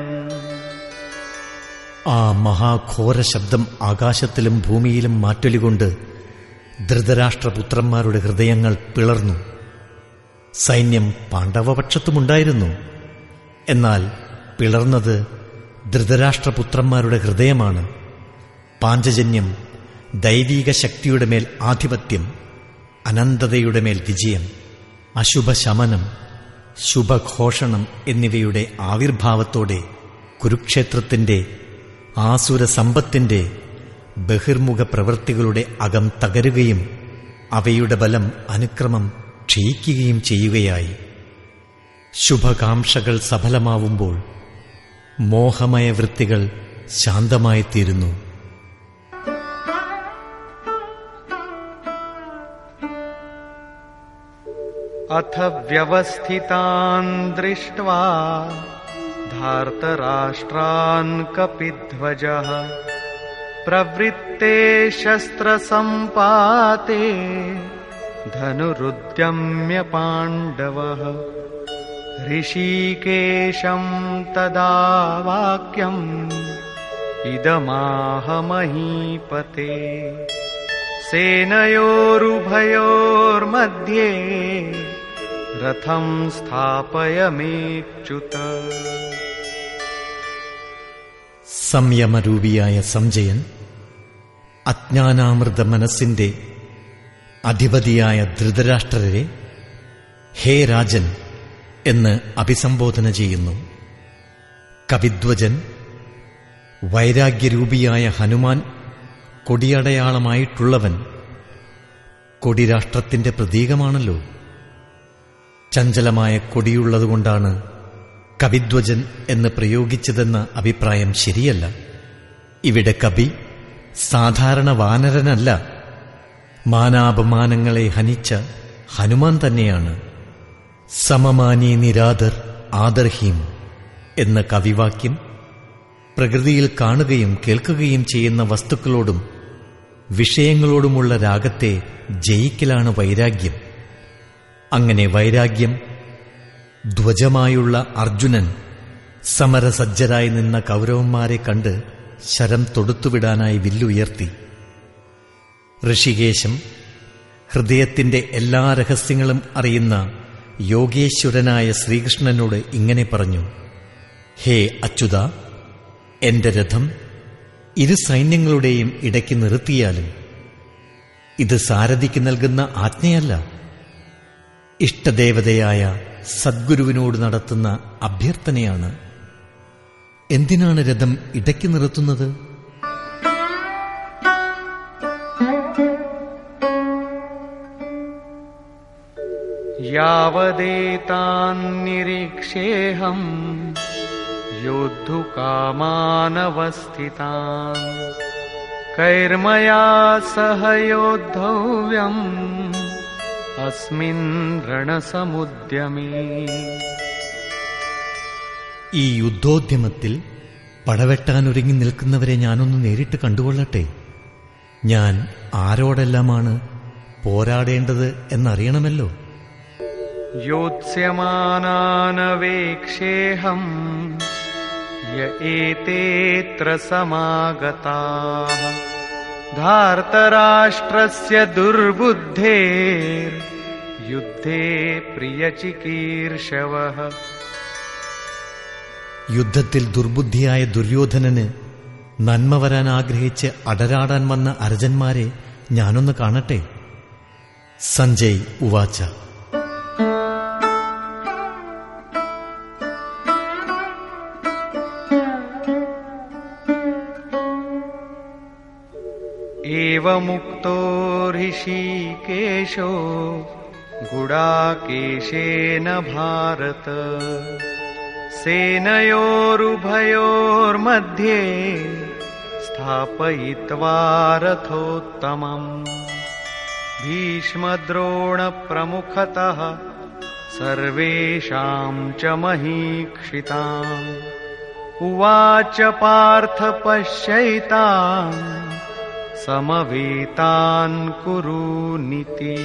ആ മഹാഘോര ശബ്ദം ആകാശത്തിലും ഭൂമിയിലും മാറ്റൊലികൊണ്ട് ധൃതരാഷ്ട്രപുത്രന്മാരുടെ ഹൃദയങ്ങൾ പിളർന്നു സൈന്യം പാണ്ഡവപക്ഷത്തുമുണ്ടായിരുന്നു എന്നാൽ പിളർന്നത് ധൃതരാഷ്ട്രപുത്രന്മാരുടെ ഹൃദയമാണ് പാഞ്ചജന്യം ദൈവീക ശക്തിയുടെ മേൽ ആധിപത്യം അനന്തതയുടെ മേൽ വിജയം അശുഭശമനം ശുഭഘോഷണം എന്നിവയുടെ ആവിർഭാവത്തോടെ കുരുക്ഷേത്രത്തിന്റെ ആസുര സമ്പത്തിന്റെ ബഹിർമുഖ പ്രവൃത്തികളുടെ അകം തകരുകയും അവയുടെ ബലം അനുക്രമം ക്ഷയിക്കുകയും ചെയ്യുകയായി ശുഭകാംക്ഷകൾ സഫലമാവുമ്പോൾ മോഹമയ വൃത്തികൾ ശാന്തമായിത്തീരുന്നു अथ व्यवस्थितान् दृष्ट्वा धार्तराष्ट्रान् कपिध्वजः प्रवृत्ते शस्त्रसम्पाते धनुरुद्यम्य पाण्डवः ऋषिकेशम् तदा वाक्यम् इदमाह महीपते सेनयोरुभयोर्मध्ये रथम् स्थापयमेच्युत സംയമരൂപിയായ സംജയൻ അജ്ഞാനാമൃത മനസ്സിന്റെ അധിപതിയായ ധൃതരാഷ്ട്രരെ ഹേ രാജൻ എന്ന് അഭിസംബോധന ചെയ്യുന്നു കവിധ്വജൻ വൈരാഗ്യരൂപിയായ ഹനുമാൻ കൊടിയടയാളമായിട്ടുള്ളവൻ കൊടിരാഷ്ട്രത്തിന്റെ പ്രതീകമാണല്ലോ ചഞ്ചലമായ കൊടിയുള്ളതുകൊണ്ടാണ് കവിധ്വജൻ എന്ന് പ്രയോഗിച്ചതെന്ന അഭിപ്രായം ശരിയല്ല ഇവിടെ കവി സാധാരണ വാനരനല്ല മാനാപമാനങ്ങളെ ഹനിച്ച ഹനുമാൻ തന്നെയാണ് സമമാനി നിരാദർ ആദർഹീം എന്ന കവിവാക്യം പ്രകൃതിയിൽ കാണുകയും കേൾക്കുകയും ചെയ്യുന്ന വസ്തുക്കളോടും വിഷയങ്ങളോടുമുള്ള രാഗത്തെ ജയിക്കലാണ് വൈരാഗ്യം അങ്ങനെ വൈരാഗ്യം ധ്വജമായുള്ള അർജുനൻ സമരസജ്ജരായി നിന്ന കൗരവന്മാരെ കണ്ട് ശരം തൊടുത്തുവിടാനായി വില്ലുയർത്തി ഋഷികേശം ഹൃദയത്തിന്റെ എല്ലാ രഹസ്യങ്ങളും അറിയുന്ന യോഗേശ്വരനായ ശ്രീകൃഷ്ണനോട് ഇങ്ങനെ പറഞ്ഞു ഹേ അച്യുത എന്റെ രഥം ഇരു സൈന്യങ്ങളുടെയും ഇടയ്ക്ക് നിർത്തിയാലും ഇത് സാരഥിക്ക് നൽകുന്ന ആജ്ഞയല്ല ഇഷ്ടദേവതയായ സദ്ഗുരുവിനോട് നടത്തുന്ന അഭ്യർത്ഥനയാണ് എന്തിനാണ് രഥം ഇടയ്ക്ക് നിർത്തുന്നത് यावदेतान्निरीक्षेऽहम् योद्धुकामानवस्थितान् कैर्मया सह योद्धव्यम् अस्मिन् रणसमुद्यमे ഈ യുദ്ധോദ്യമത്തിൽ പടവെട്ടാനൊരുങ്ങി നിൽക്കുന്നവരെ ഞാനൊന്ന് നേരിട്ട് കണ്ടുകൊള്ളട്ടെ ഞാൻ ആരോടെല്ലാമാണ് പോരാടേണ്ടത് എന്നറിയണമല്ലോ योत्स्यमानानवेक्षेऽहम् य एतेऽत्र समागताः धार्तराष्ट्रस्य दुर्बुद्धेर्युद्धे प्रियचिकीर्षवः യുദ്ധത്തിൽ ദുർബുദ്ധിയായ ദുര്യോധനന് നന്മ വരാൻ ആഗ്രഹിച്ച് അടരാടാൻ വന്ന അരജന്മാരെ ഞാനൊന്ന് കാണട്ടെ സഞ്ജയ് ഉവാച്ച एवमुक्तो ऋषिकेशो गुडाकेशेन भारत सेनयोरुभयोर्मध्ये स्थापयित्वा रथोत्तमम् भीष्मद्रोणप्रमुखतः सर्वेषाम् च महीक्षिताम् उवाच पार्थ पश्यैताम् സമവേതാൻ കുരൂനിതി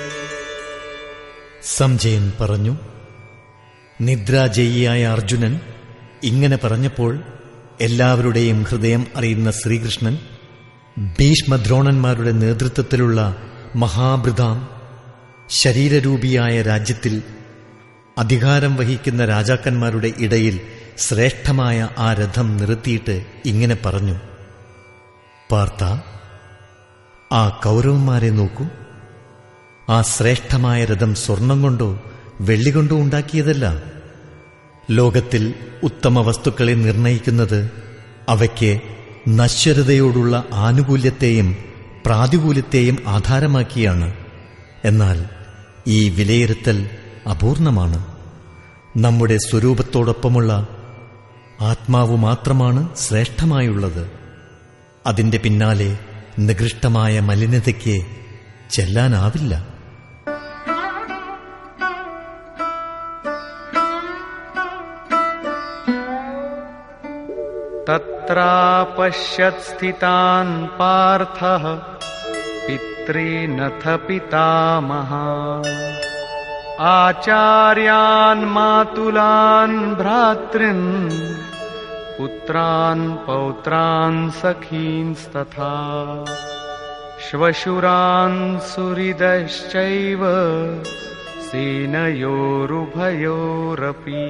സംജയൻ പറഞ്ഞു നിദ്രാജയിയായ അർജുനൻ ഇങ്ങനെ പറഞ്ഞപ്പോൾ എല്ലാവരുടെയും ഹൃദയം അറിയുന്ന ശ്രീകൃഷ്ണൻ ഭീഷ്മദ്രോണന്മാരുടെ നേതൃത്വത്തിലുള്ള മഹാഭൃതാം ശരീരരൂപിയായ രാജ്യത്തിൽ അധികാരം വഹിക്കുന്ന രാജാക്കന്മാരുടെ ഇടയിൽ ശ്രേഷ്ഠമായ ആ രഥം നിർത്തിയിട്ട് ഇങ്ങനെ പറഞ്ഞു പാർത്ത ആ കൗരവന്മാരെ നോക്കൂ ആ ശ്രേഷ്ഠമായ രഥം സ്വർണം കൊണ്ടോ വെള്ളി കൊണ്ടോ ഉണ്ടാക്കിയതല്ല ലോകത്തിൽ ഉത്തമ വസ്തുക്കളെ നിർണയിക്കുന്നത് അവയ്ക്ക് നശ്വരതയോടുള്ള ആനുകൂല്യത്തെയും പ്രാതികൂല്യത്തെയും ആധാരമാക്കിയാണ് എന്നാൽ ഈ വിലയിരുത്തൽ അപൂർണമാണ് നമ്മുടെ സ്വരൂപത്തോടൊപ്പമുള്ള ആത്മാവ് മാത്രമാണ് ശ്രേഷ്ഠമായുള്ളത് അതിന്റെ പിന്നാലെ നികൃഷ്ടമായ മലിനതയ്ക്ക് ചെല്ലാനാവില്ല തത്രാപശ്യത് സ്ഥിതാൻ പാർത്ഥഃ പിതॄനഥ പിതാമഹാൻ ആചാര്യാൻ മാതുലാൻ ഭ്രാതൃൻ പുത്രാൻ പൗത്രാൻ സഖീൻസ്തഥാ ശ്വശുരാൻ സുഹൃദശ്ചൈവ സേനയോരുഭയോരപി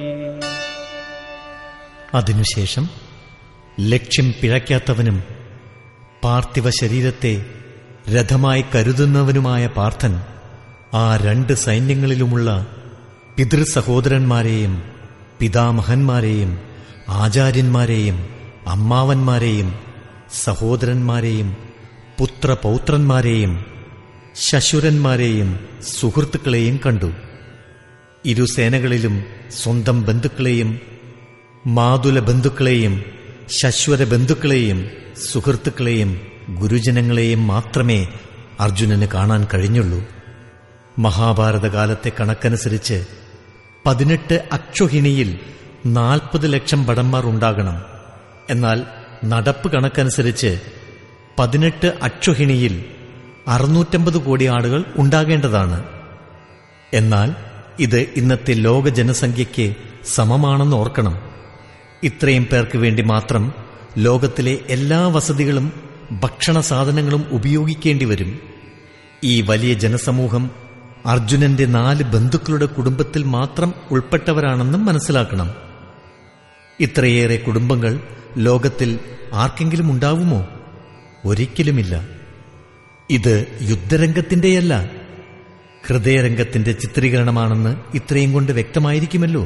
അതിനുശേഷം ലക്ഷ്യം പിഴയ്ക്കാത്തവനും പാർത്ഥിവ ശരീരത്തെ രഥമായി കരുതുന്നവനുമായ പാർത്ഥൻ ആ രണ്ട് സൈന്യങ്ങളിലുമുള്ള പിതൃസഹോദരന്മാരെയും പിതാമഹന്മാരെയും ആചാര്യന്മാരെയും അമ്മാവന്മാരെയും സഹോദരന്മാരെയും പുത്രപൗത്രന്മാരെയും ശശുരന്മാരെയും സുഹൃത്തുക്കളെയും കണ്ടു ഇരു സേനകളിലും സ്വന്തം ബന്ധുക്കളെയും മാതുല ബന്ധുക്കളെയും ശശ്വര ബന്ധുക്കളെയും സുഹൃത്തുക്കളെയും ഗുരുജനങ്ങളെയും മാത്രമേ അർജുനന് കാണാൻ കഴിഞ്ഞുള്ളൂ മഹാഭാരതകാലത്തെ കണക്കനുസരിച്ച് പതിനെട്ട് അക്ഷുഹിണിയിൽ നാൽപ്പത് ലക്ഷം ഭടന്മാർ ഉണ്ടാകണം എന്നാൽ നടപ്പ് കണക്കനുസരിച്ച് പതിനെട്ട് അക്ഷുഹിണിയിൽ അറുന്നൂറ്റമ്പത് കോടി ആളുകൾ ഉണ്ടാകേണ്ടതാണ് എന്നാൽ ഇത് ഇന്നത്തെ ലോക ജനസംഖ്യയ്ക്ക് സമമാണെന്ന് ഓർക്കണം ഇത്രയും പേർക്ക് വേണ്ടി മാത്രം ലോകത്തിലെ എല്ലാ വസതികളും ഭക്ഷണ സാധനങ്ങളും ഉപയോഗിക്കേണ്ടി വരും ഈ വലിയ ജനസമൂഹം അർജുനന്റെ നാല് ബന്ധുക്കളുടെ കുടുംബത്തിൽ മാത്രം ഉൾപ്പെട്ടവരാണെന്നും മനസ്സിലാക്കണം ഇത്രയേറെ കുടുംബങ്ങൾ ലോകത്തിൽ ആർക്കെങ്കിലും ഉണ്ടാവുമോ ഒരിക്കലുമില്ല ഇത് യുദ്ധരംഗത്തിന്റെയല്ല ഹൃദയരംഗത്തിന്റെ ചിത്രീകരണമാണെന്ന് ഇത്രയും കൊണ്ട് വ്യക്തമായിരിക്കുമല്ലോ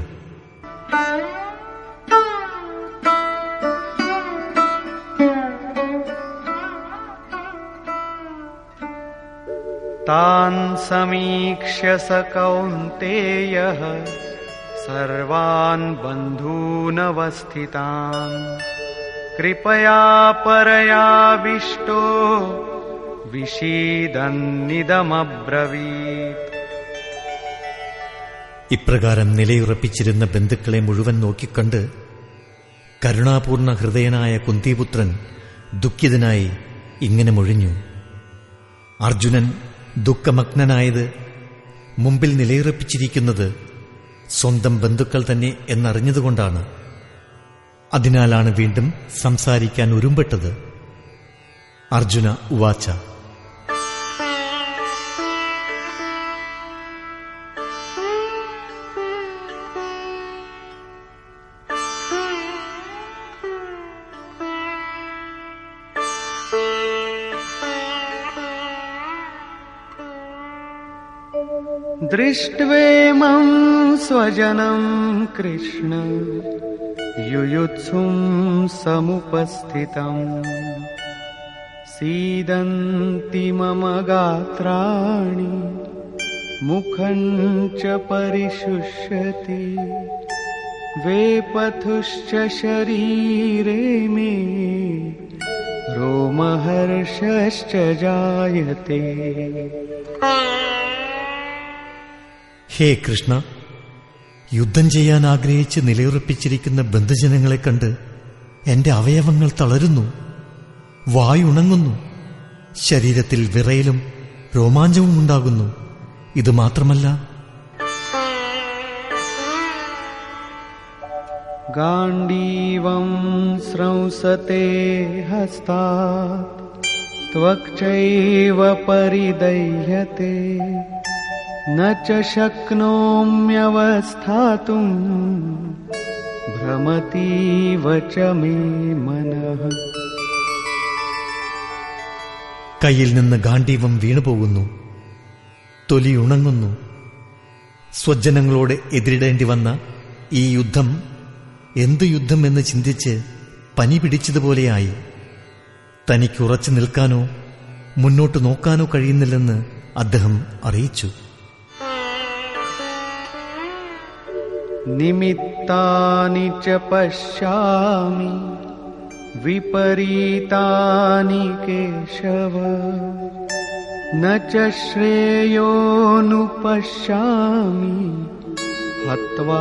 താൻ സമീക്ഷ്യ സ കൗന്തേയഃ സർവാൻ ബന്ധൂനവസ്ഥിതാൻ കൃപയാ പരയാവിഷ്ടോ വിഷീദന്നിതമബ്രവീത് ഇപ്രകാരം നിലയുറപ്പിച്ചിരുന്ന ബന്ധുക്കളെ മുഴുവൻ നോക്കിക്കണ്ട് കരുണാപൂർണ ഹൃദയനായ കുന്തിപുത്രൻ ദുഃഖിതനായി ഇങ്ങനെ മൊഴിഞ്ഞു അർജുനൻ ദുഃഖമഗ്നനായത് മുമ്പിൽ നിലയുറപ്പിച്ചിരിക്കുന്നത് സ്വന്തം ബന്ധുക്കൾ തന്നെ എന്നറിഞ്ഞതുകൊണ്ടാണ് അതിനാലാണ് വീണ്ടും സംസാരിക്കാൻ ഉരുമ്പെട്ടത് അർജുന ഉവാച്ച दृष्ट्वेमं स्वजनं कृष्ण युयुत्सुं समुपस्थितम् सीदन्ति मम गात्राणि मुखं च परिशुष्यति वेपथुश्च शरीरे मे रोमहर्षश्च जायते ഹേ കൃഷ്ണ യുദ്ധം ചെയ്യാൻ ആഗ്രഹിച്ച് നിലയുറപ്പിച്ചിരിക്കുന്ന ബന്ധുജനങ്ങളെ കണ്ട് എന്റെ അവയവങ്ങൾ തളരുന്നു വായുണങ്ങുന്നു ശരീരത്തിൽ വിറയലും രോമാഞ്ചവും ഉണ്ടാകുന്നു ഇത് മാത്രമല്ല गाण्डीवं स्रंसते हस्तात् त्वक्चैव परिदह्यते न च शक्नोम्यवस्थातुम् भ्रमतीव च मे मनः കയ്യിൽ നിന്ന് ഗാന്ഡീവം വീണുപോകുന്നു തൊലി ഉണങ്ങുന്നു സ്വജനങ്ങളോട് എതിരിടേണ്ടി വന്ന ഈ യുദ്ധം എന്തു യുദ്ധം എന്ന് ചിന്തിച്ച് പനി പിടിച്ചതുപോലെയായി തനിക്ക് ഉറച്ചു നിൽക്കാനോ മുന്നോട്ട് നോക്കാനോ കഴിയുന്നില്ലെന്ന് അദ്ദേഹം അറിയിച്ചു निमित्तानि च पश्यामि विपरीतानि केशव न च श्रेयोऽनुपश्यामि हत्वा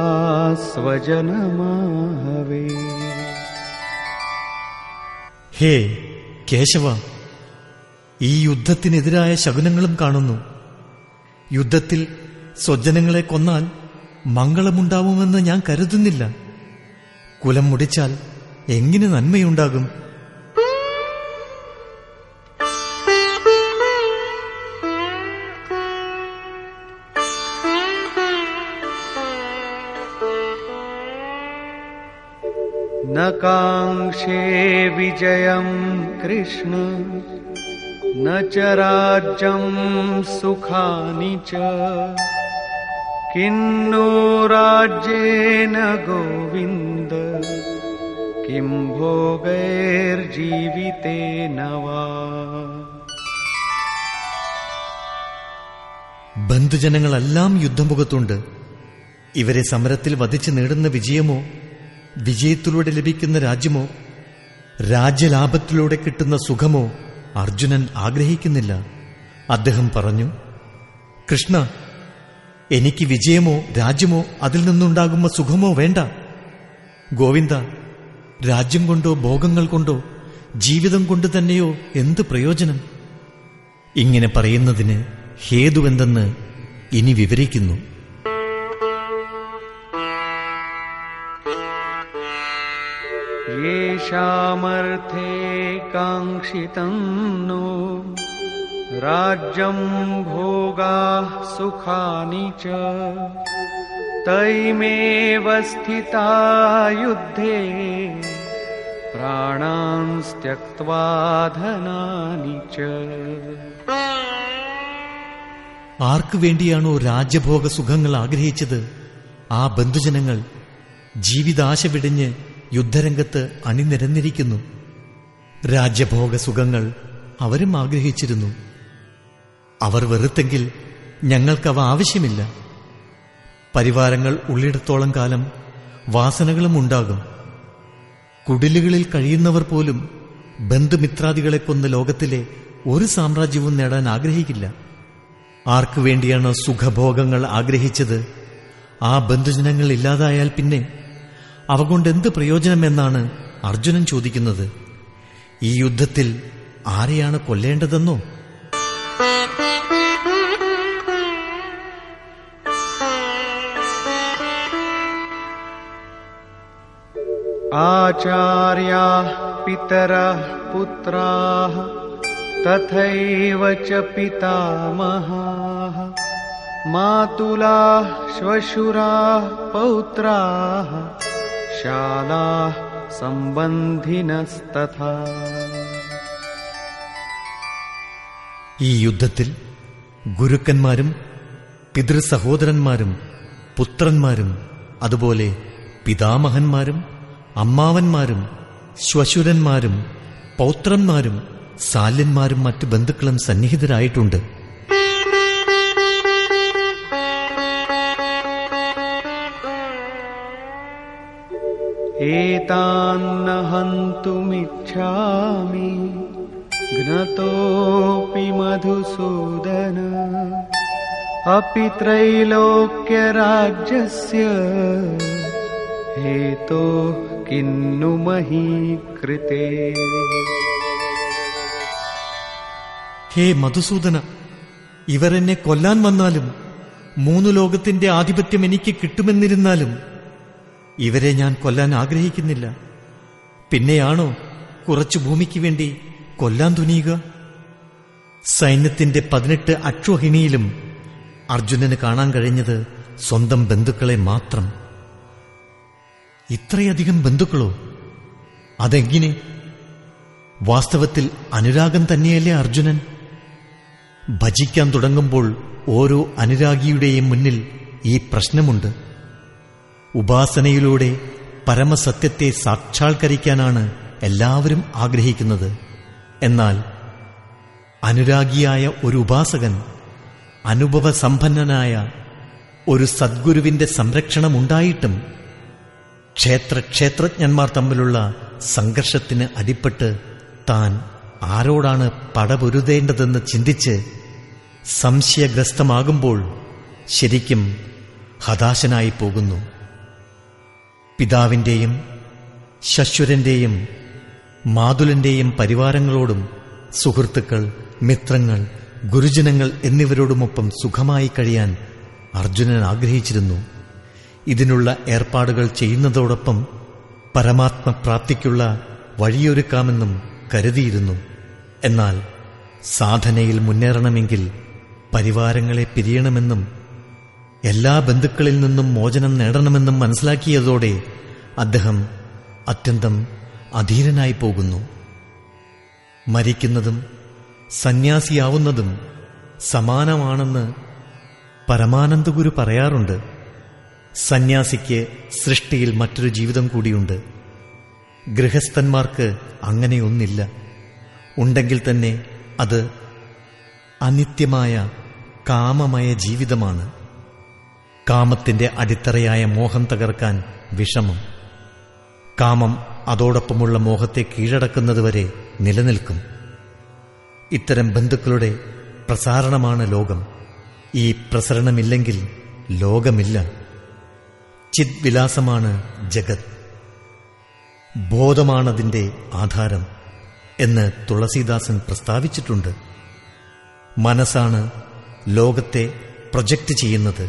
स्वजनमाहवे ഹേ കേശവ ഈ യുദ്ധത്തിനെതിരായ ശകുനങ്ങളും കാണുന്നു യുദ്ധത്തിൽ സ്വജനങ്ങളെ കൊന്നാൽ മംഗളമുണ്ടാവുമെന്ന് ഞാൻ കരുതുന്നില്ല കുലം മുടിച്ചാൽ എങ്ങനെ നന്മയുണ്ടാകും न काङ्क्षे विजयम् कृष्ण न च राज्यम् सुखानि च किन्नो राज्येन गोविन्द किं भोगैर्जीवितेन वा ബന്ധുജനങ്ങളെല്ലാം യുദ്ധമുഖത്തുണ്ട് ഇവരെ സമരത്തിൽ വധിച്ച് നേടുന്ന വിജയമോ വിജയത്തിലൂടെ ലഭിക്കുന്ന രാജ്യമോ രാജ്യലാഭത്തിലൂടെ കിട്ടുന്ന സുഖമോ അർജുനൻ ആഗ്രഹിക്കുന്നില്ല അദ്ദേഹം പറഞ്ഞു കൃഷ്ണ എനിക്ക് വിജയമോ രാജ്യമോ അതിൽ നിന്നുണ്ടാകുന്ന സുഖമോ വേണ്ട ഗോവിന്ദ രാജ്യം കൊണ്ടോ ഭോഗങ്ങൾ കൊണ്ടോ ജീവിതം കൊണ്ട് തന്നെയോ എന്ത് പ്രയോജനം ഇങ്ങനെ പറയുന്നതിന് ഹേതുവെന്തെന്ന് ഇനി വിവരിക്കുന്നു येषामर्थे काङ्क्षितं नो राज्यं भोगाः सुखानि च तैमेव स्थिता युद्धे प्राणान् त्यक्त्वा धनानि च ആർക്കു വേണ്ടിയാണോ രാജ്യഭോഗ സുഖങ്ങൾ ആഗ്രഹിച്ചത് ആ ബന്ധുജനങ്ങൾ ജീവിതാശ വിടിഞ്ഞ് യുദ്ധരംഗത്ത് അണിനിരന്നിരിക്കുന്നു രാജ്യഭോഗ സുഖങ്ങൾ അവരും ആഗ്രഹിച്ചിരുന്നു അവർ വെറുത്തെങ്കിൽ ഞങ്ങൾക്കവ ആവശ്യമില്ല പരിവാരങ്ങൾ ഉള്ളിടത്തോളം കാലം വാസനകളും ഉണ്ടാകും കുടിലുകളിൽ കഴിയുന്നവർ പോലും ബന്ധുമിത്രാദികളെ കൊന്ന് ലോകത്തിലെ ഒരു സാമ്രാജ്യവും നേടാൻ ആഗ്രഹിക്കില്ല ആർക്കു വേണ്ടിയാണ് സുഖഭോഗങ്ങൾ ആഗ്രഹിച്ചത് ആ ബന്ധുജനങ്ങൾ ഇല്ലാതായാൽ പിന്നെ അവ കൊണ്ട് എന്ത് പ്രയോജനമെന്നാണ് അർജുനൻ ചോദിക്കുന്നത് ഈ യുദ്ധത്തിൽ ആരെയാണ് കൊല്ലേണ്ടതെന്നോ आचार्याः पितरः पुत्राः तथैव च पितामहाः मातुलाः श्वशुराः पौत्राः शालाः सम्बन्धिनस्तथा ഈ യുദ്ധത്തിൽ ഗുരുക്കന്മാരും പിതൃസഹോദരന്മാരും പുത്രന്മാരും അതുപോലെ പിതാമഹന്മാരും അമ്മാവന്മാരും ശ്വശുരന്മാരും പൗത്രന്മാരും സാല്യന്മാരും മറ്റു ബന്ധുക്കളും സന്നിഹിതരായിട്ടുണ്ട് एतान्न हन्तुमिच्छामि घ्नतोऽपि मधुसूदन अपि त्रैलोक्यराज्यस्य हेतो किन्नु मही कृते ഹേ മധുസൂദന ഇവരെന്നെ കൊല്ലാൻ വന്നാലും മൂന്നു ലോകത്തിന്റെ ആധിപത്യം എനിക്ക് കിട്ടുമെന്നിരുന്നാലും ഇവരെ ഞാൻ കൊല്ലാൻ ആഗ്രഹിക്കുന്നില്ല പിന്നെയാണോ കുറച്ചു ഭൂമിക്ക് വേണ്ടി കൊല്ലാൻ തുനിയുക സൈന്യത്തിന്റെ പതിനെട്ട് അക്ഷോഹിണിയിലും അർജുനന് കാണാൻ കഴിഞ്ഞത് സ്വന്തം ബന്ധുക്കളെ മാത്രം ഇത്രയധികം ബന്ധുക്കളോ അതെങ്ങനെ വാസ്തവത്തിൽ അനുരാഗം തന്നെയല്ലേ അർജുനൻ ഭജിക്കാൻ തുടങ്ങുമ്പോൾ ഓരോ അനുരാഗിയുടെയും മുന്നിൽ ഈ പ്രശ്നമുണ്ട് ഉപാസനയിലൂടെ പരമസത്യത്തെ സാക്ഷാത്കരിക്കാനാണ് എല്ലാവരും ആഗ്രഹിക്കുന്നത് എന്നാൽ അനുരാഗിയായ ഒരു ഉപാസകൻ അനുഭവസമ്പന്നനായ ഒരു സദ്ഗുരുവിന്റെ സംരക്ഷണമുണ്ടായിട്ടും ക്ഷേത്ര ക്ഷേത്രജ്ഞന്മാർ തമ്മിലുള്ള സംഘർഷത്തിന് അടിപ്പെട്ട് താൻ ആരോടാണ് പടപൊരുതേണ്ടതെന്ന് ചിന്തിച്ച് സംശയഗ്രസ്തമാകുമ്പോൾ ശരിക്കും ഹതാശനായി പോകുന്നു പിതാവിൻ്റെയും ശശ്വരന്റെയും മാതുലന്റെയും പരിവാരങ്ങളോടും സുഹൃത്തുക്കൾ മിത്രങ്ങൾ ഗുരുജനങ്ങൾ എന്നിവരോടുമൊപ്പം സുഖമായി കഴിയാൻ അർജുനൻ ആഗ്രഹിച്ചിരുന്നു ഇതിനുള്ള ഏർപ്പാടുകൾ ചെയ്യുന്നതോടൊപ്പം പരമാത്മപ്രാപ്തിക്കുള്ള വഴിയൊരുക്കാമെന്നും കരുതിയിരുന്നു എന്നാൽ സാധനയിൽ മുന്നേറണമെങ്കിൽ പരിവാരങ്ങളെ പിരിയണമെന്നും എല്ലാ ബന്ധുക്കളിൽ നിന്നും മോചനം നേടണമെന്നും മനസ്സിലാക്കിയതോടെ അദ്ദേഹം അത്യന്തം അധീരനായി പോകുന്നു മരിക്കുന്നതും സന്യാസിയാവുന്നതും സമാനമാണെന്ന് പരമാനന്ദഗുരു പറയാറുണ്ട് സന്യാസിക്ക് സൃഷ്ടിയിൽ മറ്റൊരു ജീവിതം കൂടിയുണ്ട് ഗൃഹസ്ഥന്മാർക്ക് അങ്ങനെയൊന്നില്ല ഉണ്ടെങ്കിൽ തന്നെ അത് അനിത്യമായ കാമമയ ജീവിതമാണ് കാമത്തിന്റെ അടിത്തറയായ മോഹം തകർക്കാൻ വിഷമം കാമം അതോടൊപ്പമുള്ള മോഹത്തെ കീഴടക്കുന്നതുവരെ നിലനിൽക്കും ഇത്തരം ബന്ധുക്കളുടെ പ്രസാരണമാണ് ലോകം ഈ പ്രസരണമില്ലെങ്കിൽ ലോകമില്ല ചിദ്വിലാസമാണ് ജഗത് ബോധമാണതിന്റെ ആധാരം എന്ന് തുളസീദാസൻ പ്രസ്താവിച്ചിട്ടുണ്ട് മനസ്സാണ് ലോകത്തെ പ്രൊജക്റ്റ് ചെയ്യുന്നത്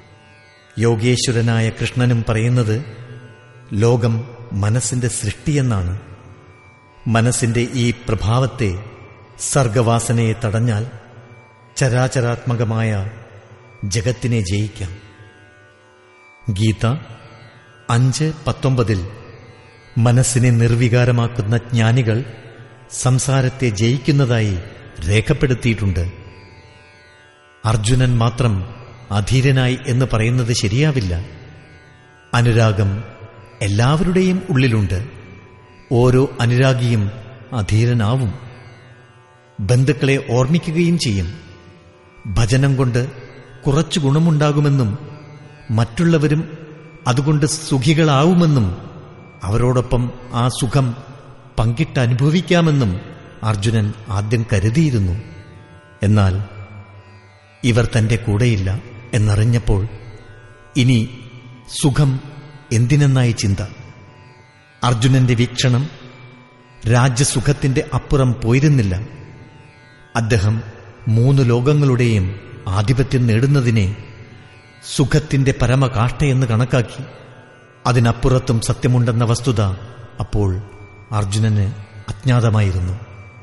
യോഗേശ്വരനായ കൃഷ്ണനും പറയുന്നത് ലോകം മനസ്സിന്റെ സൃഷ്ടിയെന്നാണ് മനസ്സിന്റെ ഈ പ്രഭാവത്തെ സർഗവാസനയെ തടഞ്ഞാൽ ചരാചരാത്മകമായ ജഗത്തിനെ ജയിക്കാം ഗീത അഞ്ച് പത്തൊമ്പതിൽ മനസ്സിനെ നിർവികാരമാക്കുന്ന ജ്ഞാനികൾ സംസാരത്തെ ജയിക്കുന്നതായി രേഖപ്പെടുത്തിയിട്ടുണ്ട് അർജുനൻ മാത്രം അധീരനായി എന്ന് പറയുന്നത് ശരിയാവില്ല അനുരാഗം എല്ലാവരുടെയും ഉള്ളിലുണ്ട് ഓരോ അനുരാഗിയും അധീരനാവും ബന്ധുക്കളെ ഓർമ്മിക്കുകയും ചെയ്യും ഭജനം കൊണ്ട് കുറച്ചു ഗുണമുണ്ടാകുമെന്നും മറ്റുള്ളവരും അതുകൊണ്ട് സുഖികളാവുമെന്നും അവരോടൊപ്പം ആ സുഖം പങ്കിട്ടനുഭവിക്കാമെന്നും അർജുനൻ ആദ്യം കരുതിയിരുന്നു എന്നാൽ ഇവർ തന്റെ കൂടെയില്ല എന്നറിഞ്ഞപ്പോൾ ഇനി സുഖം എന്തിനെന്നായി ചിന്ത അർജുനന്റെ വീക്ഷണം രാജ്യസുഖത്തിന്റെ അപ്പുറം പോയിരുന്നില്ല അദ്ദേഹം മൂന്ന് ലോകങ്ങളുടെയും ആധിപത്യം നേടുന്നതിനെ സുഖത്തിന്റെ പരമകാഷ്ഠയെന്ന് കണക്കാക്കി അതിനപ്പുറത്തും സത്യമുണ്ടെന്ന വസ്തുത അപ്പോൾ അർജുനന് അജ്ഞാതമായിരുന്നു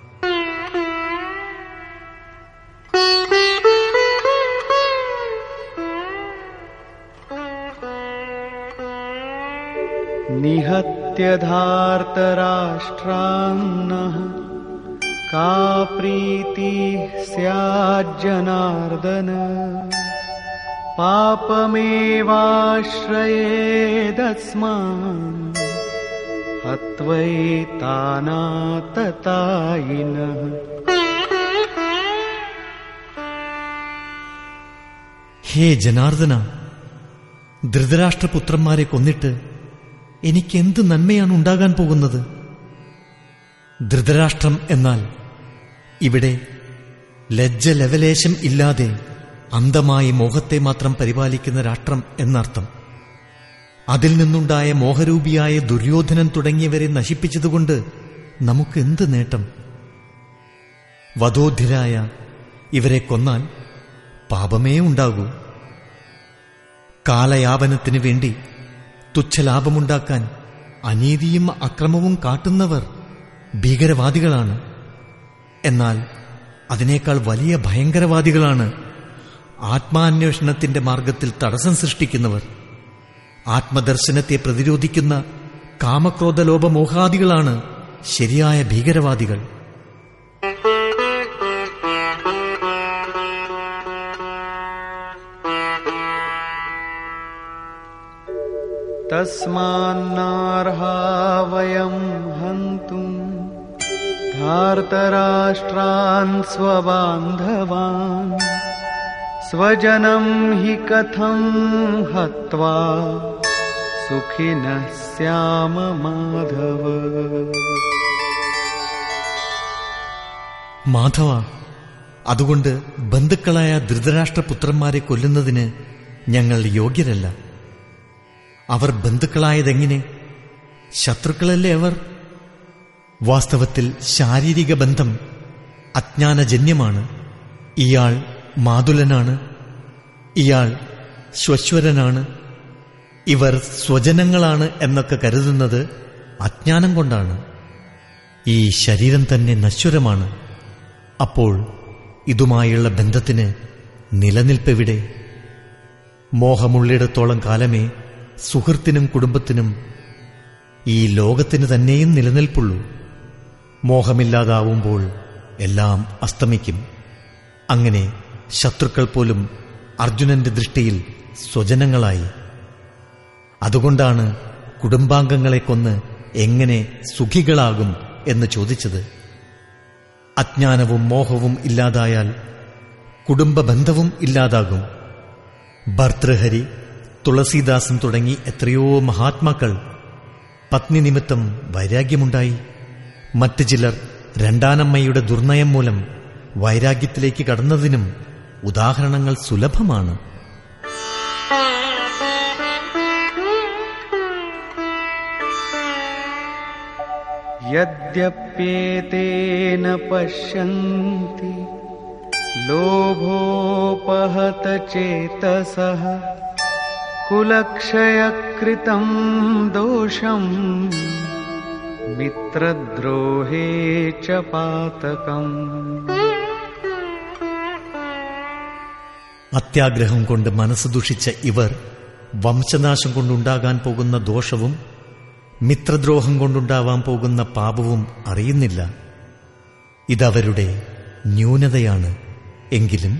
निहत्य धार्तराष्ट्रान्नः का प्रीतिः स्याज्जनार्दन पापमेवाश्रयेदस्मान् हत्वैतानाततायिनः ഹേ ജനാർദ്ദന ധൃതരാഷ്ട്രപുത്രന്മാരെ കൊന്നിട്ട് എനിക്ക് എന്ത് നന്മയാണ് ഉണ്ടാകാൻ പോകുന്നത് ധൃതരാഷ്ട്രം എന്നാൽ ഇവിടെ ലജ്ജ ലവലേശം ഇല്ലാതെ അന്ധമായി മോഹത്തെ മാത്രം പരിപാലിക്കുന്ന രാഷ്ട്രം എന്നർത്ഥം അതിൽ നിന്നുണ്ടായ മോഹരൂപിയായ ദുര്യോധനൻ തുടങ്ങിയവരെ നശിപ്പിച്ചതുകൊണ്ട് നമുക്ക് എന്ത് നേട്ടം വധോധിരായ ഇവരെ കൊന്നാൽ പാപമേ ഉണ്ടാകൂ കാലയാപനത്തിനു വേണ്ടി തുച്ഛലാഭമുണ്ടാക്കാൻ അനീതിയും അക്രമവും കാട്ടുന്നവർ ഭീകരവാദികളാണ് എന്നാൽ അതിനേക്കാൾ വലിയ ഭയങ്കരവാദികളാണ് ആത്മാന്വേഷണത്തിന്റെ മാർഗത്തിൽ തടസ്സം സൃഷ്ടിക്കുന്നവർ ആത്മദർശനത്തെ പ്രതിരോധിക്കുന്ന കാമക്രോധലോപമോഹാദികളാണ് ശരിയായ ഭീകരവാദികൾ तस्मान्नार्हा वयम् हन्तुम् धार्तराष्ट्रान् स्वबान्धवान् स्वजनम् हि कथम् हत्वा सुखिनः स्याम माधव മാധവ അതുകൊണ്ട് ബന്ധുക്കളായ ധൃതരാഷ്ട്രപുത്രന്മാരെ കൊല്ലുന്നതിന് ഞങ്ങൾ യോഗ്യരല്ല അവർ ബന്ധുക്കളായതെങ്ങനെ ശത്രുക്കളല്ലേ അവർ വാസ്തവത്തിൽ ശാരീരിക ബന്ധം അജ്ഞാനജന്യമാണ് ഇയാൾ മാതുലനാണ് ഇയാൾ ശ്വശ്വരനാണ് ഇവർ സ്വജനങ്ങളാണ് എന്നൊക്കെ കരുതുന്നത് അജ്ഞാനം കൊണ്ടാണ് ഈ ശരീരം തന്നെ നശ്വരമാണ് അപ്പോൾ ഇതുമായുള്ള ബന്ധത്തിന് നിലനിൽപ്പെവിടെ മോഹമുള്ളിടത്തോളം കാലമേ സുഹൃത്തിനും കുടുംബത്തിനും ഈ ലോകത്തിന് തന്നെയും നിലനിൽപ്പുള്ളൂ മോഹമില്ലാതാവുമ്പോൾ എല്ലാം അസ്തമിക്കും അങ്ങനെ ശത്രുക്കൾ പോലും അർജുനന്റെ ദൃഷ്ടിയിൽ സ്വജനങ്ങളായി അതുകൊണ്ടാണ് കുടുംബാംഗങ്ങളെ കൊന്ന് എങ്ങനെ സുഖികളാകും എന്ന് ചോദിച്ചത് അജ്ഞാനവും മോഹവും ഇല്ലാതായാൽ കുടുംബബന്ധവും ഇല്ലാതാകും ഭർതൃഹരി തുളസീദാസൻ തുടങ്ങി എത്രയോ മഹാത്മാക്കൾ പത്നി നിമിത്തം വൈരാഗ്യമുണ്ടായി മറ്റു ചിലർ രണ്ടാനമ്മയുടെ ദുർനയം മൂലം വൈരാഗ്യത്തിലേക്ക് കടന്നതിനും ഉദാഹരണങ്ങൾ സുലഭമാണ് यद्यप्येतेन पश्यन्ति लोभोपहत चेतसः कुलक्षयकृतम् दोषम् मित्रद्रोहे च पातकम् അത്യാഗ്രഹം കൊണ്ട് മനസ്സ് ദുഷിച്ച ഇവർ വംശനാശം കൊണ്ടുണ്ടാകാൻ പോകുന്ന ദോഷവും മിത്രദ്രോഹം കൊണ്ടുണ്ടാവാൻ പോകുന്ന പാപവും അറിയുന്നില്ല ഇതവരുടെ ന്യൂനതയാണ് എങ്കിലും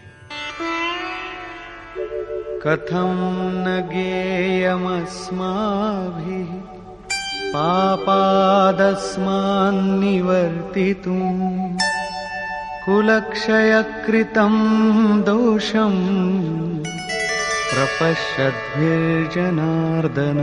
कथं न ज्ञेयमस्माभिः पापादस्मान्निवर्तितुम् कुलक्षयकृतम् दोषम् प्रपश्यद्भिर्जनार्दन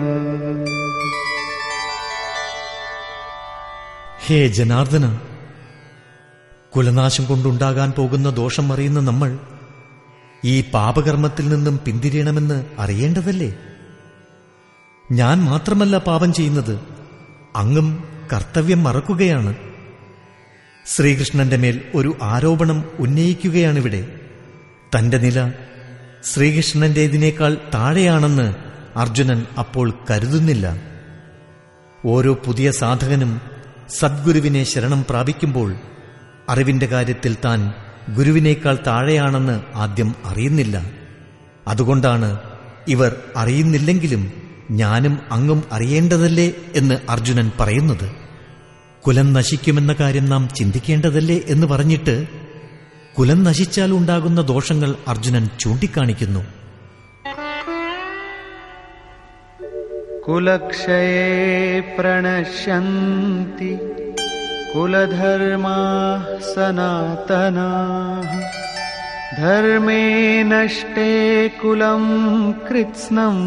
ഹേ ജനാർദ്ദന കുലനാശം കൊണ്ടുണ്ടാകാൻ പോകുന്ന ദോഷം അറിയുന്ന നമ്മൾ ഈ പാപകർമ്മത്തിൽ നിന്നും പിന്തിരിയണമെന്ന് അറിയേണ്ടതല്ലേ ഞാൻ മാത്രമല്ല പാപം ചെയ്യുന്നത് അങ്ങും കർത്തവ്യം മറക്കുകയാണ് ശ്രീകൃഷ്ണന്റെ മേൽ ഒരു ആരോപണം ഉന്നയിക്കുകയാണിവിടെ തന്റെ നില ശ്രീകൃഷ്ണന്റേതിനേക്കാൾ താഴെയാണെന്ന് അർജുനൻ അപ്പോൾ കരുതുന്നില്ല ഓരോ പുതിയ സാധകനും സദ്ഗുരുവിനെ ശരണം പ്രാപിക്കുമ്പോൾ അറിവിന്റെ കാര്യത്തിൽ താൻ ഗുരുവിനേക്കാൾ താഴെയാണെന്ന് ആദ്യം അറിയുന്നില്ല അതുകൊണ്ടാണ് ഇവർ അറിയുന്നില്ലെങ്കിലും ഞാനും അങ്ങും അറിയേണ്ടതല്ലേ എന്ന് അർജുനൻ പറയുന്നത് കുലം നശിക്കുമെന്ന കാര്യം നാം ചിന്തിക്കേണ്ടതല്ലേ എന്ന് പറഞ്ഞിട്ട് കുലം നശിച്ചാൽ ഉണ്ടാകുന്ന ദോഷങ്ങൾ അർജുനൻ ചൂണ്ടിക്കാണിക്കുന്നു कुलक्षये प्रणश्यन्ति कुलधर्माः सनातनाः धर्मे नष्टे कुलं कृत्स्नम्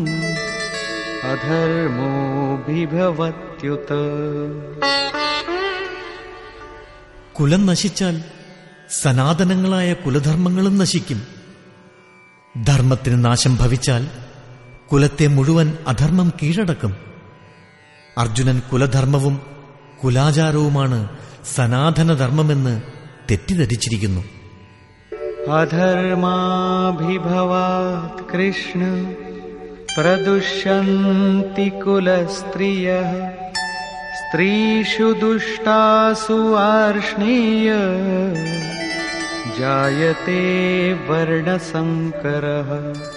अधर्मोऽभिभवत्युत കുലം നശിച്ചാൽ സനാതനങ്ങളായ കുലധർമ്മങ്ങളും നശിക്കും ധർമ്മത്തിന് നാശം ഭവിച്ചാൽ കുലത്തെ മുഴുവൻ അധർമ്മം കീഴടക്കും അർജുനൻ കുലധർമ്മവും കുലാചാരവുമാണ് സനാതനധർമ്മമെന്ന് തെറ്റിദ്ധരിച്ചിരിക്കുന്നു अधर्माभिभवात् कृष्ण प्रदुष्यन्ति कुलस्त्रियः स्त्रीषु दुष्टासु वार्ष्णेय जायते वर्णसङ्करः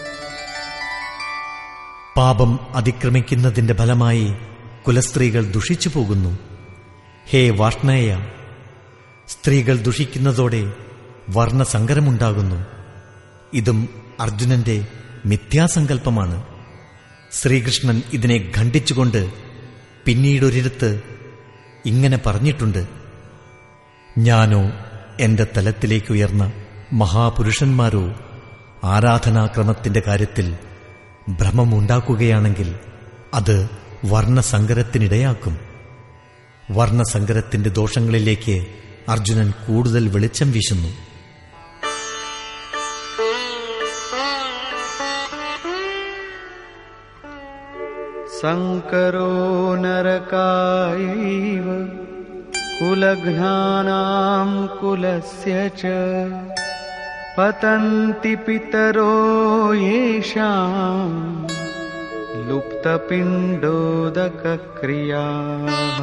പാപം അതിക്രമിക്കുന്നതിന്റെ ഫലമായി കുലസ്ത്രീകൾ ദുഷിച്ചു പോകുന്നു ഹേ വാഷ്ണേയ സ്ത്രീകൾ ദുഷിക്കുന്നതോടെ വർണ്ണസങ്കരമുണ്ടാകുന്നു ഇതും അർജുനന്റെ മിഥ്യാസങ്കല്പമാണ് ശ്രീകൃഷ്ണൻ ഇതിനെ ഖണ്ഡിച്ചുകൊണ്ട് പിന്നീടൊരിടത്ത് ഇങ്ങനെ പറഞ്ഞിട്ടുണ്ട് ഞാനോ എന്റെ തലത്തിലേക്കുയർന്ന മഹാപുരുഷന്മാരോ ആരാധനാക്രമത്തിന്റെ കാര്യത്തിൽ ഭ്രമമുണ്ടാക്കുകയാണെങ്കിൽ അത് വർണ്ണസങ്കരത്തിനിടയാക്കും വർണ്ണസങ്കരത്തിന്റെ ദോഷങ്ങളിലേക്ക് അർജുനൻ കൂടുതൽ വെളിച്ചം വീശുന്നു सङ्करो नरकायैव कुलघ्नानाम् कुलस्य च पतन्ति पितरो येषाम् लुप्तपिण्डोदकक्रियाः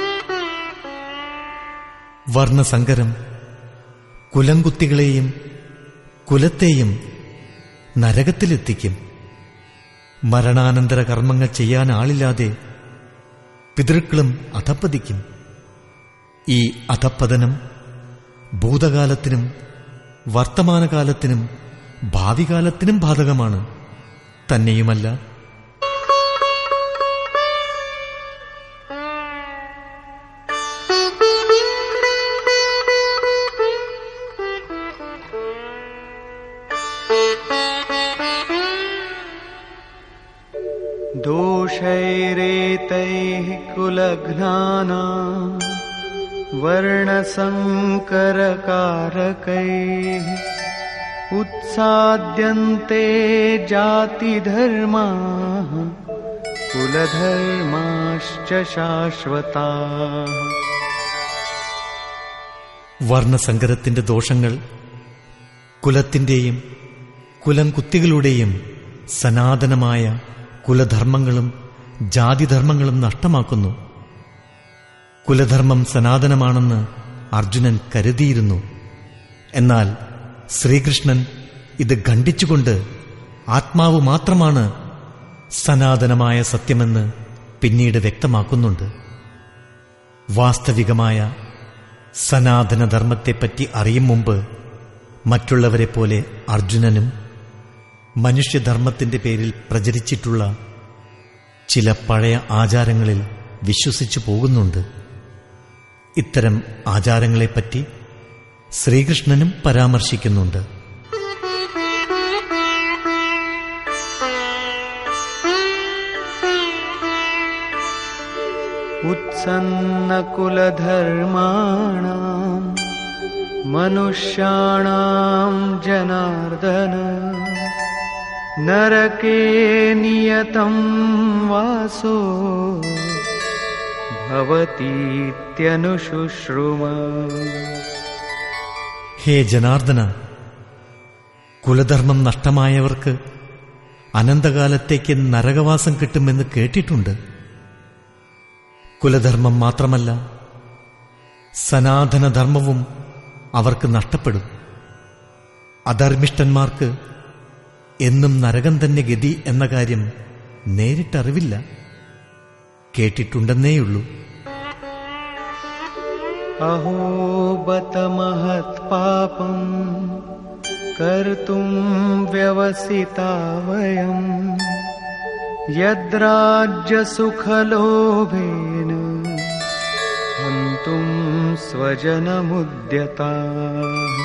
വർണ്ണസങ്കരം കുലംകുത്തികളെയും കുലത്തെയും നരകത്തിലെത്തിക്കും മരണാനന്തര കർമ്മങ്ങൾ ചെയ്യാൻ ആളില്ലാതെ പിതൃക്കളും അധപ്പതിക്കും ഈ അധപ്പതനം ഭൂതകാലത്തിനും വർത്തമാനകാലത്തിനും ഭാവികാലത്തിനും ബാധകമാണ് തന്നെയുമല്ല दोषैरेतैः कुलघ्नाना वर्णसङ्करकारकैः उत्साद्यन्ते जातिधर्माः कुलधर्माश्च शाश्वताः വർണ്ണസങ്കരത്തിന്റെ ദോഷങ്ങൾ കുലത്തിന്റെയും കുലം കുത്തികളുടെയും സനാതനമായ കുലധർമ്മങ്ങളും ജാതിധർമ്മങ്ങളും നഷ്ടമാക്കുന്നു കുലധർമ്മം സനാതനമാണെന്ന് അർജുനൻ കരുതിയിരുന്നു എന്നാൽ ശ്രീകൃഷ്ണൻ ഇത് ഖണ്ഡിച്ചുകൊണ്ട് ആത്മാവ് മാത്രമാണ് സനാതനമായ സത്യമെന്ന് പിന്നീട് വ്യക്തമാക്കുന്നുണ്ട് വാസ്തവികമായ സനാതനധർമ്മത്തെപ്പറ്റി അറിയും മുമ്പ് മറ്റുള്ളവരെ പോലെ അർജുനനും മനുഷ്യധർമ്മത്തിന്റെ പേരിൽ പ്രചരിച്ചിട്ടുള്ള ചില പഴയ ആചാരങ്ങളിൽ വിശ്വസിച്ചു പോകുന്നുണ്ട് ഇത്തരം ആചാരങ്ങളെപ്പറ്റി ശ്രീകൃഷ്ണനും പരാമർശിക്കുന്നുണ്ട് उत्सन्नकुलधर्माणाम् मनुष्याणाम् जनार्दन नरके नियतं वासो भवतीत्यनुशुश्रुम ഹേ ജനാർദ്ദന കുലധർമ്മം നഷ്ടമായവർക്ക് അനന്തകാലത്തേക്ക് നരകവാസം കിട്ടുമെന്ന് കേട്ടിട്ടുണ്ട് കുലധർമ്മം മാത്രമല്ല സനാതനധർമ്മവും അവർക്ക് നഷ്ടപ്പെടും അധർമ്മിഷ്ടന്മാർക്ക് എന്നും നരകം തന്നെ ഗതി എന്ന കാര്യം നേരിട്ടറിവില്ല കേട്ടിട്ടുണ്ടെന്നേയുള്ളൂ अहो बत महत्पापम् कर्तुम् व्यवसिता वयम् यद्राज्यसुखलोभेन हन्तुं स्वजनमुद्यताः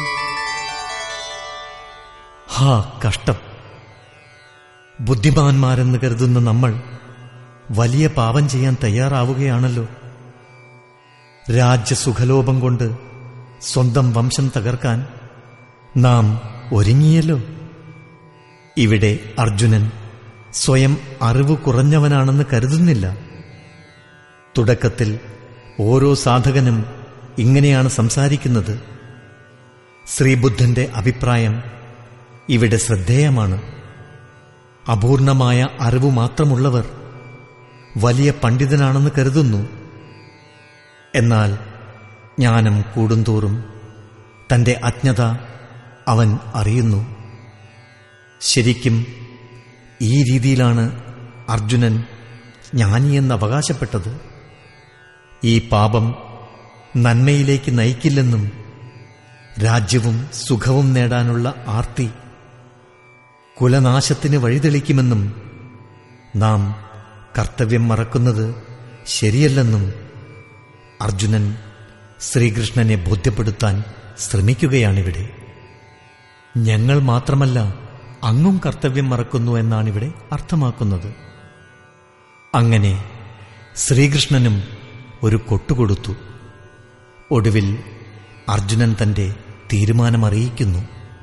ഹാ കഷ്ടം ബുദ്ധിമാന്മാരെന്ന് കരുതുന്ന നമ്മൾ വലിയ പാപം ചെയ്യാൻ തയ്യാറാവുകയാണല്ലോ രാജ്യസുഖലോഭം കൊണ്ട് സ്വന്തം വംശം തകർക്കാൻ നാം ഒരുങ്ങിയല്ലോ ഇവിടെ അർജുനൻ സ്വയം അറിവ് കുറഞ്ഞവനാണെന്ന് കരുതുന്നില്ല തുടക്കത്തിൽ ഓരോ സാധകനും ഇങ്ങനെയാണ് സംസാരിക്കുന്നത് ശ്രീബുദ്ധന്റെ അഭിപ്രായം ഇവിടെ ശ്രദ്ധേയമാണ് അപൂർണമായ അറിവ് മാത്രമുള്ളവർ വലിയ പണ്ഡിതനാണെന്ന് കരുതുന്നു എന്നാൽ ജ്ഞാനം കൂടുന്തോറും തന്റെ അജ്ഞത അവൻ അറിയുന്നു ശരിക്കും ഈ രീതിയിലാണ് അർജുനൻ ജ്ഞാനിയെന്ന് അവകാശപ്പെട്ടത് ഈ പാപം നന്മയിലേക്ക് നയിക്കില്ലെന്നും രാജ്യവും സുഖവും നേടാനുള്ള ആർത്തി കുലനാശത്തിന് വഴിതെളിക്കുമെന്നും നാം കർത്തവ്യം മറക്കുന്നത് ശരിയല്ലെന്നും അർജുനൻ ശ്രീകൃഷ്ണനെ ബോധ്യപ്പെടുത്താൻ ശ്രമിക്കുകയാണിവിടെ ഞങ്ങൾ മാത്രമല്ല അങ്ങും കർത്തവ്യം മറക്കുന്നു എന്നാണിവിടെ അർത്ഥമാക്കുന്നത് അങ്ങനെ ശ്രീകൃഷ്ണനും ഒരു കൊട്ടുകൊടുത്തു ഒടുവിൽ അർജുനൻ തന്റെ തീരുമാനമറിയിക്കുന്നു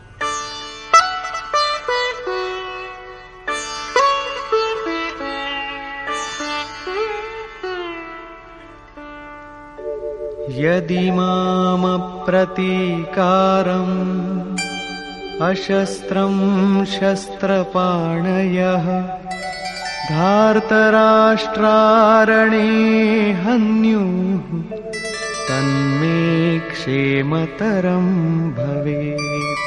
यदि मामप्रतीकारम् अशस्त्रम् शस्त्रपाणयः धार्तराष्ट्रारणे हन्युः तन्मे क्षेमतरम् भवेत्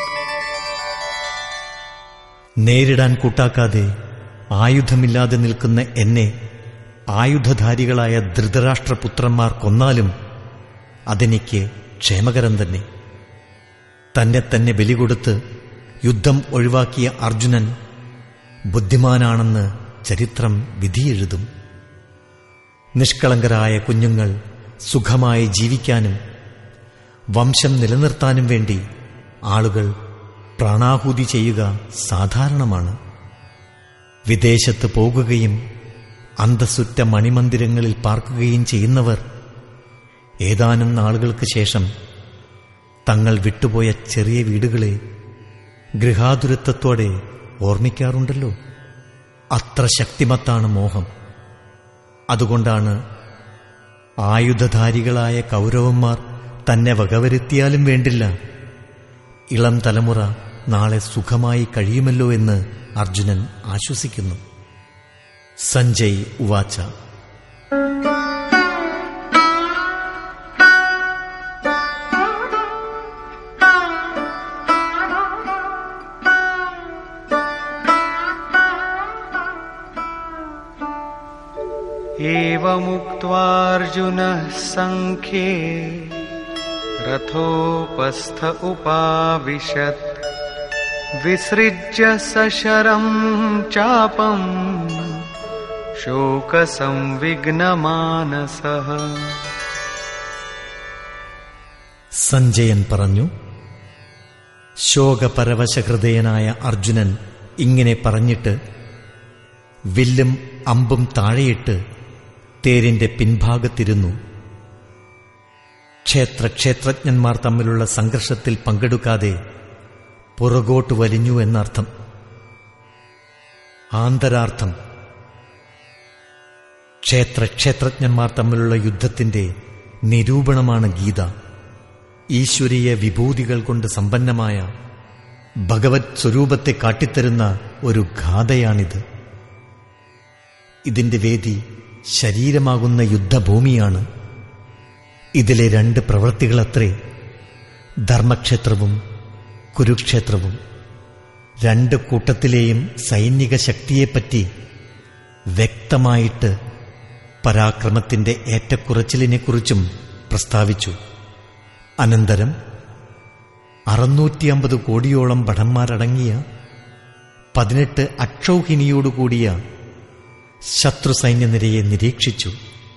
നേരിടാൻ കൂട്ടാക്കാതെ ആയുധമില്ലാതെ നിൽക്കുന്ന എന്നെ ആയുധധാരികളായ ധൃതരാഷ്ട്രപുത്രന്മാർ കൊന്നാലും അതെനിക്ക് ക്ഷേമകരം തന്നെ തന്നെ തന്നെ ബലി കൊടുത്ത് യുദ്ധം ഒഴിവാക്കിയ അർജുനൻ ബുദ്ധിമാനാണെന്ന് ചരിത്രം വിധിയെഴുതും നിഷ്കളങ്കരായ കുഞ്ഞുങ്ങൾ സുഖമായി ജീവിക്കാനും വംശം നിലനിർത്താനും വേണ്ടി ആളുകൾ പ്രാണാഹൂതി ചെയ്യുക സാധാരണമാണ് വിദേശത്ത് പോകുകയും അന്തസ്സുറ്റ മണിമന്ദിരങ്ങളിൽ പാർക്കുകയും ചെയ്യുന്നവർ ഏതാനും നാളുകൾക്ക് ശേഷം തങ്ങൾ വിട്ടുപോയ ചെറിയ വീടുകളെ ഗൃഹാതുരത്വത്തോടെ ഓർമ്മിക്കാറുണ്ടല്ലോ അത്ര ശക്തിമത്താണ് മോഹം അതുകൊണ്ടാണ് ആയുധധാരികളായ കൗരവന്മാർ തന്നെ വകവരുത്തിയാലും വേണ്ടില്ല ഇളം തലമുറ നാളെ സുഖമായി കഴിയുമല്ലോ എന്ന് അർജുനൻ ആശ്വസിക്കുന്നു സഞ്ജയ് ഉവാച്ച एवमुक्त्वार्जुनः सङ्ख्ये रथोपस्थ उपाविशत् विसृज्य सशरम् चापम् शोकसंविघ्नमानसः സഞ്ജയൻ പറഞ്ഞു ശോകപരവശഹൃദയനായ അർജുനൻ ഇങ്ങനെ പറഞ്ഞിട്ട് വില്ലും അമ്പും താഴെയിട്ട് തേരിന്റെ പിൻഭാഗത്തിരുന്നു ക്ഷേത്ര ക്ഷേത്രജ്ഞന്മാർ തമ്മിലുള്ള സംഘർഷത്തിൽ പങ്കെടുക്കാതെ പുറകോട്ട് വലിഞ്ഞു എന്നർത്ഥം ആന്തരാർത്ഥം ക്ഷേത്ര ക്ഷേത്രജ്ഞന്മാർ തമ്മിലുള്ള യുദ്ധത്തിന്റെ നിരൂപണമാണ് ഗീത ഈശ്വരീയ വിഭൂതികൾ കൊണ്ട് സമ്പന്നമായ ഭഗവത് സ്വരൂപത്തെ കാട്ടിത്തരുന്ന ഒരു ഗാഥയാണിത് ഇതിന്റെ വേദി ശരീരമാകുന്ന യുദ്ധഭൂമിയാണ് ഇതിലെ രണ്ട് പ്രവൃത്തികളത്രേ ധർമ്മക്ഷേത്രവും കുരുക്ഷേത്രവും രണ്ട് കൂട്ടത്തിലെയും സൈനിക ശക്തിയെപ്പറ്റി വ്യക്തമായിട്ട് പരാക്രമത്തിന്റെ ഏറ്റക്കുറച്ചിലിനെക്കുറിച്ചും പ്രസ്താവിച്ചു അനന്തരം അറുന്നൂറ്റിയമ്പത് കോടിയോളം ഭടന്മാരടങ്ങിയ പതിനെട്ട് അക്ഷൗഹിണിയോടുകൂടിയ ശത്രു സൈന്യനിരയെ നിരീക്ഷിച്ചു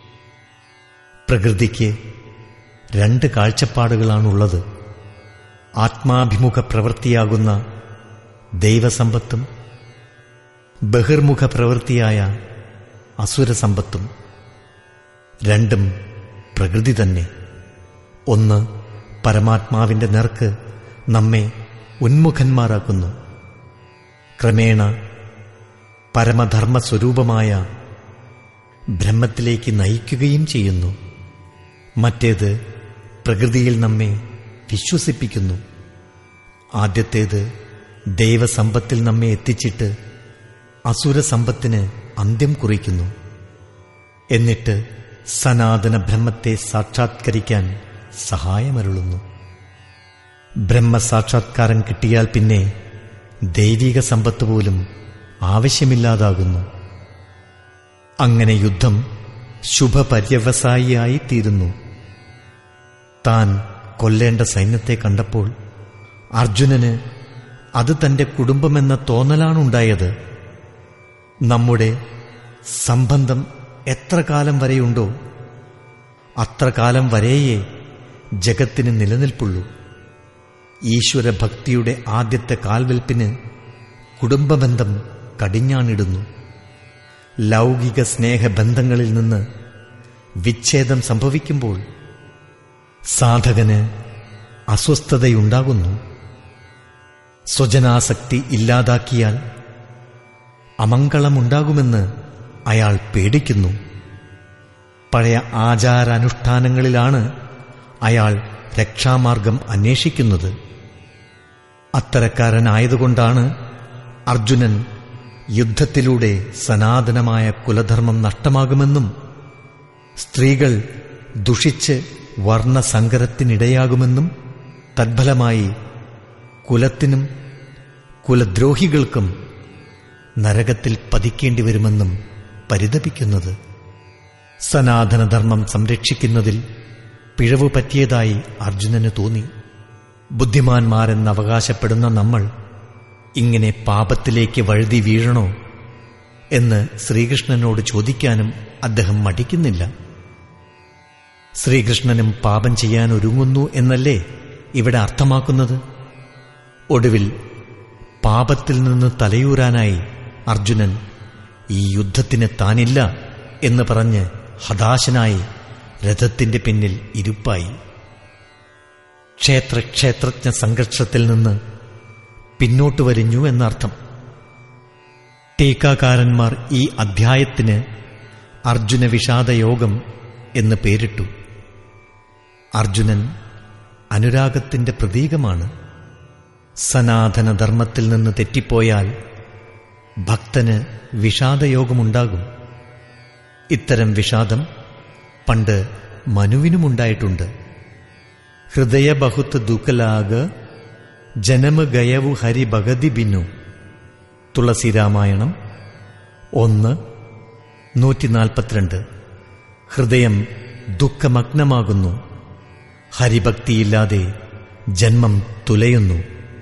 പ്രകൃതിക്ക് രണ്ട് കാഴ്ചപ്പാടുകളാണുള്ളത് ആത്മാഭിമുഖ പ്രവൃത്തിയാകുന്ന ദൈവസമ്പത്തും ബഹിർമുഖ പ്രവൃത്തിയായ അസുരസമ്പത്തും രണ്ടും പ്രകൃതി തന്നെ ഒന്ന് പരമാത്മാവിന്റെ നേർക്ക് നമ്മെ ഉന്മുഖന്മാരാക്കുന്നു ക്രമേണ പരമധർമ്മ സ്വരൂപമായ ബ്രഹ്മത്തിലേക്ക് നയിക്കുകയും ചെയ്യുന്നു മറ്റേത് പ്രകൃതിയിൽ നമ്മെ വിശ്വസിപ്പിക്കുന്നു ആദ്യത്തേത് ദൈവസമ്പത്തിൽ നമ്മെ എത്തിച്ചിട്ട് അസുരസമ്പത്തിന് അന്ത്യം കുറിക്കുന്നു എന്നിട്ട് സനാതന ബ്രഹ്മത്തെ സാക്ഷാത്കരിക്കാൻ സഹായമരുളുന്നു ബ്രഹ്മസാക്ഷാത്കാരം കിട്ടിയാൽ പിന്നെ ദൈവിക സമ്പത്ത് പോലും ആവശ്യമില്ലാതാകുന്നു അങ്ങനെ യുദ്ധം ശുഭപര്യവസായിയായി തീരുന്നു താൻ കൊല്ലേണ്ട സൈന്യത്തെ കണ്ടപ്പോൾ അർജുനന് അത് തന്റെ കുടുംബമെന്ന തോന്നലാണുണ്ടായത് നമ്മുടെ സംബന്ധം എത്ര കാലം വരെയുണ്ടോ അത്ര കാലം വരെയേ ജഗത്തിന് നിലനിൽപ്പുള്ളൂ ഈശ്വരഭക്തിയുടെ ആദ്യത്തെ കാൽവെൽപ്പിന് കുടുംബബന്ധം കടിഞ്ഞാണിടുന്നു ലൗകിക സ്നേഹബന്ധങ്ങളിൽ നിന്ന് വിച്ഛേദം സംഭവിക്കുമ്പോൾ സാധകന് അസ്വസ്ഥതയുണ്ടാകുന്നു സ്വജനാസക്തി ഇല്ലാതാക്കിയാൽ അമംഗളമുണ്ടാകുമെന്ന് അയാൾ പേടിക്കുന്നു പഴയ ആചാരാനുഷ്ഠാനങ്ങളിലാണ് അയാൾ രക്ഷാമാർഗം അന്വേഷിക്കുന്നത് അത്തരക്കാരനായതുകൊണ്ടാണ് അർജുനൻ യുദ്ധത്തിലൂടെ സനാതനമായ കുലധർമ്മം നഷ്ടമാകുമെന്നും സ്ത്രീകൾ ദുഷിച്ച് വർണ്ണസങ്കരത്തിനിടയാകുമെന്നും തദ്ഫലമായി കുലത്തിനും കുലദ്രോഹികൾക്കും നരകത്തിൽ പതിക്കേണ്ടി വരുമെന്നും പരിതപിക്കുന്നത് സനാതനധർമ്മം സംരക്ഷിക്കുന്നതിൽ പിഴവ് പറ്റിയതായി അർജുനന് തോന്നി ബുദ്ധിമാന്മാരെന്ന് അവകാശപ്പെടുന്ന നമ്മൾ ഇങ്ങനെ പാപത്തിലേക്ക് വഴുതി വീഴണോ എന്ന് ശ്രീകൃഷ്ണനോട് ചോദിക്കാനും അദ്ദേഹം മടിക്കുന്നില്ല ശ്രീകൃഷ്ണനും പാപം ചെയ്യാൻ ഒരുങ്ങുന്നു എന്നല്ലേ ഇവിടെ അർത്ഥമാക്കുന്നത് ഒടുവിൽ പാപത്തിൽ നിന്ന് തലയൂരാനായി അർജുനൻ ഈ യുദ്ധത്തിന് താനില്ല എന്ന് പറഞ്ഞ് ഹതാശനായി രഥത്തിന്റെ പിന്നിൽ ഇരുപ്പായി ക്ഷേത്രക്ഷേത്രജ്ഞ സംഘർഷത്തിൽ നിന്ന് പിന്നോട്ട് വരിഞ്ഞു എന്നർത്ഥം ടീക്കാകാരന്മാർ ഈ അധ്യായത്തിന് അർജുന വിഷാദയോഗം എന്ന് പേരിട്ടു അർജുനൻ അനുരാഗത്തിന്റെ പ്രതീകമാണ് സനാതനധർമ്മത്തിൽ നിന്ന് തെറ്റിപ്പോയാൽ ഭക്തന് വിഷാദയോഗമുണ്ടാകും ഇത്തരം വിഷാദം പണ്ട് മനുവിനുമുണ്ടായിട്ടുണ്ട് ഹൃദയ ബഹുത്ത് ദുഃഖലാഗ് ജനമ ഗയവു ഹരി ഭഗതി ബിന്നു തുളസിരാമായണം ഒന്ന് നൂറ്റിനാൽപ്പത്തിരണ്ട് ഹൃദയം ദുഃഖമഗ്നമാകുന്നു ഹരിഭക്തിയില്ലാതെ ജന്മം തുലയുന്നു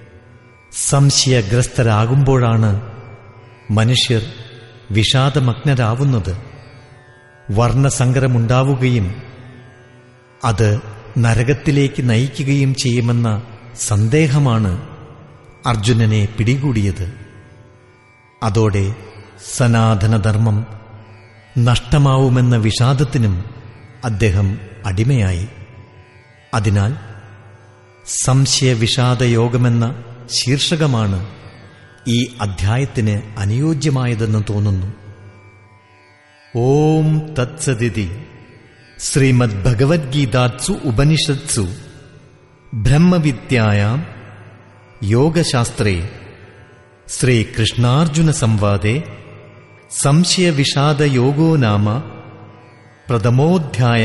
സംശയഗ്രസ്തരാകുമ്പോഴാണ് മനുഷ്യർ വിഷാദമഗ്നരാവുന്നത് വർണ്ണസങ്കരമുണ്ടാവുകയും അത് നരകത്തിലേക്ക് നയിക്കുകയും ചെയ്യുമെന്ന സന്ദേഹമാണ് അർജുനനെ പിടികൂടിയത് അതോടെ സനാതനധർമ്മം നഷ്ടമാവുമെന്ന വിഷാദത്തിനും അദ്ദേഹം അടിമയായി അതിനാൽ സംശയവിഷാദയോഗമെന്ന ശീർഷകമാണ് ഈ അധ്യായത്തിന് അനുയോജ്യമായതെന്ന് തോന്നുന്നു ഓം തത്സദിതി ശ്രീമദ് ഭഗവത്ഗീതാത്സു ഉപനിഷത്സു ബ്രഹ്മവിദ്യായാം യോഗശാസ്ത്രേ ശ്രീകൃഷ്ണാർജുന സംവാദേ സംശയവിഷാദയോഗോ നാമ പ്രഥമോധ്യായ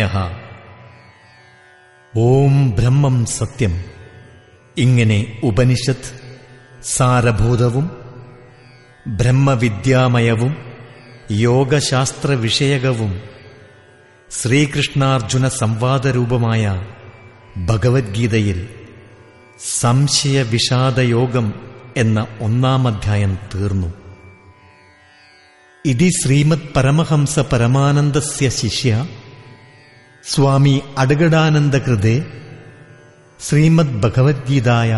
ഓം ബ്രഹ്മം സത്യം ഇങ്ങനെ ഉപനിഷത്ത് സാരഭൂതവും ബ്രഹ്മവിദ്യാമയവും യോഗശാസ്ത്ര വിഷയകവും ശ്രീകൃഷ്ണാർജുന സംവാദരൂപമായ ഭഗവത്ഗീതയിൽ സംശയവിഷാദയോഗം എന്ന ഒന്നാം അധ്യായം തീർന്നു ഇതി ശ്രീമത് പരമഹംസ പരമാനന്ദസ്യ ശിഷ്യ സ്വാമി അടഗടാനന്ദകൃതേ ശ്രീമദ് ഭഗവത്ഗീതായാ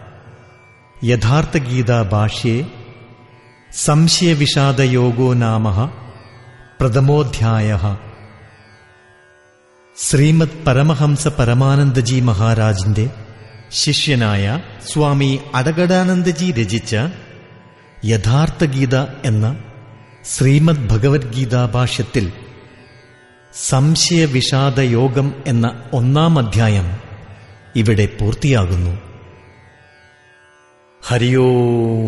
യഥാർത്ഥഗീതാഭാഷ്ये സംശയവിഷാദയോഗോ നാമ പ്രഥമോധ്യായ ശ്രീമദ് പരമഹംസ പരമാനന്ദജി മഹാരാജിന്റെ ശിഷ്യനായ സ്വാമി അടകടാനന്ദജി രചിച്ച യഥാർത്ഥഗീത എന്ന ശ്രീമദ് ഭഗവത്ഗീതാ ഭാഷ്യത്തിൽ സംശയവിഷാദയോഗം എന്ന ഒന്നാം അധ്യായം ഇവിടെ പൂർത്തിയാകുന്നു ഹരിയോ